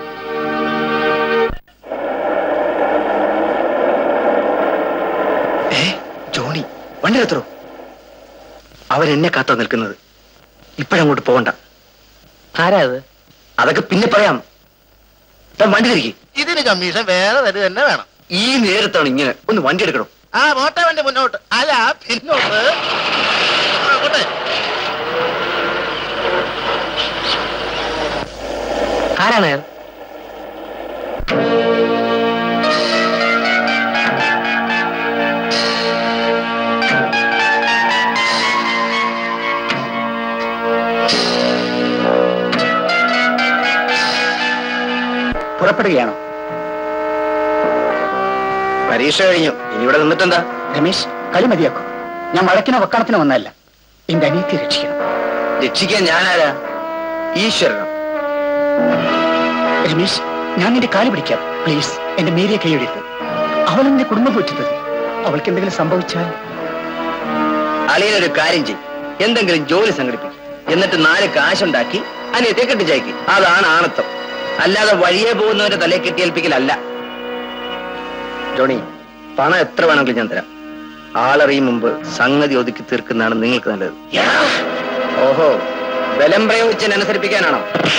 Johnny വണ്ടി എത്രോ അവരെന്നെ കാത്താ നിൽക്കുന്നത് ഇപ്പോഴങ്ങോട്ട് പോകണ്ട ആരാ അത് അതൊക്കെ പിന്നെ പറയാം താൻ വണ്ടി തിരികെ ഇതിന് കമ്മീഷൻ വേറെ തരു തന്നെ വേണം ഈ നേരത്താണ് ഇങ്ങനെ ഒന്ന് വണ്ടി എടുക്കണം ആ മോട്ട വണ്ടി മുന്നോട്ട് അല്ല പിന്നോട്ട് ആ, പോട്ടെ. ആരാണ് അയാൾ പുറപ്പെടുകയാണോ പരീക്ഷ കഴിഞ്ഞു ഇനി ഇവിടെ നിന്നിട്ടെന്താ രമേശ് കളി മതിയാക്കൂ ഞാൻ വഴക്കിനോ വക്കാണത്തിനോ വന്നല്ല എന്റെ അനിയത്തെ രക്ഷിക്കണം രക്ഷിക്കാൻ ഞാനാരാ ഈശ്വരനം രമേശ് ഞാൻ നിന്റെ കാല് പിടിക്കാം പ്ലീസ് എന്റെ മേരിയെ കൈയെടുത്ത് അവൾ എന്റെ കുടുംബം പോറ്റുന്നത് അവൾക്ക് എന്തെങ്കിലും സംഭവിച്ചാൽ അളിയനൊരു കാര്യം ചെയ്യും എന്തെങ്കിലും ജോലി സംഘടിപ്പിക്കും എന്നിട്ട് നാല് കാശുണ്ടാക്കി അനിയത്തെ കെട്ടിച്ചയക്കി അതാണ് ആണത്വം അല്ലാതെ വഴിയെ പോകുന്നവന്റെ തലയെ കെട്ടിയേൽപ്പിക്കലല്ല ജോണി പണം എത്ര വേണമെങ്കിലും ഞാൻ തരാം ആളറിയും മുമ്പ് സംഗതി ഒതുക്കി തീർക്കുന്നതാണ് നിങ്ങൾക്ക് നല്ലത് ഓഹോ ബലം പ്രയോഗിച്ച് എന്നെ അനുസരിപ്പിക്കാനാണോ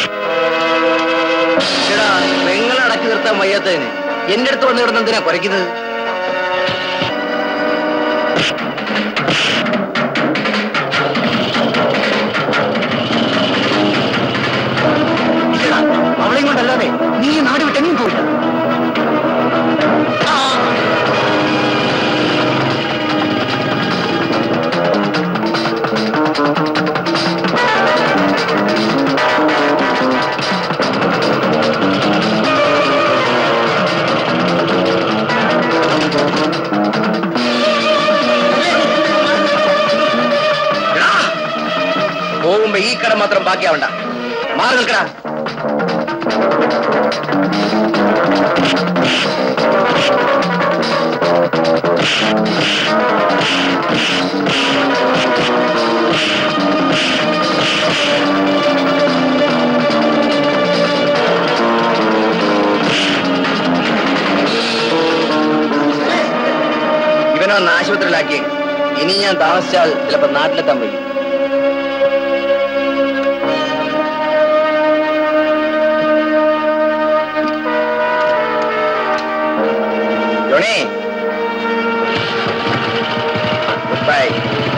എടാ നിങ്ങൾ അടക്കി നിർത്താൻ വയ്യാത്തതിന് എന്റെ അടുത്ത് വന്നു കിടന്ന് എന്തിനാ കുറയ്ക്കുന്നത് ഇല്ലടാ, അവളെയും കൊണ്ടല്ലാതെ നീ ഈ നാട് വിട്ടെങ്ങും പോയില്ല മാത്രം ബാക്കിയാവണ്ട മാറി നിൽക്കടാ ഇവനെ ഒന്ന് ആശുപത്രിയിലാക്കിയേക്ക് ഇനി ഞാൻ താമസിച്ചാൽ ചിലപ്പോ നാട്ടിലെത്താൻ വയ്ക്കും ജോണി ഗുഡ് ബൈ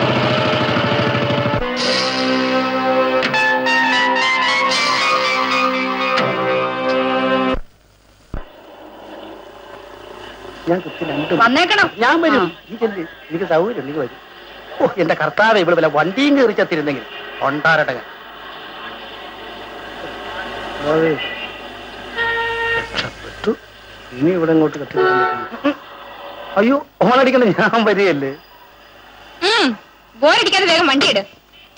ഞാൻ കുത്തി രണ്ടും വന്നേക്കണം ഞാൻ വരും നീ ചെല്ല് എനിക്ക് സൗകര്യം നീ വരും ഓ എന്റെ കർത്താവെ ഇവിടെ വല്ല വണ്ടിയും കയറി ചത്തിരുന്നെങ്കിൽ കൊണ്ടാരട്ടെ ഞാൻ കർത്താവേ, രക്ഷപ്പെട്ടു ഇനി ഇവിടെ ഇങ്ങോട്ട് കത്തി അയ്യോ ഓണടിക്കണ ഞാൻ വരികയല്ലേ ബോറടിക്കാതെ വേഗം വണ്ടി ഇട്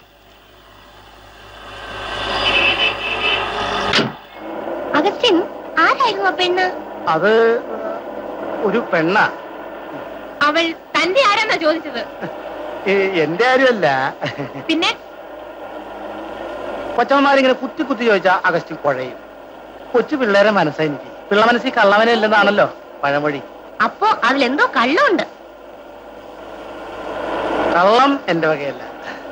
അഗസ്റ്റിൻ ആരായിരുന്നു ആ പെണ്ണ് അത് ഒരു പെണ്ണാ അവൾ തന്റെ ആരാന്നാ ചോദിച്ചത് ഏ, എന്റെ ആരുമല്ല പിന്നെ കൊച്ചമ്മമാരിങ്ങനെ കുത്തി കുത്തി ചോദിച്ചാ അഗസ്റ്റിൻ കുഴയും കൊച്ചു പിള്ളേരെ മനസ്സാ എനിക്ക് പിള്ള മനസ്സിൽ കള്ളവനെ ഇല്ലെന്നാണല്ലോ പഴമൊഴി അപ്പോ അതിലെന്തോ കള്ളമുണ്ട് കള്ളം എന്റെ വകയല്ല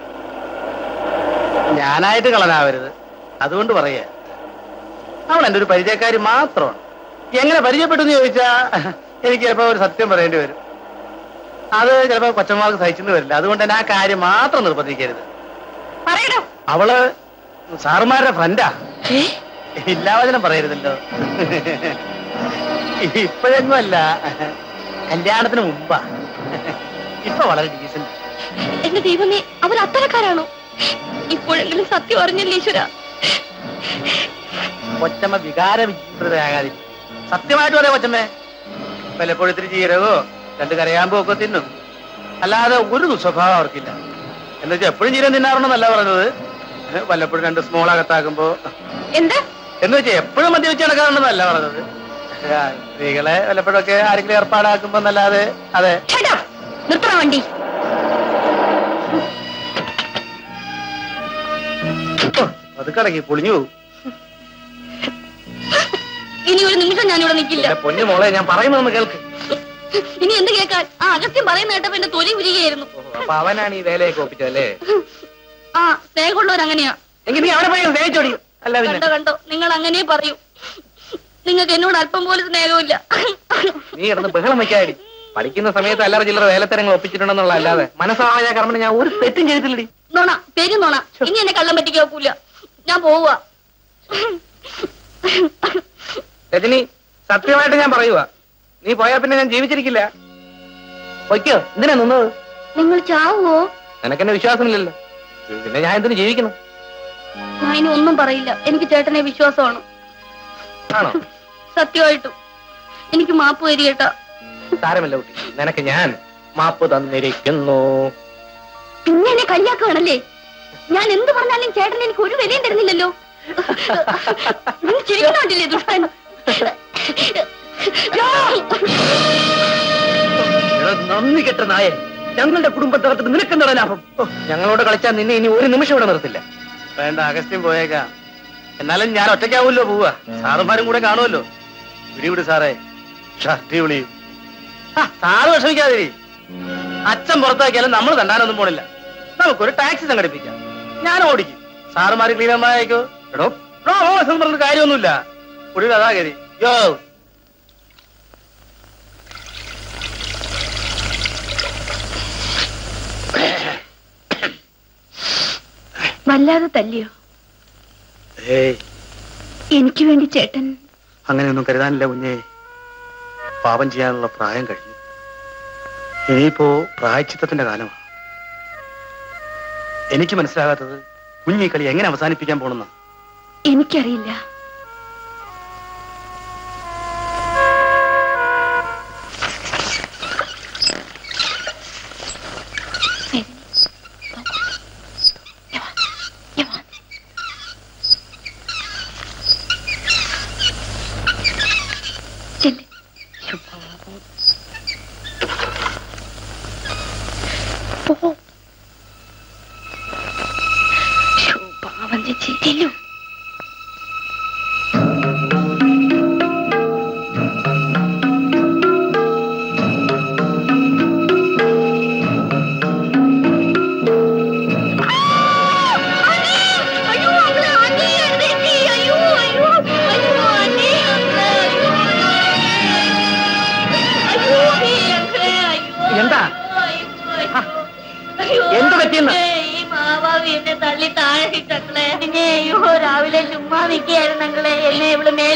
ഞാനായിട്ട് കള്ളനാവരുത് അതുകൊണ്ട് പറയാ അവൾ എന്റെ ഒരു പരിചയക്കാരി മാത്രമാണ് എങ്ങനെ പരിചയപ്പെട്ടു എന്ന് ചോദിച്ചാ എനിക്ക് ചിലപ്പോ ഒരു സത്യം പറയേണ്ടി വരും അത് ചിലപ്പോ കൊച്ചന്മാർക്ക് സഹിച്ചെന്ന് വരില്ല അതുകൊണ്ട് തന്നെ ആ കാര്യം മാത്രം നിർബന്ധിക്കരുത് പറയടോ അവള് സാറുമാരുടെ ഫ്രണ്ടാ ഇല്ലാവചനം പറയരുതല്ലോ ഇപ്പോഴെങ്ങും അല്ല കല്യാണത്തിന് മുമ്പാ ഇപ്പൊ വളരെ ഡീസന്റ് എന്റെ ദൈവമേ അവർ അത്തരക്കാരാണോ ഇപ്പോഴെങ്കിലും സത്യം അറിഞ്ഞല്ലേ ഈശ്വര കൊച്ചമ്മ വികാര വിചിത്രതയാകാതി സത്യമായിട്ട് പറയാം കൊച്ചമ്മേ വല്ലപ്പോഴും ഇത്തിരി ജീരകോ രണ്ട് കരയാമ്പോ ഒക്കെ തിന്നും അല്ലാതെ ഒരു ദുസ്വഭാവം അവർക്കില്ല എന്ന് വെച്ചാൽ എപ്പോഴും ജീരകം തിന്നാറുണ്ടെന്നല്ല പറഞ്ഞത് വല്ലപ്പോഴും രണ്ട് സ്മോൾ അകത്താക്കുമ്പോ എന്താ എന്ന് വെച്ചാൽ എപ്പോഴും മദ്യവെച്ച് നടക്കാറുണ്ടെന്നല്ല പറഞ്ഞത് ആ, സ്ത്രീകളെ വല്ലപ്പോഴൊക്കെ ആരെങ്കിലും ഏർപ്പാടാക്കുമ്പോ എന്നല്ലാതെ അതെ നിർത്തണ വണ്ടി അത് കടങ്ങി പൊളിഞ്ഞു പോകും ഇനി ഒരു നിമിഷം ഞാനിവിടെ നിൽക്കില്ല എന്റെ പൊന്നു മോളെ ഞാൻ പറയുന്നതെന്ന് കേൾക്ക് ഇനി എന്ത് കേൾക്കാൻ ആ അഗസ്ത്യം പറയുന്ന കേട്ടപ്പോ എന്റെ തൊലി ഉരികയായിരുന്നു അപ്പൊ അവനാണ് ഈ വേലയൊക്കെ ഒപ്പിച്ചതല്ലേ ആ സ്നേഹമുള്ളവർ അങ്ങനെയാ എങ്കിൽ നീ അവിടെ പോയി സ്നേഹിച്ചോടി അല്ല പിന്നെ കണ്ടോ കണ്ടോ നിങ്ങൾ അങ്ങനെ പറയൂ നിങ്ങൾക്ക് എന്നോട് അല്പം പോലും സ്നേഹമില്ല നീ കിടന്ന് ബഹളം വെക്കാടി പഠിക്കുന്ന സമയത്ത് അല്ലറ ചില്ലറ വേലത്തരങ്ങൾ ഒപ്പിച്ചിട്ടുണ്ടെന്നുള്ള അല്ലാതെ മനസ്സാവായ കർമ്മന് ഞാൻ ഒരു തെറ്റും ചെയ്തിട്ടില്ലടി നോണ പേരും നോണ ഇനി എന്നെ കള്ളം പറ്റിക്കാൻ ഒക്കൂല ഞാൻ പോവുക രജനി സത്യമായിട്ട് ഞാൻ പറയുക നീ പോയാ പിന്നെ ഞാൻ ജീവിച്ചിരിക്കില്ല പൊയ്ക്കോ എന്തിനാ നിന്നത് നിങ്ങൾ ചാവുവോ നിനക്കെന്നെ വിശ്വാസമില്ലല്ലോ പിന്നെ ഞാൻ എന്തിനു ജീവിക്കണം ഞാൻ ഇനി ഒന്നും പറയില്ല എനിക്ക് ചേട്ടനെ വിശ്വാസമാണ് ആണോ സത്യമായിട്ടും എനിക്ക് മാപ്പ് വരികേട്ടാ സാരമല്ല കുട്ടി നിനക്ക് ഞാൻ മാപ്പ് തന്നിരിക്കുന്നു പിന്നെ എന്നെ കളിയാക്കുകയാണല്ലേ ഞാൻ എന്ത് പറഞ്ഞാലും ചേട്ടൻ എനിക്ക് ഒരു വിലയും തരുന്നില്ലല്ലോ നിങ്ങൾ ചിരിക്കുന്നുണ്ടല്ലേ ദുഷ്ടൻ എടാ, നന്ദി കെട്ട നായെ ഞങ്ങളുടെ കുടുംബത്തകത്ത് നിനക്കെന്താണ് ലാഭം ഓ, ഞങ്ങളോട് കളിച്ചാൽ നിന്നെ ഇനി ഒരു നിമിഷം ഇവിടെ നിർത്തില്ല വേണ്ട അഗസ്ത്യം പോയേക്കാം എന്നാലും ഞാൻ ഒറ്റയ്ക്കാവൂല്ലോ പോവാ സാറുമാരും കൂടെ കാണുമല്ലോ വിടിവിട് സാറേ ഷർട്ടി വിളി ആ, സാറ് വിഷമിക്കാതിരി അച്ഛൻ പുറത്താക്കിയാലും നമ്മൾ തണ്ടാനൊന്നും പോണില്ല നമുക്കൊരു ടാക്സി സംഘടിപ്പിക്കാം ഞാൻ ഓടിക്കും സാറുമാര് ക്ലീനർമാരേക്കോ എടോ എടോ, ഓ, എന്ന് പറഞ്ഞിട്ട് കാര്യമൊന്നുമില്ല കുടിയുടെ അതാ കരി യോ വല്ലാതെ തല്ലിയോ ഏയ് എനിക്ക് വേണ്ടി ചേട്ടൻ അങ്ങനെയൊന്നും കരുതാനില്ല കുഞ്ഞേ പാപം ചെയ്യാനുള്ള പ്രായം കഴിഞ്ഞു ഇനിയിപ്പോ പ്രായച്ചിത്തത്തിന്റെ കാലമാണ് എനിക്ക് മനസ്സിലാകാത്തത് കുഞ്ഞി കളി എങ്ങനെ അവസാനിപ്പിക്കാൻ പോണെന്ന എനിക്കറിയില്ല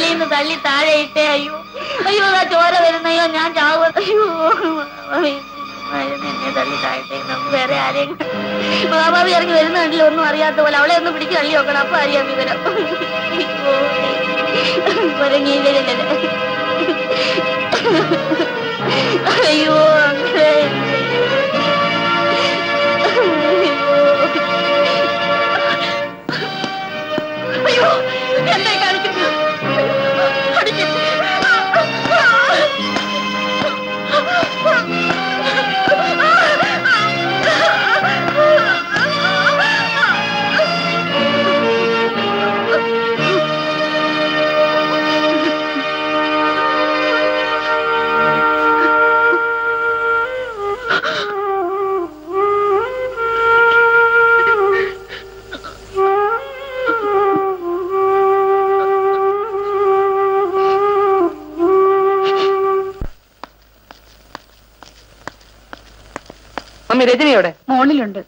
മേലിൽ നിന്ന് തള്ളി താഴെ ഇട്ടേ അയ്യോ അയ്യോ ആ ചോര വരുന്നയ്യോ ഞാൻ ചാവ അയ്യോ എന്നെ തള്ളി താഴെ നമുക്ക് വേറെ ആരെയും ബാബാബി ഇറങ്ങി വരുന്നുണ്ടല്ലോ ഒന്നും അറിയാത്ത പോലെ അവളെ ഒന്ന് പിടിച്ച് തള്ളി നോക്കണം അപ്പൊ അറിയാം വിവരം കുരങ്ങിയില്ലേ അയ്യോ അങ്ങനെ അയ്യോ എന്തായി കാണിക്കുന്നു അടിക്കുന്നു മമ്മി രജനി എവിടെ മോളിലുണ്ട്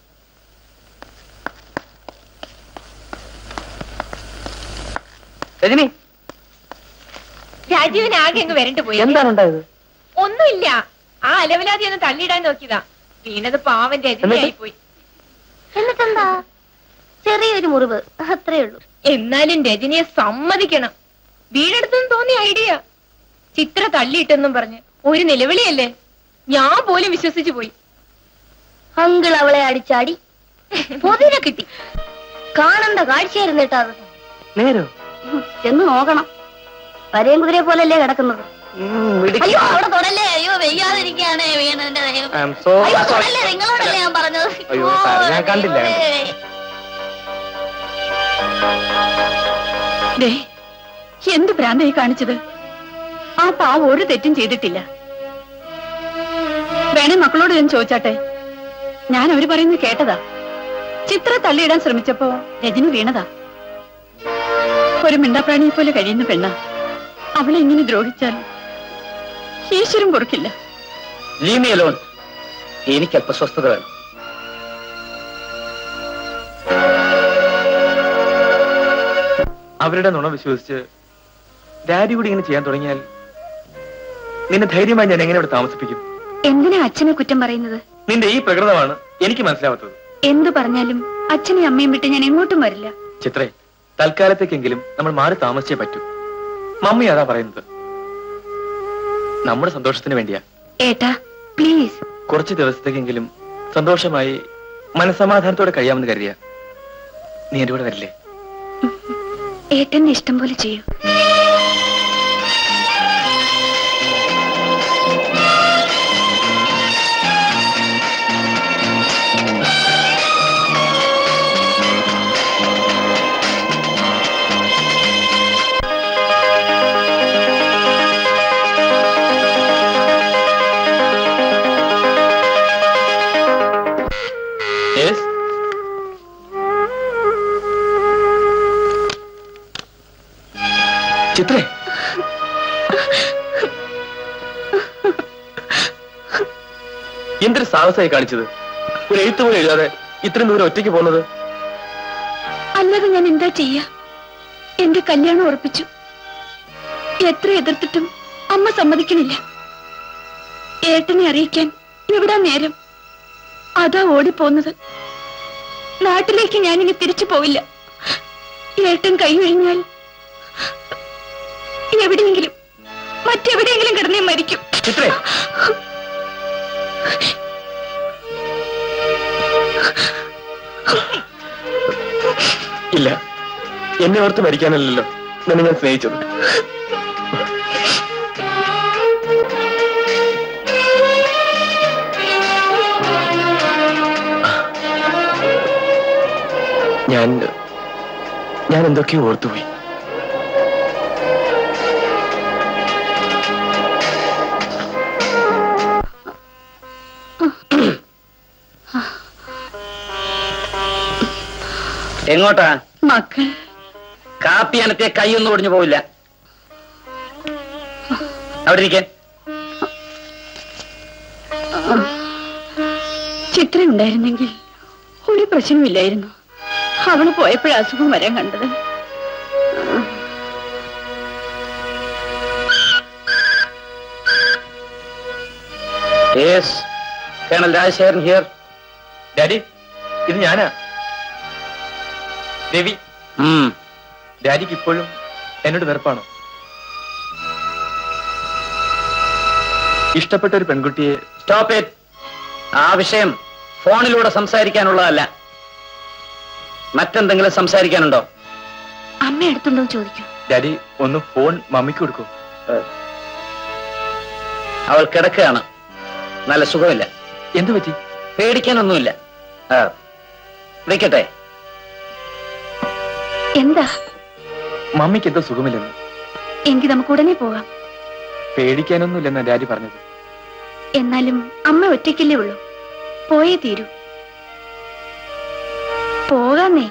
രജനി രാജീവിന് ആകെ അങ്ങ് വരണ്ടു പോയി എന്താണ് ഉണ്ടായത് ഒന്നുമില്ല ആ അലവലാതി ഒന്ന് തള്ളിയിടാൻ നോക്കിയതാ വീണത് പാവൻ രജനിയായി പോയി എന്നിട്ടെന്താ ചെറിയൊരു മുറിവ് അത്രേ ഉള്ളൂ എന്നാലും രജനിയെ സമ്മതിക്കണം വീടെടുത്തെന്ന് തോന്നിയ ഐഡിയ ചിത്ര തള്ളിയിട്ടെന്നും പറഞ്ഞ് ഒരു നിലവിളിയല്ലേ ഞാൻ പോലും വിശ്വസിച്ചു പോയി അങ്കിൾ അവളെ അടിച്ചാടി പൊതിരെ കിട്ടി കാണണ്ട കാഴ്ചയായിരുന്നു കേട്ടോ അത് നേരോ ചെന്ന് നോക്കണം പരയും കുതിരയെ പോലല്ലേ കിടക്കുന്നത് മിടുക്കി. അയ്യോ അവിടെ തൊടല്ലേ അയ്യോ വെയ്യാതിരിക്കാണ് വീണതിന്റെ ദൈവം I am so അയ്യോ sorry. തൊടല്ലേ നിങ്ങളോടല്ലേ ഞാൻ പറഞ്ഞത് അയ്യോ സാർ ഞാൻ കണ്ടില്ല ദേ എന്ത് ഭ്രാന്തായി കാണിച്ചത് ആ പാവ ഒരു തെറ്റും ചെയ്തിട്ടില്ല വേണേ മക്കളോട് ഞാൻ ചോദിച്ചാട്ടെ ഞാൻ അവര് പറയുന്നത് കേട്ടതാ ചിത്ര തള്ളിയിടാൻ ശ്രമിച്ചപ്പോ രജനി വീണതാ ഒരു മിണ്ടാപ്രാണിയെ പോലെ കഴിയുന്ന പെണ്ണ അവളെ ഇങ്ങനെ ദ്രോഹിച്ചാൽ ഈശ്വരം പൊറുക്കില്ല ലീവ് മീ അലോൺ എനിക്ക് അല്പ സ്വസ്ഥത വേണം അവരുടെ നുണ വിശ്വസിച്ച് ഡാഡി കൂടി ഇങ്ങനെ ചെയ്യാൻ തുടങ്ങിയാൽ നിന്നെ ധൈര്യമായി ഞാൻ എങ്ങനെ ഇവിടെ താമസിപ്പിക്കും എന്തിനാ അച്ഛനെ കുറ്റം പറയുന്നത് നിന്റെ ഈ പ്രകൃതമാണ് എനിക്ക് മനസ്സിലാവാത്തത് എന്തു പറഞ്ഞാലും അച്ഛനെയും അമ്മയും വിട്ട് ഞാൻ എങ്ങോട്ടും വരില്ല ചിത്രേ തൽക്കാലത്തേക്കെങ്കിലും നമ്മൾ മാറി താമസിച്ചേ പറ്റൂ മമ്മി അതാ പറയുന്നത് നമ്മുടെ സന്തോഷത്തിന് വേണ്ടിയാ ഏട്ടാ പ്ലീസ് കുറച്ച് ദിവസത്തേക്കെങ്കിലും സന്തോഷമായി മനസമാധാനത്തോടെ കഴിയാമെന്ന് കരുതിയ നീ എന്റെ കൂടെ വരില്ലേ ഏട്ടന്റെ ഇഷ്ടം പോലെ ചെയ്യൂ Yes? ചിത്രേ എന്തൊരു സാഹസമായി കാണിച്ചത് ഒരു എഴുത്ത് പോലും എഴുതാതെ ഇത്രയും ദൂരം ഒറ്റയ്ക്ക് പോകുന്നത് അല്ലാതെ ഞാൻ എന്താ ചെയ്യാ എന്റെ കല്യാണം ഉറപ്പിച്ചു എത്ര എതിർത്തിട്ടും അമ്മ സമ്മതിക്കണില്ല ഏട്ടനെ അറിയിക്കാൻ എവിടാ നേരം അതാ ഓടിപ്പോന്നത് നാട്ടിലേക്ക് ഞാനിനി തിരിച്ചു പോവില്ല ഏട്ടൻ കൈയൊഴിഞ്ഞാൽ എവിടെയെങ്കിലും മറ്റെവിടെയെങ്കിലും കിടന്നേ മരിക്കും ചിത്രേ ഇല്ല എന്നെ ഓർത്ത് മരിക്കാനല്ലല്ലോ നിന്നെ ഞാൻ സ്നേഹിച്ചത് ഞാൻ ഞാൻ എന്തൊക്കെയോ ഓർത്തുപോയി എങ്ങോട്ടാ മക്കൾ കാപ്പി അനത്തിയ കൈയൊന്നും ഒടിഞ്ഞു പോവില്ല അവിടെ ഇരിക്കാൻ ചിത്ര ഉണ്ടായിരുന്നെങ്കിൽ ഒരു പ്രശ്നമില്ലായിരുന്നു അവള് പോയപ്പോഴേ അസുഖം വരാൻ കണ്ടത് yes colonel Rajasekharan here daddy ഇത് ഞാനാ രവി ഡാഡിക്ക് ഇപ്പോഴും എന്നോട് വെറുപ്പാണോ ഇഷ്ടപ്പെട്ട ഒരു പെൺകുട്ടിയെ സ്റ്റോപ്പ് ഇറ്റ് ആ വിഷയം ഫോണിലൂടെ സംസാരിക്കാനുള്ളതല്ല മറ്റെന്തെങ്കിലും സംസാരിക്കാനുണ്ടോ അമ്മ എടുത്തുണ്ടോ ചോദിക്കൂ ഡാഡി ഒന്ന് ഫോൺ മമ്മിക്ക് കൊടുക്കൂ അവൾ കിടക്കുകയാണ് നല്ല സുഖമില്ല എന്തു പറ്റി പേടിക്കാനൊന്നുമില്ല ആ, വെക്കട്ടെ എന്താ മമ്മിക്ക് എന്തോ സുഖമില്ലെന്ന് എങ്കിൽ നമുക്ക് ഉടനെ പോകാം പേടിക്കാനൊന്നുമില്ലെന്നാ ഡാഡി പറഞ്ഞത് എന്നാലും അമ്മ ഒറ്റയ്ക്കല്ലേ ഉള്ളൂ പോയേ തീരൂ പോകാന്നേ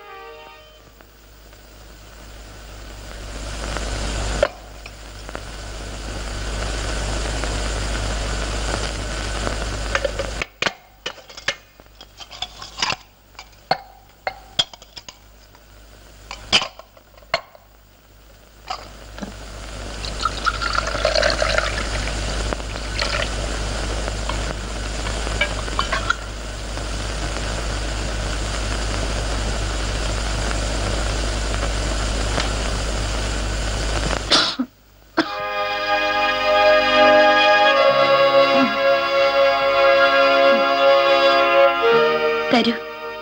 തരൂ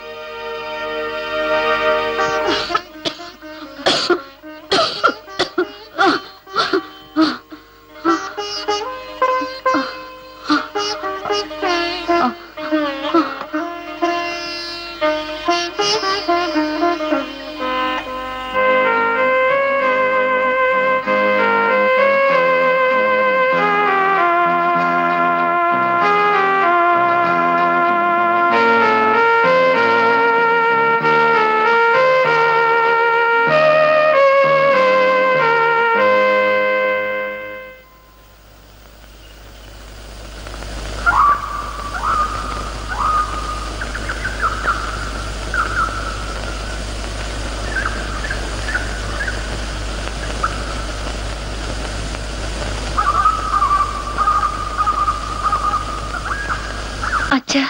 അച്ഛാ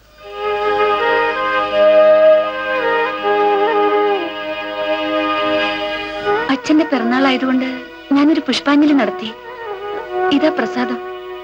അച്ഛന്റെ പിറന്നാളായതുകൊണ്ട് ഞാനൊരു പുഷ്പാഞ്ജലി നടത്തി ഇതാ പ്രസാദം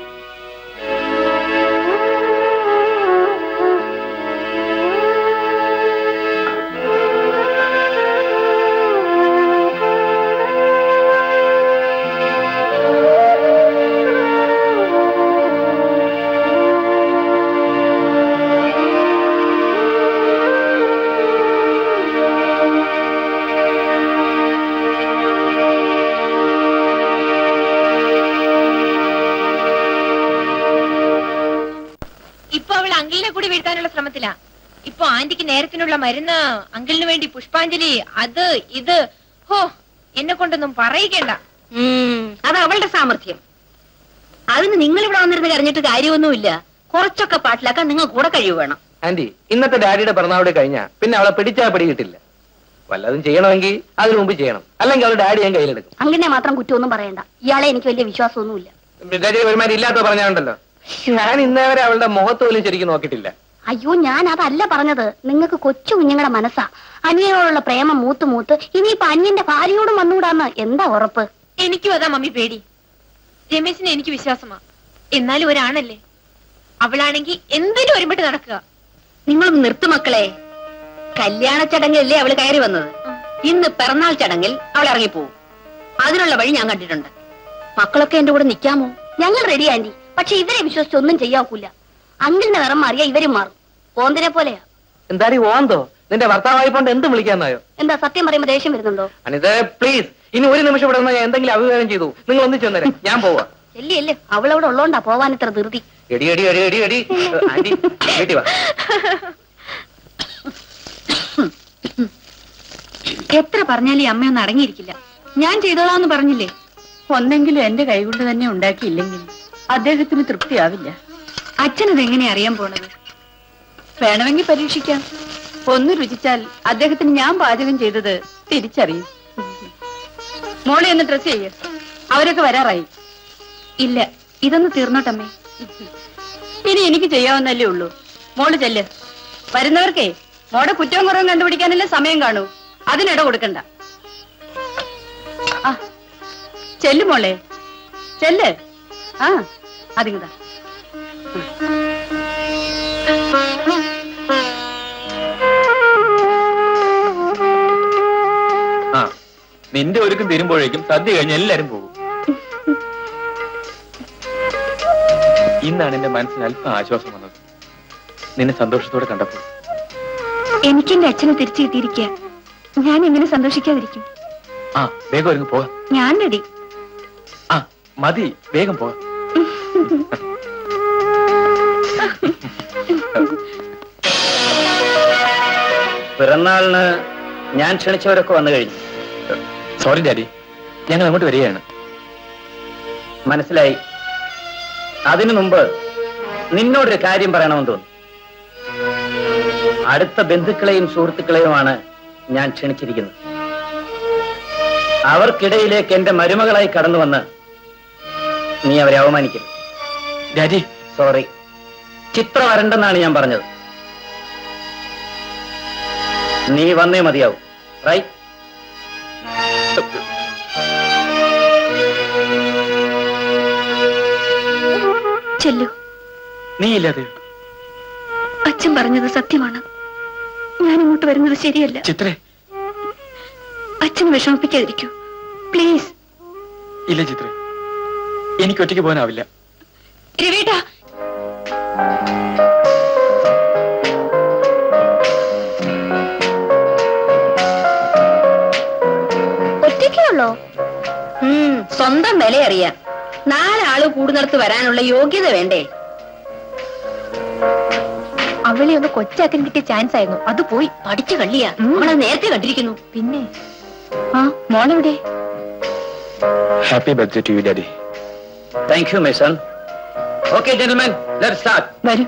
ഇപ്പൊ അവൾ അങ്കിളിനെ കൂടി വീഴ്ത്താനുള്ള ശ്രമത്തിലാ ഇപ്പൊ ആന്റിക്ക് നേരത്തിനുള്ള മരുന്ന് അങ്കിളിന് വേണ്ടി പുഷ്പാഞ്ജലി അത് ഇത് ഹോ എന്നെ കൊണ്ടൊന്നും പറയിക്കണ്ട അത് അവളുടെ സാമർഥ്യം അതിന് നിങ്ങൾ ഇവിടെ വന്നിരുന്ന് കരഞ്ഞിട്ട് കാര്യമൊന്നുമില്ല കുറച്ചൊക്കെ പാട്ടിലാക്കാൻ നിങ്ങൾ കൂടെ കഴിവ് വേണം ആന്റി ഇന്നത്തെ ഡാഡിയുടെ പിറന്നാളോട് കഴിഞ്ഞാ പിന്നെ അവളെ പിടിച്ചാ പിടി കിട്ടില്ല വല്ലതും ചെയ്യണമെങ്കിൽ അതിനു മുമ്പ് ചെയ്യണം അല്ലെങ്കിൽ അവളുടെ ഡാഡി ഞാൻ കയ്യിലെടുക്കും അങ്ങനെ മാത്രം കുറ്റമൊന്നും പറയണ്ട ഇയാളെ എനിക്ക് വലിയ വിശ്വാസമൊന്നുമില്ല ഡാഡി ഒരുമാതിരി ഇല്ലാത്ത പറഞ്ഞുണ്ടല്ലോ ഞാൻ ഇന്നേ വരെ അവളുടെ മുഖത്ത് പോലും ശരിക്കും നോക്കിയിട്ടില്ല അയ്യോ ഞാൻ അതല്ല പറഞ്ഞത് നിങ്ങൾക്ക് കൊച്ചു കുഞ്ഞുങ്ങളുടെ മനസ്സാ അനിയനോടുള്ള പ്രേമം മൂത്ത് മൂത്ത് ഇനിയിപ്പൊ അനിയന്റെ ഭാര്യയോടും വന്നുകൂടാന്ന് എന്താ ഉറപ്പ് എനിക്കും അതാ മമ്മി പേടി രമേശിനെ എനിക്ക് വിശ്വാസമാ എന്നാലും ഒരാണല്ലേ അവളാണെങ്കി എന്തിനും ഒരുമിട്ട് നടക്കുക നിങ്ങൾ നിർത്തും മക്കളെ കല്യാണ ചടങ്ങിലല്ലേ അവള് കയറി വന്നത് ഇന്ന് പിറന്നാൾ ചടങ്ങിൽ അവൾ ഇറങ്ങിപ്പോവും അതിനുള്ള വഴി ഞാൻ കണ്ടിട്ടുണ്ട് മക്കളൊക്കെ എന്റെ കൂടെ നിൽക്കാമോ ഞങ്ങൾ റെഡി ആന്റി പക്ഷെ ഇവരെ വിശ്വസിച്ച് ഒന്നും ചെയ്യാക്കൂല അങ്കിളിന്റെ നിറം മാറിയാ ഇവരും മാറും ഓന്തിനെ പോലെയാ എന്താടി ഓന്തോ നിന്റെ ഭർത്താവായിപ്പോണ്ട് എന്ത് വിളിക്കാന്നായോ എന്താ സത്യം പറയുമ്പോ ദേഷ്യം വരുന്നുണ്ടോ അനിത പ്ലീസ് ഇനി ഒരു നിമിഷം ഇവിടെ നിന്നാ ഞാൻ എന്തെങ്കിലും അഭിപ്രായം ചെയ്തു നിങ്ങൾ ഒന്നിച്ചു വന്നേരെ ഞാൻ പോവാ ചെല്ലി അല്ലേ അവളവിടെ ഉള്ളോണ്ടാ പോവാൻ ഇത്ര ധൃതി എടി എടി എടി എടി എടി ആന്റി വീട്ടിൽ വാ എത്ര പറഞ്ഞാലും ഈ അമ്മയൊന്നും അടങ്ങിയിരിക്കില്ല ഞാൻ ചെയ്തോളാന്ന് പറഞ്ഞില്ലേ ഒന്നെങ്കിലും എന്റെ കൈകൊണ്ട് തന്നെ ഉണ്ടാക്കിയില്ലെങ്കിൽ അദ്ദേഹത്തിന് തൃപ്തിയാവില്ല അച്ഛനത് എങ്ങനെ അറിയാൻ പോണത് വേണമെങ്കിൽ പരീക്ഷിക്കാം ഒന്ന് രുചിച്ചാൽ അദ്ദേഹത്തിന് ഞാൻ പാചകം ചെയ്തത് തിരിച്ചറിയും മോളെ ഒന്ന് ഡ്രസ് ചെയ്യ അവരൊക്കെ വരാറായി ഇല്ല ഇതൊന്ന് തീർന്നോട്ടമ്മേ ഇനി എനിക്ക് ചെയ്യാവുന്നല്ലേ ഉള്ളൂ മോള് ചെല്ല് വരുന്നവർക്കേ മോടെ കുറ്റവും കുറവും കണ്ടുപിടിക്കാനല്ലേ സമയം കാണൂ അതിനിട കൊടുക്കണ്ട ആ ചെല്ലു മോളെ ചെല്ല് ആ അതിങ്ങതാ ആ നിന്റെ ഒരുക്കം തീരുമ്പോഴേക്കും സദ്യ കഴിഞ്ഞ് എല്ലാരും പോകും ഇന്നാണ് എന്റെ മനസ്സിന് അല്പം ആശ്വാസം വന്നത് നിന്നെ സന്തോഷത്തോടെ കണ്ടപ്പോൾ എനിക്ക് എന്റെ അച്ഛനെ തിരിച്ചു കിട്ടിയിരിക്കുക ഞാൻ എങ്ങനെ സന്തോഷിക്കാതിരിക്കും ആ വേഗം ഒരുങ്ങ് പോകാം ഞാൻ റെഡി ആ മതി വേഗം പോകാം പിറന്നാളിന് ഞാൻ ക്ഷണിച്ചവരൊക്കെ വന്നു കഴിഞ്ഞു സോറി ഡാഡി ഞങ്ങൾ അങ്ങോട്ട് വരികയാണ് മനസ്സിലായി അതിനു മുമ്പ് നിന്നോടൊരു കാര്യം പറയണമെന്ന് തോന്നി അടുത്ത ബന്ധുക്കളെയും സുഹൃത്തുക്കളെയുമാണ് ഞാൻ ക്ഷണിച്ചിരിക്കുന്നത് അവർക്കിടയിലേക്ക് എന്റെ മരുമകളായി കടന്നു വന്ന് നീ അവരെ അവമാനിക്കരുത് ഡാഡി സോറി ചിത്ര വരണ്ടെന്നാണ് ഞാൻ പറഞ്ഞത് നീ വന്നേ മതിയാവും റൈറ്റ് ചെല്ലു നീ ഇല്ലാതെ അച്ഛൻ പറഞ്ഞത് സത്യമാണ് ഞാൻ ഇങ്ങോട്ട് വരുന്നത് ശരിയല്ല ചിത്രേ അച്ഛൻ വിഷമിപ്പിക്കാതിരിക്കൂ പ്ലീസ് ഇല്ല ചിത്രേ എനിക്ക് ഒറ്റയ്ക്ക് പോകാനാവില്ല രവിയേട്ടാ ഒറ്റയ്ക്കേ ഉള്ളോ ഉം, സ്വന്തം വില അറിയാം നാലാള് കൂടുന്നിടത്ത് വരാനുള്ള യോഗ്യത വേണ്ടേ അവളെ ഒന്ന് കൊച്ചാക്കാൻ കിട്ടിയ ചാൻസ് ആയിരുന്നു അത് പോയി പഠിച്ചു കള്ളിയാ അവളെ നേരത്തെ കണ്ടിരിക്കുന്നു പിന്നെ ആ മോളെവിടെ happy birthday to you daddy thank you my son okay gentleman let start വരൂ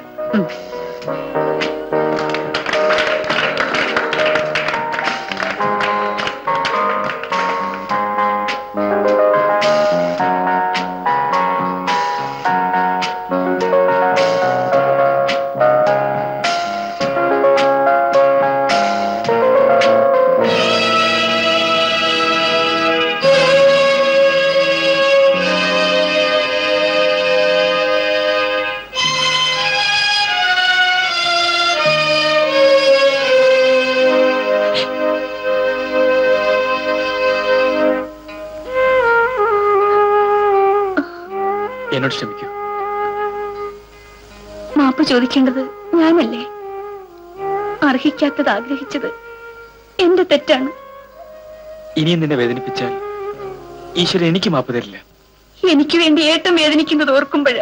എന്നോട് ക്ഷമിക്കൂ മാപ്പ് ചോദിക്കേണ്ടത് ഞാനല്ലേ അർഹിക്കാത്തത് ആഗ്രഹിച്ചത് എന്റെ തെറ്റാണ് ഇനിയും നിന്നെ വേദനിപ്പിച്ചാൽ ഈശ്വരൻ എനിക്ക് മാപ്പ് തരില്ല എനിക്ക് വേണ്ടി ഏട്ടം വേദനിക്കുന്നത് ഓർക്കുമ്പോഴാ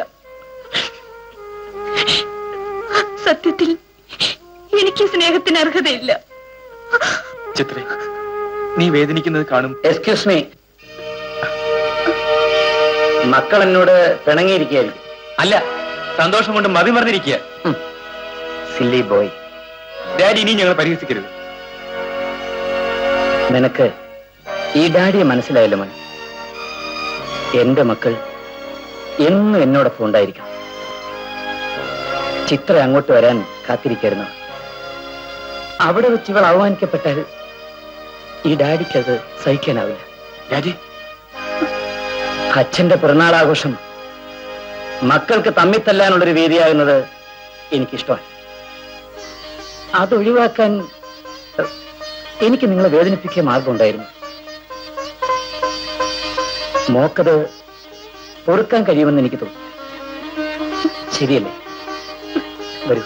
സത്യത്തിൽ എനിക്ക് സ്നേഹത്തിന് അർഹതയില്ല ചിത്രേ നീ വേദനിക്കുന്നത് കാണും എക്സ്ക്യൂസ് മീ മക്കൾ എന്നോട് പിണങ്ങിയിരിക്കുകയായിരിക്കും അല്ല സന്തോഷം കൊണ്ട് മതി മറന്നിരിക്കുക സില്ലി ബോയ് ഡാഡി ഇനിയും ഞങ്ങളെ പരിഹസിക്കരുത് നിനക്ക് ഈ ഡാഡിയെ മനസ്സിലായല്ലോ മോൻ എന്റെ മക്കൾ എന്നും എന്നോടൊപ്പം ഉണ്ടായിരിക്കണം ചിത്ര അങ്ങോട്ട് വരാൻ കാത്തിരിക്കായിരുന്നു അവിടെ വെച്ച് ഇവൾ അവമാനിക്കപ്പെട്ടാൽ ഈ ഡാഡിക്കത് സഹിക്കാനാവില്ല ഡാഡി അച്ഛന്റെ പിറന്നാളാഘോഷം മക്കൾക്ക് തമ്മിത്തല്ലാനുള്ളൊരു വേദിയാകുന്നത് എനിക്കിഷ്ടമാണ് അതൊഴിവാക്കാൻ എഹ്, എനിക്ക് നിങ്ങളെ വേദനിപ്പിക്കുക മാർഗമുണ്ടായിരുന്നു മോക്കത് പൊറുക്കാൻ കഴിയുമെന്ന് എനിക്ക് തോന്നുന്നു ശരിയല്ലേ വരൂ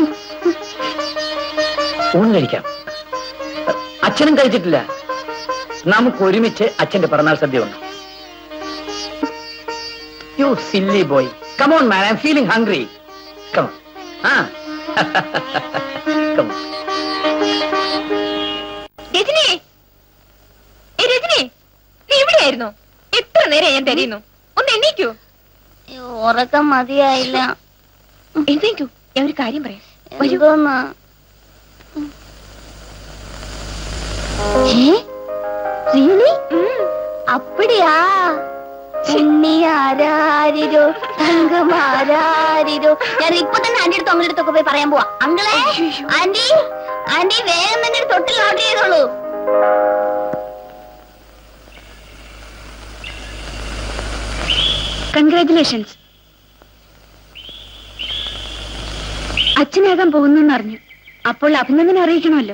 ഊണ് കഴിക്കാം അച്ഛനും കഴിച്ചിട്ടില്ല നമുക്ക് ഒരുമിച്ച് അച്ഛന്റെ പിറന്നാൾ സദ്യ ഉണ്ട് you silly boy come on man I am feeling hungry come on ആ കമോൺ രജനി ഏ രജനി നീ ഇവിടെയായിരുന്നോ എത്ര നേരം ഞാൻ തരുന്നു ഒന്ന് എണ്ണീക്കൂ ഉറക്കം മതിയായില്ല എഴുന്നേക്കൂ ഞാൻ ഒരു കാര്യം പറയാം എന്തോന്ന് ഏ? really? அப்படியா ഉണ്ണി ആരാരിരോ തങ്കമാരാരിരോ ഞാൻ ഇപ്പൊ തന്നെ ആന്റി അടുത്ത് അങ്ങളുടെ അടുത്തൊക്കെ പോയി പറയാൻ പോവാ അങ്കളെ ആന്റി ആന്റി വേഗം തന്നെ ഒരു തൊട്ടിൽ ഓർഡർ ചെയ്തോളൂ കൺഗ്രാറ്റുലേഷൻസ് അച്ഛനാകാൻ പോകുന്നു അറിഞ്ഞു അപ്പോൾ അഭിനന്ദനം അറിയിക്കണമല്ലോ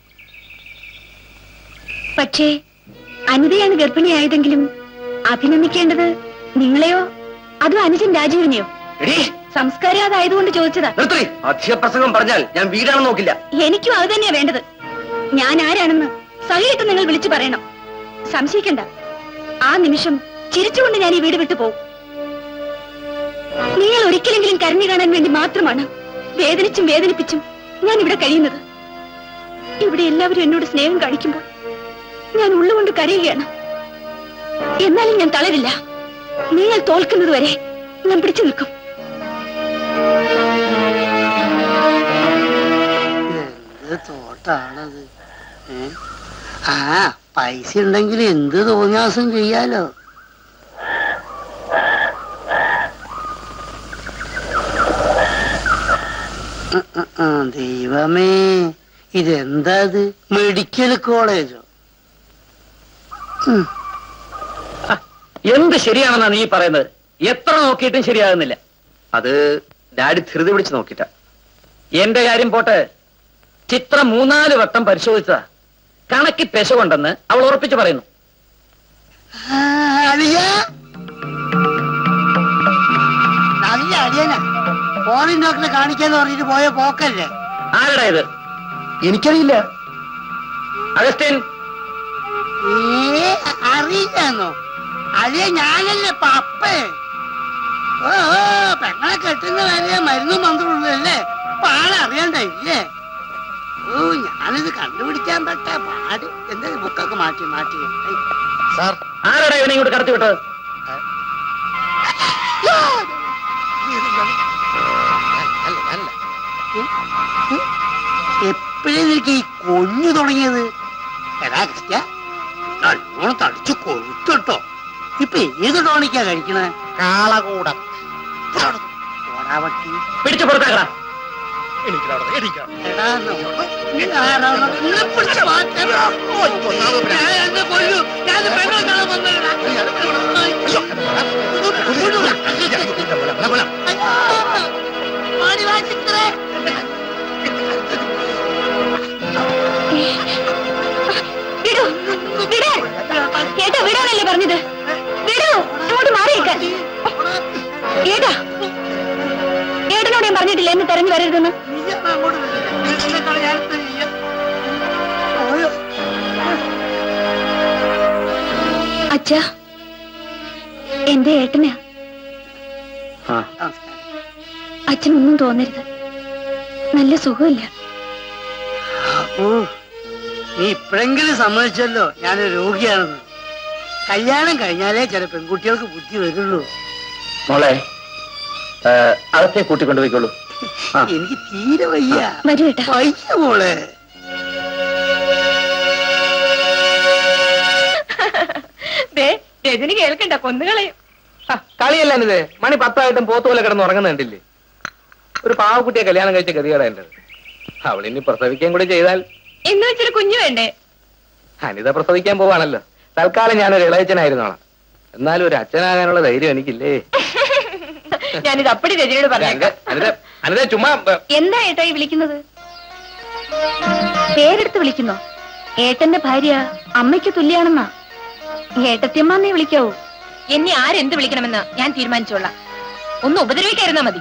പക്ഷേ അനിതയാണ് ഗർഭിണിയായതെങ്കിലും അഭിനന്ദിക്കേണ്ടത് നിങ്ങളെയോ അതോ അനുജൻ രാജീവിനെയോ സംസ്കാരം അതായതുകൊണ്ട് ചോദിച്ചതാ നിർത്തി അധികപ്രസംഗം പറഞ്ഞാൽ ഞാൻ വീടാണെന്ന് നോക്കില്ല എനിക്കും അത് തന്നെയാ വേണ്ടത് ഞാൻ ആരാണെന്ന് സഹിയിട്ട് നിങ്ങൾ വിളിച്ചു പറയണം സംശയിക്കണ്ട ആ നിമിഷം ചിരിച്ചുകൊണ്ട് ഞാൻ ഈ വീട് വിട്ടു പോകും നിങ്ങൾ ഒരിക്കലെങ്കിലും കരഞ്ഞു കാണാൻ വേണ്ടി മാത്രമാണ് വേദനിച്ചും വേദനിപ്പിച്ചും ഞാൻ ഇവിടെ കഴിയുന്നത് ഇവിടെ എല്ലാവരും എന്നോട് സ്നേഹം കാണിക്കുമ്പോൾ ഞാൻ ഉള്ളുകൊണ്ട് കരയുകയാണ് എന്നാലും ഞാൻ തളരില്ല നിങ്ങൾ തോൽക്കുന്നത് വരെ ഞാൻ പിടിച്ചു നിൽക്കും എന്ത് തോട്ടാണത് ഏ? ആ പൈസ ഉണ്ടെങ്കിൽ എന്ത് തോന്നിയാസം ചെയ്യാലോ ഉം, ഉം, ഉം, ദൈവമേ ഇതെന്താ ഇത് മെഡിക്കൽ കോളേജോ ഉം. എന്ത് ശരിയാണെന്നാ നീ പറയുന്നത് എത്ര നോക്കിയിട്ടും ശരിയാകുന്നില്ല അത് ഡാഡി ധൃതി പിടിച്ച് നോക്കിട്ടാ എന്റെ കാര്യം പോട്ടെ ചിത്രം മൂന്നാല് വട്ടം പരിശോധിച്ചതാ കണക്കി പെശകൊണ്ടെന്ന് അവൾ ഉറപ്പിച്ചു പറയുന്നു ആ, അളിയാ നല്ല അടിയനാ ഫോണിൻ ഡോക്ടറെ കാണിക്കാന്ന് പറഞ്ഞിട്ട് പോയ പോക്കല്ലേ ആരുടെ ഇത് എനിക്കറിയില്ല അഗസ്റ്റിൻ ഏ അറിയില്ലെന്നോ അളിയ ഞാനല്ലേ പപ്പേ ഓ ഓ പെങ്ങളെ കെട്ടുന്ന വരെ മരുന്നും മന്ത്രമുള്ളൂ അല്ലേ അപ്പൊ ആളറിയണ്ടല്ലേ ഓ ഞാനിത് കണ്ടുപിടിക്കാൻ പറ്റ പാട് എന്താ ഈ ബുക്കൊക്കെ മാറ്റി മാറ്റി സാർ ആരുടെ ഇവനെ ഇങ്ങോട്ട് കടത്തി വിട്ടത് എപ്പോഴും നിനക്ക് ഈ കൊഞ്ഞു തുടങ്ങിയത് എടാ ക്രിസ്ത്യ നല്ലോണം തടിച്ചു കൊഴുത്തട്ടോ ഇപ്പൊ ഏത് ടോണിക്കാ കഴിക്കണേ കാളകൂടം ഓടാവട്ടി പിടിച്ചു പുറത്താക്കടാ എടാ നോ- നീ ആരാണോ? നിന്നെ പിടിച്ച് മാറ്റണം. ഞാൻ എന്നെ കൊല്ലു. ഞാൻ പെണ്ണെ കാണാൻ വന്നതാ. അയ്യോ. അയ്യോ. ഓടി വാ ചിത്രേ. വിടൂ വിടാൻ ഏട്ടാ വിടാനല്ലേ പറഞ്ഞത് വിടൂ ഇങ്ങോട്ട് മാറിയേക്കാൻ ഏട്ടാ ഏട്ടനോട് ഞാൻ പറഞ്ഞിട്ടില്ല എന്നെ തെരഞ്ഞു വരരുതെന്ന് നീയാണ് അങ്ങോട്ട് വരുന്നത്. നിന്നെക്കാൾ ഞാൻ എന്ത് ചെയ്യാ? ഓയോ. അച്ഛാ എന്റെ ഏട്ടനാ അച്ഛനൊന്നും തോന്നരുത് നല്ല സുഖമില്ല ഓ നീ ഇപ്പോഴെങ്കിലും സമ്മതിച്ചല്ലോ ഞാൻ രോഗിയാണെന്ന് കല്യാണം കഴിഞ്ഞാലേ ചില പെൺകുട്ടികൾക്ക് ബുദ്ധി വരുള്ളൂ മോളെ ഏ, അകത്തെ കൂട്ടിക്കൊണ്ടുപോയിക്കോളൂ ആ. എനിക്ക് തീരെ വയ്യ വരൂ ഏട്ടാ വയ്യ മോളെ ദേ രജനി കേൾക്കണ്ട കൊന്നുകളയും കളിയല്ല ഇത് മണി പത്തായിട്ടും പോത്തുപോലെ കിടന്ന് ഉറങ്ങുന്നുണ്ടില്ലേ ഒരു പാവക്കുട്ടിയെ കല്യാണം കഴിച്ച ഗതികേടാ എന്റെ അവളിനി പ്രസവിക്കാൻ കൂടി ചെയ്താൽ എന്ന് വെച്ചൊരു കുഞ്ഞു വേണ്ടേ അനിത പ്രസവിക്കാൻ പോവാണല്ലോ തൽക്കാലം ഞാനൊരു ഇളയച്ചനായിരുന്നോളാം എന്നാലും ഒരു അച്ഛനാകാനുള്ള ധൈര്യം എനിക്കില്ലേ ഞാനിത് അപ്പടി രജനിയോട് പറഞ്ഞേക്കാം അനിത അനിത ചുമ്മാ ഏ, എന്താ ഏട്ടാ ഈ വിളിക്കുന്നത് പേരെടുത്ത് വിളിക്കുന്നോ ഏട്ടന്റെ ഭാര്യ അമ്മയ്ക്ക് തുല്യാണെന്നാ ഏട്ടത്തിയമ്മന്നേ വിളിക്കാവൂ എന്നെ ആരെന്ത് വിളിക്കണമെന്ന് ഞാൻ തീരുമാനിച്ചോളാം ഒന്ന് ഉപദ്രവിക്കായിരുന്നാ മതി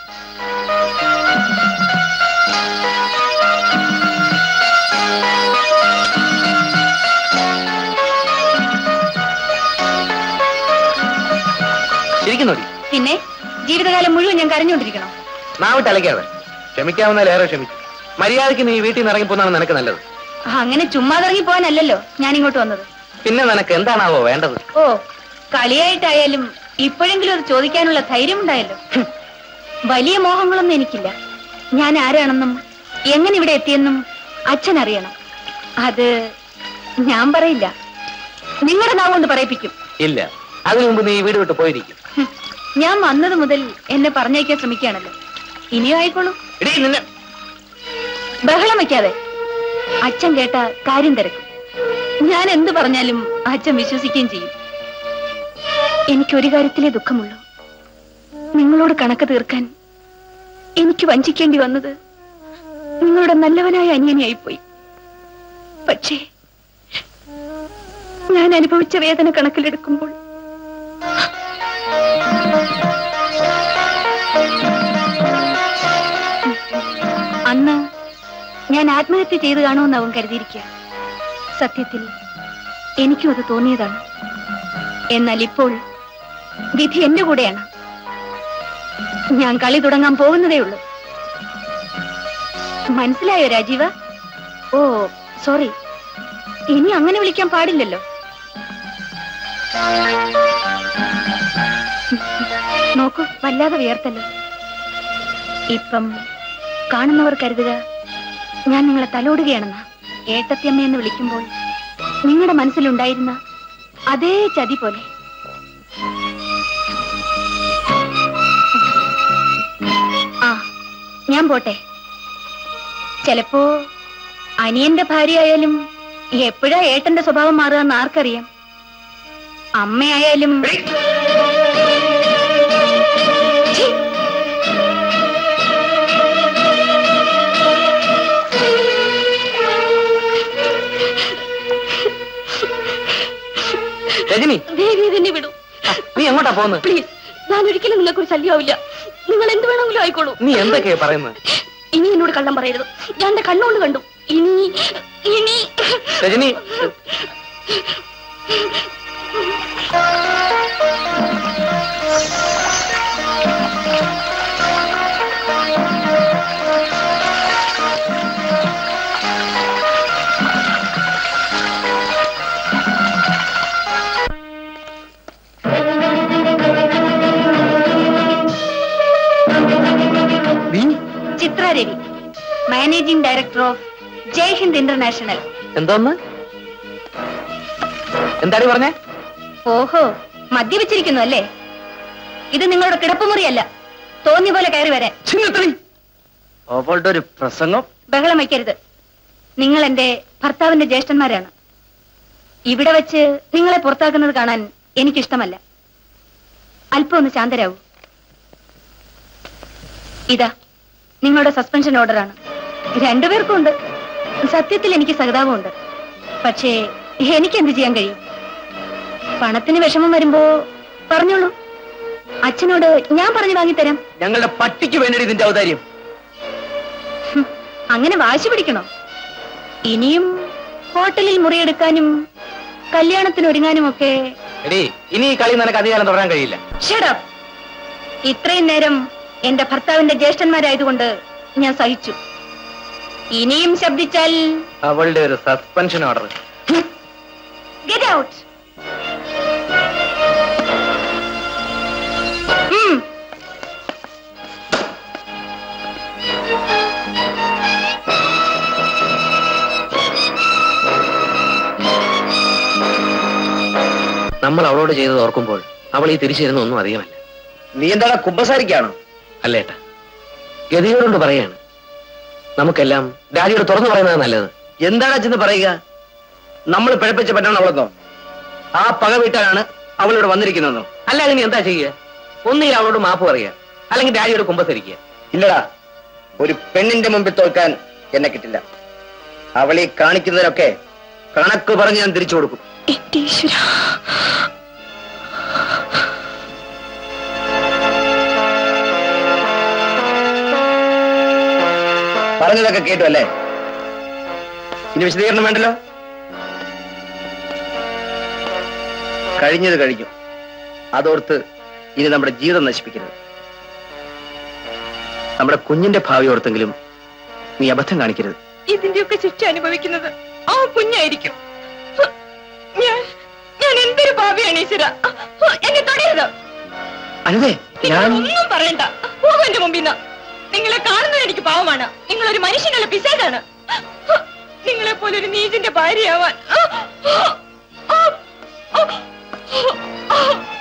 ചിരിക്കുന്നോടി പിന്നെ ജീവിതകാലം മുഴുവൻ ഞാൻ കരഞ്ഞുകൊണ്ടിരിക്കണം നാവിട്ട് അലക്കാതെ ക്ഷമിക്കാവുന്നതിലേറെ ക്ഷമിക്കും മര്യാദയ്ക്ക് നീ വീട്ടിൽ നിന്ന് ഇറങ്ങിപ്പോന്നാണ് നിനക്ക് നല്ലത് അങ്ങനെ ചുമ്മാതിറങ്ങി പോകാനല്ലല്ലോ ഞാൻ ഇങ്ങോട്ട് വന്നത് പിന്നെ നിനക്ക് എന്താണാവോ വേണ്ടത് ഓ കളിയായിട്ടായാലും ഇപ്പോഴെങ്കിലും അത് ചോദിക്കാനുള്ള ധൈര്യം ഉണ്ടായല്ലോ ഹും. വലിയ മോഹങ്ങളൊന്നും എനിക്കില്ല ഞാൻ ആരാണെന്നും എങ്ങനെ ഇവിടെ എത്തിയെന്നും അച്ഛൻ അറിയണം അത് ഞാൻ പറയില്ല നിങ്ങളുടെ നാവ് കൊണ്ട് പറയിപ്പിക്കും ഇല്ല അതിനു മുമ്പ് നീ വീട് വിട്ട് പോയിരിക്കും ഞാൻ വന്നത് മുതൽ എന്നെ പറഞ്ഞയക്കാൻ ശ്രമിക്കുകയാണല്ലോ ഇനിയും ആയിക്കോളൂ എടീ നിന്നെ ബഹളം വയ്ക്കാതെ അച്ഛൻ കേട്ട കാര്യം തിരക്കും ഞാൻ എന്ത് പറഞ്ഞാലും അച്ഛൻ വിശ്വസിക്കുകയും ചെയ്യും എനിക്ക് ഒരു കാര്യത്തിലേ ദുഃഖമുള്ളൂ നിങ്ങളോട് കണക്ക് തീർക്കാൻ എനിക്ക് വഞ്ചിക്കേണ്ടി വന്നത് നിങ്ങളുടെ നല്ലവനായ അനിയനെയായിപ്പോയി പക്ഷേ ഞാൻ അനുഭവിച്ച വേദന കണക്കിലെടുക്കുമ്പോൾ അന്ന് ഞാൻ ആത്മഹത്യ ചെയ്തു കാണുമെന്ന് അവൻ കരുതിയിരിക്കുക സത്യത്തിൽ എനിക്കും അത് തോന്നിയതാണ് എന്നാൽ ഇപ്പോൾ വിധി എന്റെ കൂടെയാണ് ഞാൻ കളി തുടങ്ങാൻ പോകുന്നതേ ഉള്ളൂ മനസ്സിലായോ രാജീവ ഓ സോറി ഇനി അങ്ങനെ വിളിക്കാൻ പാടില്ലല്ലോ നോക്കൂ വല്ലാതെ വിയർത്തല്ലോ ഇപ്പം കാണുന്നവർ കരുതുക ഞാൻ നിങ്ങളെ തലോടുകയാണെന്നാ ഏട്ടത്തിയമ്മ എന്ന് വിളിക്കുമ്പോൾ നിങ്ങളുടെ മനസ്സിലുണ്ടായിരുന്ന അതേ ചതി പോലെ ആ ഞാൻ പോട്ടെ ചിലപ്പോ അനിയന്റെ ഭാര്യയായാലും എപ്പോഴാ ഏട്ടന്റെ സ്വഭാവം മാറുക ആർക്കറിയാം അമ്മയായാലും ഛീ! രജനി ദേവി ഇതിനെ വിടൂ നീ എങ്ങോട്ടാ പോകുന്നത് പ്ലീസ് ഞാൻ ഒരിക്കലും നിങ്ങൾക്ക് ഒരു ശല്യമാവില്ല നിങ്ങൾ എന്ത് വേണമെങ്കിലും ആയിക്കോളൂ നീ എന്തൊക്കെയാ പറയുന്നത് ഇനി എന്നോട് കള്ളം പറയരുത് ഞാൻ എന്റെ കണ്ണുകൊണ്ട് കണ്ടു ഇനി ഇനി Rajani Chitra Ravi managing director of Jai Hind international എന്തോന്ന് എന്താടി പറഞ്ഞേ ഓഹോ മദ്യപിച്ചിരിക്കുന്നു അല്ലേ ഇത് നിങ്ങളുടെ കിടപ്പുമുറിയല്ല തോന്നിയ പോലെ കയറി വരാൻ അവളുടെ ഒരു പ്രസംഗം ബഹളം വയ്ക്കരുത് നിങ്ങൾ എന്റെ ഭർത്താവിന്റെ ജ്യേഷ്ഠന്മാരാണ് ഇവിടെ വെച്ച് നിങ്ങളെ പുറത്താക്കുന്നത് കാണാൻ എനിക്കിഷ്ടമല്ല അല്പം ഒന്ന് ശാന്തരാവൂ ഇതാ നിങ്ങളുടെ സസ്പെൻഷൻ ഓർഡറാണ് രണ്ടുപേർക്കും ഉണ്ട് സത്യത്തിൽ എനിക്ക് സഹതാപമുണ്ട് പക്ഷേ എനിക്ക് എന്ത് ചെയ്യാൻ കഴിയും പണത്തിന് വിഷമം വരുമ്പോ പറഞ്ഞോളൂ അച്ഛനോട് ഞാൻ പറഞ്ഞു വാങ്ങിത്തരാം ഞങ്ങളുടെ പട്ടിക്ക് വേണ്ടി ഇതിന്റെ ഔദാര്യം അങ്ങനെ വാശി പിടിക്കണോ ഇനിയും ഹോട്ടലിൽ മുറിയെടുക്കാനും കല്യാണത്തിന് ഒരുങ്ങാനും ഒക്കെ എടി ഇനി ഈ കളി നിനക്ക് അധികാരം തുടരാൻ കഴിയില്ല ഷടപ്പ് ഇത്രയും നേരം എന്റെ ഭർത്താവിന്റെ ജ്യേഷ്ഠന്മാരായതുകൊണ്ട് ഞാൻ സഹിച്ചു ഇനിയും ശബ്ദിച്ചാൽ അവളുടെ ഒരു സസ്പെൻഷൻ ഓർഡർ ഗെറ്റ് ഔട്ട് നമ്മൾ അവളോട് ചെയ്തത് ഓർക്കുമ്പോൾ അവൾ ഈ തിരിച്ചിരുന്ന ഒന്നും അറിയാമല്ല നീ എന്താണ് കുമ്പസാരിക്കാണോ അല്ലേട്ടാ ഗതിയോടുകൊണ്ട് പറയാണ് നമുക്കെല്ലാം ഡാഡിയോട് തുറന്നു പറയുന്നത് നല്ലത് എന്താണ് ചെന്ന് പറയുക നമ്മൾ പിഴപ്പിച്ച പറ്റാണ് അവളെന്നോ ആ പക വീട്ടാണ് അവൾ ഇവിടെ വന്നിരിക്കുന്നതെന്നോ അല്ല ഇനി എന്താ ചെയ്യുക ഒന്നുകിൽ അവളോട് മാപ്പ് പറയുക അല്ലെങ്കിൽ ഡാഡിയോട് കുമ്പസരിക്കുക ഇല്ലടാ ഒരു പെണ്ണിന്റെ മുമ്പിൽ തോൽക്കാൻ എന്നെ കിട്ടില്ല അവളീ കാണിക്കുന്നതിനൊക്കെ കണക്ക് പറഞ്ഞ് ഞാൻ തിരിച്ചു കൊടുക്കും പറഞ്ഞതൊക്കെ കേട്ടു അല്ലേ ഇനി വിശദീകരണം വേണ്ടല്ലോ കഴിഞ്ഞത് കഴിഞ്ഞു അതോർത്ത് ഇനി നമ്മുടെ ജീവിതം നശിപ്പിക്കരുത് നമ്മുടെ കുഞ്ഞിന്റെ ഭാവി ഓർത്തെങ്കിലും നീ അബദ്ധം കാണിക്കരുത് ഇതിന്റെയൊക്കെ ശിക്ഷ അനുഭവിക്കുന്നത് ആ കുഞ്ഞായിരിക്കും ഞാൻ ഞാൻ എന്തൊരു ഭാവിയാണ് ഈശ്വര എന്നെ തൊടരുത് അതെ നിങ്ങൾ ഒന്നും പറയണ്ട പോകും എന്റെ മുമ്പിൽ നിന്ന് നിങ്ങളെ കാണുന്നത് എനിക്ക് പാവമാണ് നിങ്ങൾ ഒരു മനുഷ്യനല്ല പിശാചാണ് നിങ്ങളെ പോലെ ഒരു നീചന്റെ ഭാര്യയാവാൻ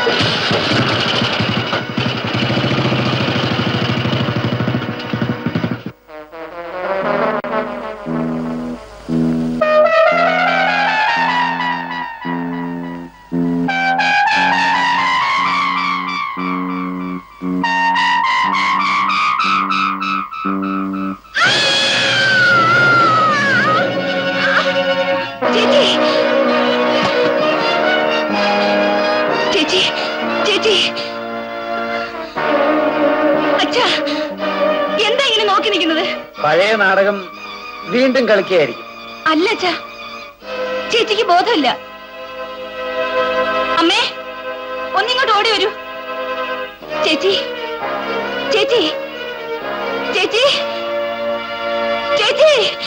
ചേച്ചി ചേച്ചി ചേച്ചി അച്ഛാ എന്താ ഇങ്ങനെ നോക്കി നിൽക്കുന്നത് പഴയ നാടകം വീണ്ടും കളിക്കുകയായിരിക്കും അല്ല അച്ഛാ ചേച്ചിക്ക് ബോധമില്ല അമ്മേ ഒന്നിങ്ങോട്ട് ഓടി വരൂ ചേച്ചി ചേച്ചി ചേച്ചി ചേച്ചി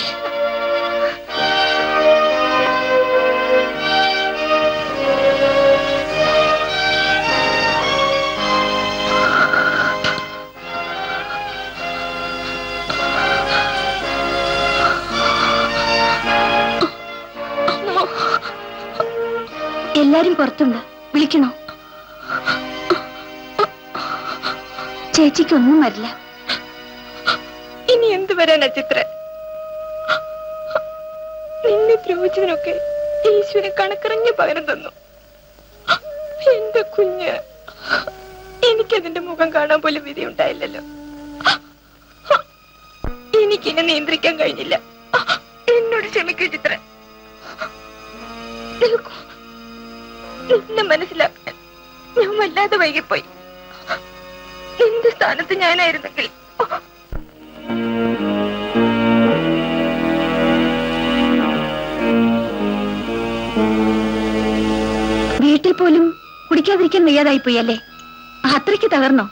എല്ലാരും പുറത്തുണ്ട് വിളിക്കണോ ചേച്ചിക്കൊന്നും വരില്ല ഇനി എന്ത് വരാനാ ചിത്ര നിന്നെ ദ്രോഹിച്ചതിനൊക്കെ ഈശ്വരൻ കണക്കിറങ്ങി പകരം തന്നു എന്റെ കുഞ്ഞ് എനിക്കതിന്റെ മുഖം കാണാൻ പോലും വിധി ഉണ്ടായില്ലല്ലോ എനിക്കിനെ നിയന്ത്രിക്കാൻ കഴിഞ്ഞില്ല എന്നോട് ക്ഷമിക്കൂ ചിത്ര നിൽക്കൂ. നിന്നെ മനസ്സിലാക്കാൻ ഞാൻ വല്ലാതെ വൈകിപ്പോയി നിന്റെ സ്ഥാനത്ത് ഞാനായിരുന്നെങ്കിൽ വീട്ടിൽ പോലും കുടിക്കാതിരിക്കാൻ വയ്യാതായിപ്പോയി അല്ലേ അത്രയ്ക്ക് തകർന്നോ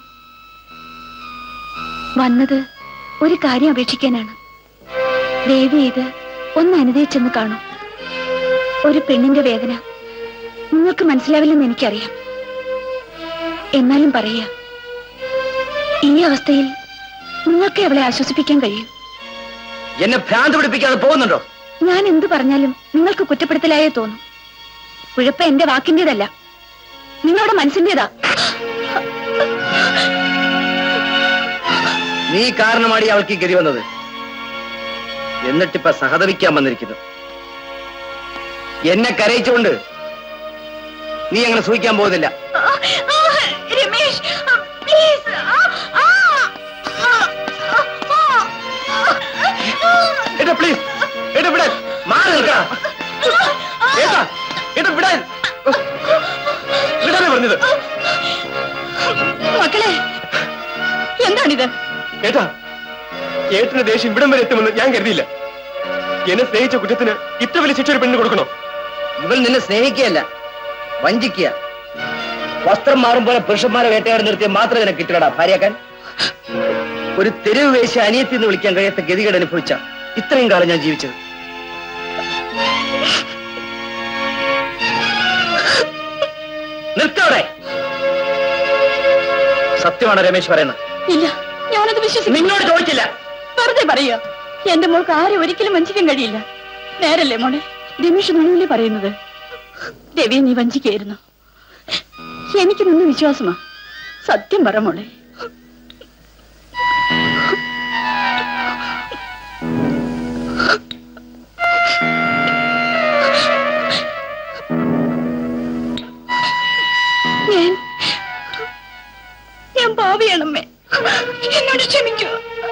വന്നത് ഒരു കാര്യം അപേക്ഷിക്കാനാണ് ദയവ് ചെയ്ത് ഒന്ന് അനുദയിച്ചെന്ന് കാണൂ ഒരു പെണ്ണിന്റെ വേദന നിങ്ങൾക്ക് മനസ്സിലാവില്ലെന്ന് എനിക്കറിയാം എന്നാലും പറയാ ഈ അവസ്ഥയിൽ നിങ്ങൾക്ക് അവളെ ആശ്വസിപ്പിക്കാൻ കഴിയും എന്നെ ഭ്രാന്ത് പിടിപ്പിക്കാതെ പോകുന്നുണ്ടോ ഞാൻ എന്തു പറഞ്ഞാലും നിങ്ങൾക്ക് കുറ്റപ്പെടുത്തലായേ തോന്നും കുഴപ്പം എന്റെ വാക്കിന്റേതല്ല നിങ്ങളുടെ മനസ്സിന്റേതാ നീ കാരണമാണ് അവൾക്ക് ഈ ഗതി വന്നത് എന്നിട്ടിപ്പ സഹതപിക്കാൻ വന്നിരിക്കുന്നു എന്നെ കരയിച്ചുകൊണ്ട് നീ അങ്ങനെ സൂഹിക്കാൻ പോകുന്നില്ല രമേശ് പ്ലീസ് ഏട്ടാ പ്ലീസ് ഏട്ടാ വിടാൻ മാറി നിൽക്കണം ഏട്ടാ ഏട്ടാ വിടാൻ വിടാനേ പറഞ്ഞത് മക്കളെ എന്താണിത് ഏട്ടാ ഏട്ടന്റെ ദേഷ്യം ഇവിടം വരെ എത്തുമെന്ന് ഞാൻ കരുതിയില്ല എന്നെ സ്നേഹിച്ച കുറ്റത്തിന് ഇത്ര വലിയ ശിക്ഷ ഒരു പെണ്ണിന് കൊടുക്കണോ ഇവൾ നിന്നെ സ്നേഹിക്കുകയല്ല വഞ്ചിക്കുക വസ്ത്രം മാറും പോലെ പുരുഷന്മാരെ വേട്ടയാടി നിർത്തിയ മാത്രം നിനക്ക് കിട്ടണടാ ഭാര്യാക്കാൻ ഒരു തെരുവ് വേശി അനിയത്തി എന്ന് വിളിക്കാൻ കഴിയാത്ത ഗതികേട് അനുഭവിച്ച ഇത്രയും കാലം ഞാൻ ജീവിച്ചത് നിർത്തവിടെ സത്യമാണ് രമേശ് പറയുന്നത് ഇല്ല ഞാനത് വിശ്വസിക്കും നിന്നോട് ചോദിച്ചില്ല വെറുതെ പറയുക എന്റെ മോൾക്ക് ആരെ ഒരിക്കലും വഞ്ചിക്കാൻ കഴിയില്ല നേരല്ലേ മോളെ രമേഷ് നുണുവിലെ പറയുന്നത് രവിയെ നീ വഞ്ചിക്കായിരുന്നു എനിക്ക് നിന്ന് വിശ്വാസമാ സത്യം പറ മോളെ ഞാൻ ഞാൻ പാവിയാണമ്മേ എന്നോട് ക്ഷമിക്കൂ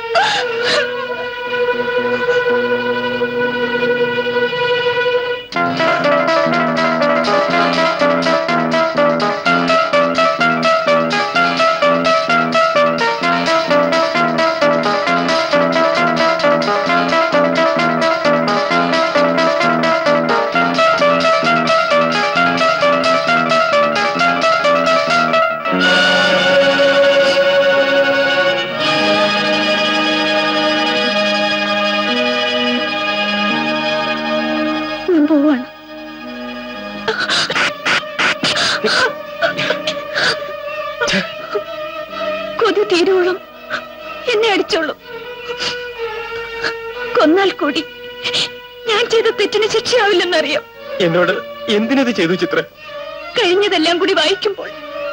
ഞാൻ പോവാണ് കൊതി തീരുവോളം എന്നെ അടിച്ചോളൂ കൊന്നാൽ കൂടി ഞാൻ ചെയ്ത തെറ്റിന് ശിക്ഷയാവില്ലെന്നറിയാം എന്നോട് എന്തിനത് ചെയ്തു ചിത്ര കഴിഞ്ഞതെല്ലാം കൂടി വായിക്കുമ്പോൾ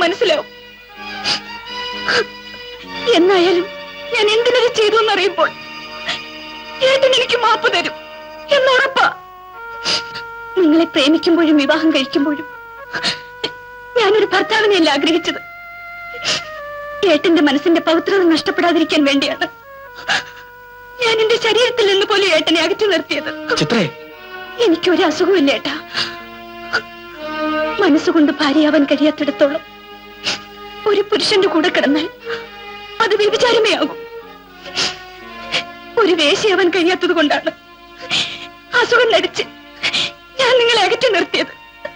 മനസ്സിലാവും എന്നായാലും ഞാൻ എന്തിനത് ചെയ്തു എന്നറിയുമ്പോൾ ഏട്ടൻ എനിക്ക് മാപ്പ് തരും എന്നുറപ്പാ നിങ്ങളെ പ്രേമിക്കുമ്പോഴും വിവാഹം കഴിക്കുമ്പോഴും ഞാനൊരു ഭർത്താവിനെയല്ല ആഗ്രഹിച്ചത് ഏട്ടന്റെ മനസ്സിന്റെ പവിത്രത നഷ്ടപ്പെടാതിരിക്കാൻ വേണ്ടിയാണ് ഞാൻ എന്റെ ശരീരത്തിൽ നിന്ന് പോലും ഏട്ടനെ അകറ്റി നിർത്തിയത് ചിത്രേ എനിക്കൊരു അസുഖമില്ല ഏട്ടാ മനസ്സുകൊണ്ട് ഭാര്യയാവാൻ കഴിയാത്തിടത്തോളം ഒരു പുരുഷന്റെ കൂടെ കിടന്നാൽ അത് വ്യഭിചാരമേ ആകും ഒരു വേശിയാവാൻ കഴിയാത്തത് കൊണ്ടാണ് അസുഖം നടിച്ച് ഞാൻ നിങ്ങളെ അകറ്റി നിർത്തിയത്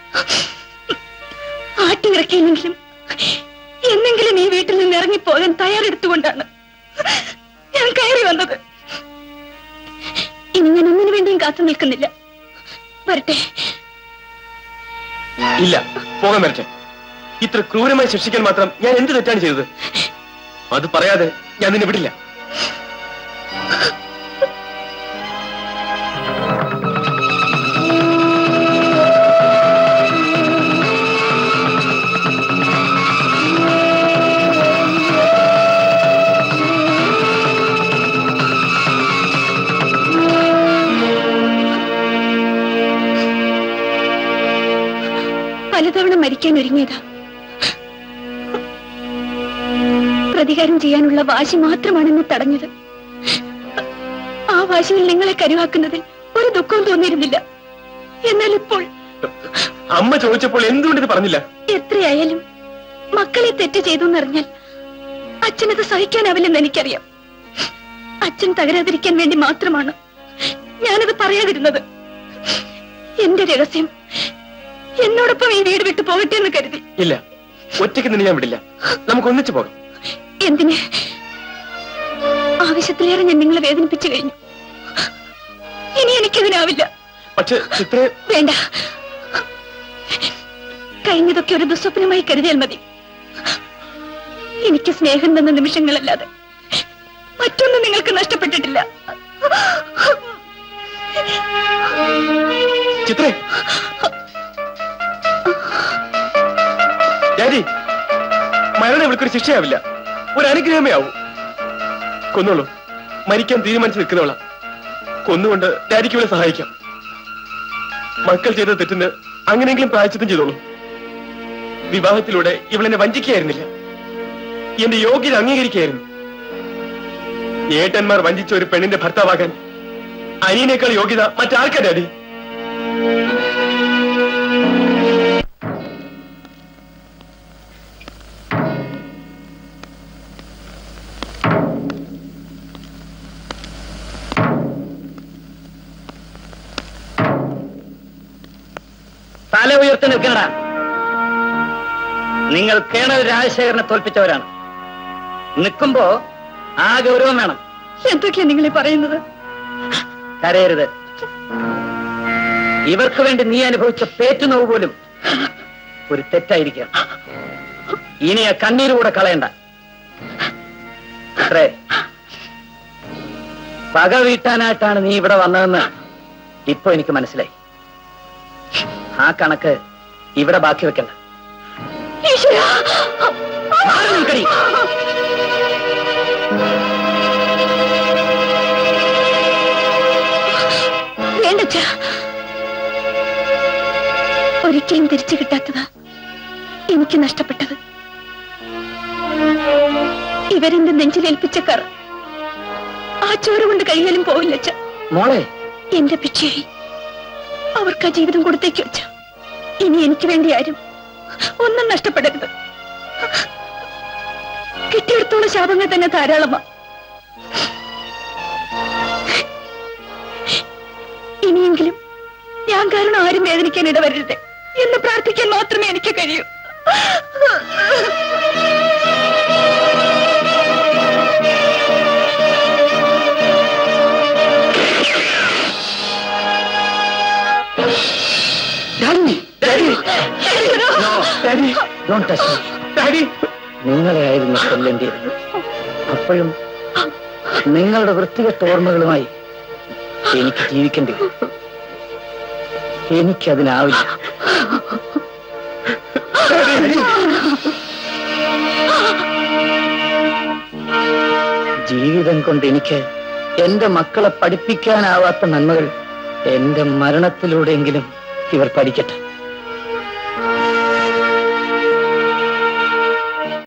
ആട്ടിയിറക്കിയില്ലെങ്കിലും എന്നെങ്കിലും ഈ വീട്ടിൽ നിന്ന് ഇറങ്ങിപ്പോകാൻ തയ്യാറെടുത്തുകൊണ്ടാണ് ഞാൻ കയറി വന്നത് ഇനി ഞാൻ ഒന്നിനു വേണ്ടിയും കാത്തു നിൽക്കുന്നില്ല വരട്ടെ ഇല്ല പോകാൻ വരട്ടെ ഇത്ര ക്രൂരമായി ശിക്ഷിക്കാൻ മാത്രം ഞാൻ എന്ത് തെറ്റാണ് ചെയ്തത് അത് പറയാതെ ഞാൻ നിന്നെ വിടില്ല പലതവണ മരിക്കാൻ ഒരുങ്ങിയതാ പ്രതികാരം ചെയ്യാനുള്ള വാശി മാത്രമാണ് എന്നെ തടഞ്ഞത് ആ വാശിയിൽ നിങ്ങളെ കരുവാക്കുന്നതിൽ ഒരു ദുഃഖവും തോന്നിയിരുന്നില്ല എന്നാൽ ഇപ്പോൾ അമ്മ ചോദിച്ചപ്പോൾ എന്തുകൊണ്ട് ഇത് പറഞ്ഞില്ല എത്രയായാലും മക്കളെ തെറ്റ് ചെയ്തു എന്നറിഞ്ഞാൽ അച്ഛനത് സഹിക്കാനാവില്ലെന്ന് എനിക്കറിയാം അച്ഛൻ തകരാതിരിക്കാൻ വേണ്ടി മാത്രമാണ് ഞാനത് പറയാതിരുന്നത് എന്റെ രഹസ്യം എന്നോടൊപ്പം ഈ വീട് വിട്ടു പോകട്ടെ എന്ന് കരുതി ഇല്ല ഒറ്റയ്ക്ക് നിന്നെ ഞാൻ വിടില്ല നമുക്ക് ഒന്നിച്ചു പോകാം എന്തിന് ആവശ്യത്തിലേറെ ഞാൻ നിങ്ങളെ വേദനിപ്പിച്ചു കഴിഞ്ഞു ഇനി എനിക്കതിനാവില്ല പക്ഷെ ചിത്രേ വേണ്ട കഴിഞ്ഞതൊക്കെ ഒരു ദുസ്വപ്നമായി കരുതിയാൽ മതി എനിക്ക് സ്നേഹം തന്ന നിമിഷങ്ങളല്ലാതെ മറ്റൊന്നും നിങ്ങൾക്ക് നഷ്ടപ്പെട്ടിട്ടില്ല ചിത്രേ ഡാഡി മരണം ഇവൾക്കൊരു ശിക്ഷയാവില്ല ഒരു അനുഗ്രഹമേ ആവൂ കൊന്നോളൂ മരിക്കാൻ തീരുമാനിച്ചു നിൽക്കുന്നവള കൊന്നുകൊണ്ട് ഡാഡിക്ക് ഇവളെ സഹായിക്കാം മക്കൾ ചെയ്ത തെറ്റിന് അങ്ങനെയെങ്കിലും പ്രായച്ചിത്തം ചെയ്തോളൂ വിവാഹത്തിലൂടെ ഇവളെന്നെ വഞ്ചിക്കുകയായിരുന്നില്ല എന്റെ യോഗ്യത അംഗീകരിക്കുകയായിരുന്നു ഏട്ടന്മാർ വഞ്ചിച്ച ഒരു പെണ്ണിന്റെ ഭർത്താവാകാൻ അനിയനേക്കാൾ യോഗ്യത മറ്റാർക്കാ ഡാഡി തല ഉയർത്തി നിൽക്കണടാ നിങ്ങൾ കേണൽ രാജശേഖരനെ തോൽപ്പിച്ചവരാണ് നിൽക്കുമ്പോ ആ ഗൗരവം വേണം എന്തൊക്കെയാ നിങ്ങൾ പറയുന്നത് കരയരുത് ഇവർക്ക് വേണ്ടി നീ അനുഭവിച്ച പേറ്റുനോവ് പോലും ഒരു തെറ്റായിരിക്കാം ഇനി ആ കണ്ണീര് കൂടെ കളയണ്ട അത്രേ പക വീട്ടാനായിട്ടാണ് നീ ഇവിടെ വന്നതെന്ന് ഇപ്പൊ എനിക്ക് മനസ്സിലായി ആ കണക്ക് ഇവിടെ ബാക്കി വെക്കണ്ട മാറി നിൽക്കടി. വേണ്ടച്ച ഒരിക്കലും തിരിച്ചു കിട്ടാത്തതാ എനിക്ക് നഷ്ടപ്പെട്ടത് ഇവരെന്റെ നെഞ്ചിലേൽപ്പിച്ച കറ ആ ചോറ് കൊണ്ട് കഴിയാലും പോവില്ലച്ച മോളെ എന്റെ ഭിക്ഷയായി അവർക്ക് ആ ജീവിതം കൊടുത്തേക്ക് വെച്ച ഇനി എനിക്ക് വേണ്ടി ആരും ഒന്നും നഷ്ടപ്പെടരുത് കിട്ടിയെടുത്തോളം ശാപങ്ങൾ തന്നെ ധാരാളമാ ഇനിയെങ്കിലും ഞാൻ കാരണം ആരും വേദനിക്കാൻ ഇടവരരുത് എന്ന് പ്രാർത്ഥിക്കാൻ മാത്രമേ എനിക്ക് കഴിയൂ daddy daddy no daddy don't touch me daddy നിങ്ങളെ ആയിരുന്നു കൊല്ലേണ്ടിയത് അപ്പോഴും നിങ്ങളുടെ വൃത്തികെട്ട ഓർമ്മകളുമായി എനിക്ക് ജീവിക്കേണ്ടി വരും എനിക്കതിനാവില്ല കൊണ്ട് എനിക്ക് എന്റെ മക്കളെ പഠിപ്പിക്കാനാവാത്ത നന്മകൾ എന്റെ മരണത്തിലൂടെയെങ്കിലും ഇവർ പഠിക്കട്ടെ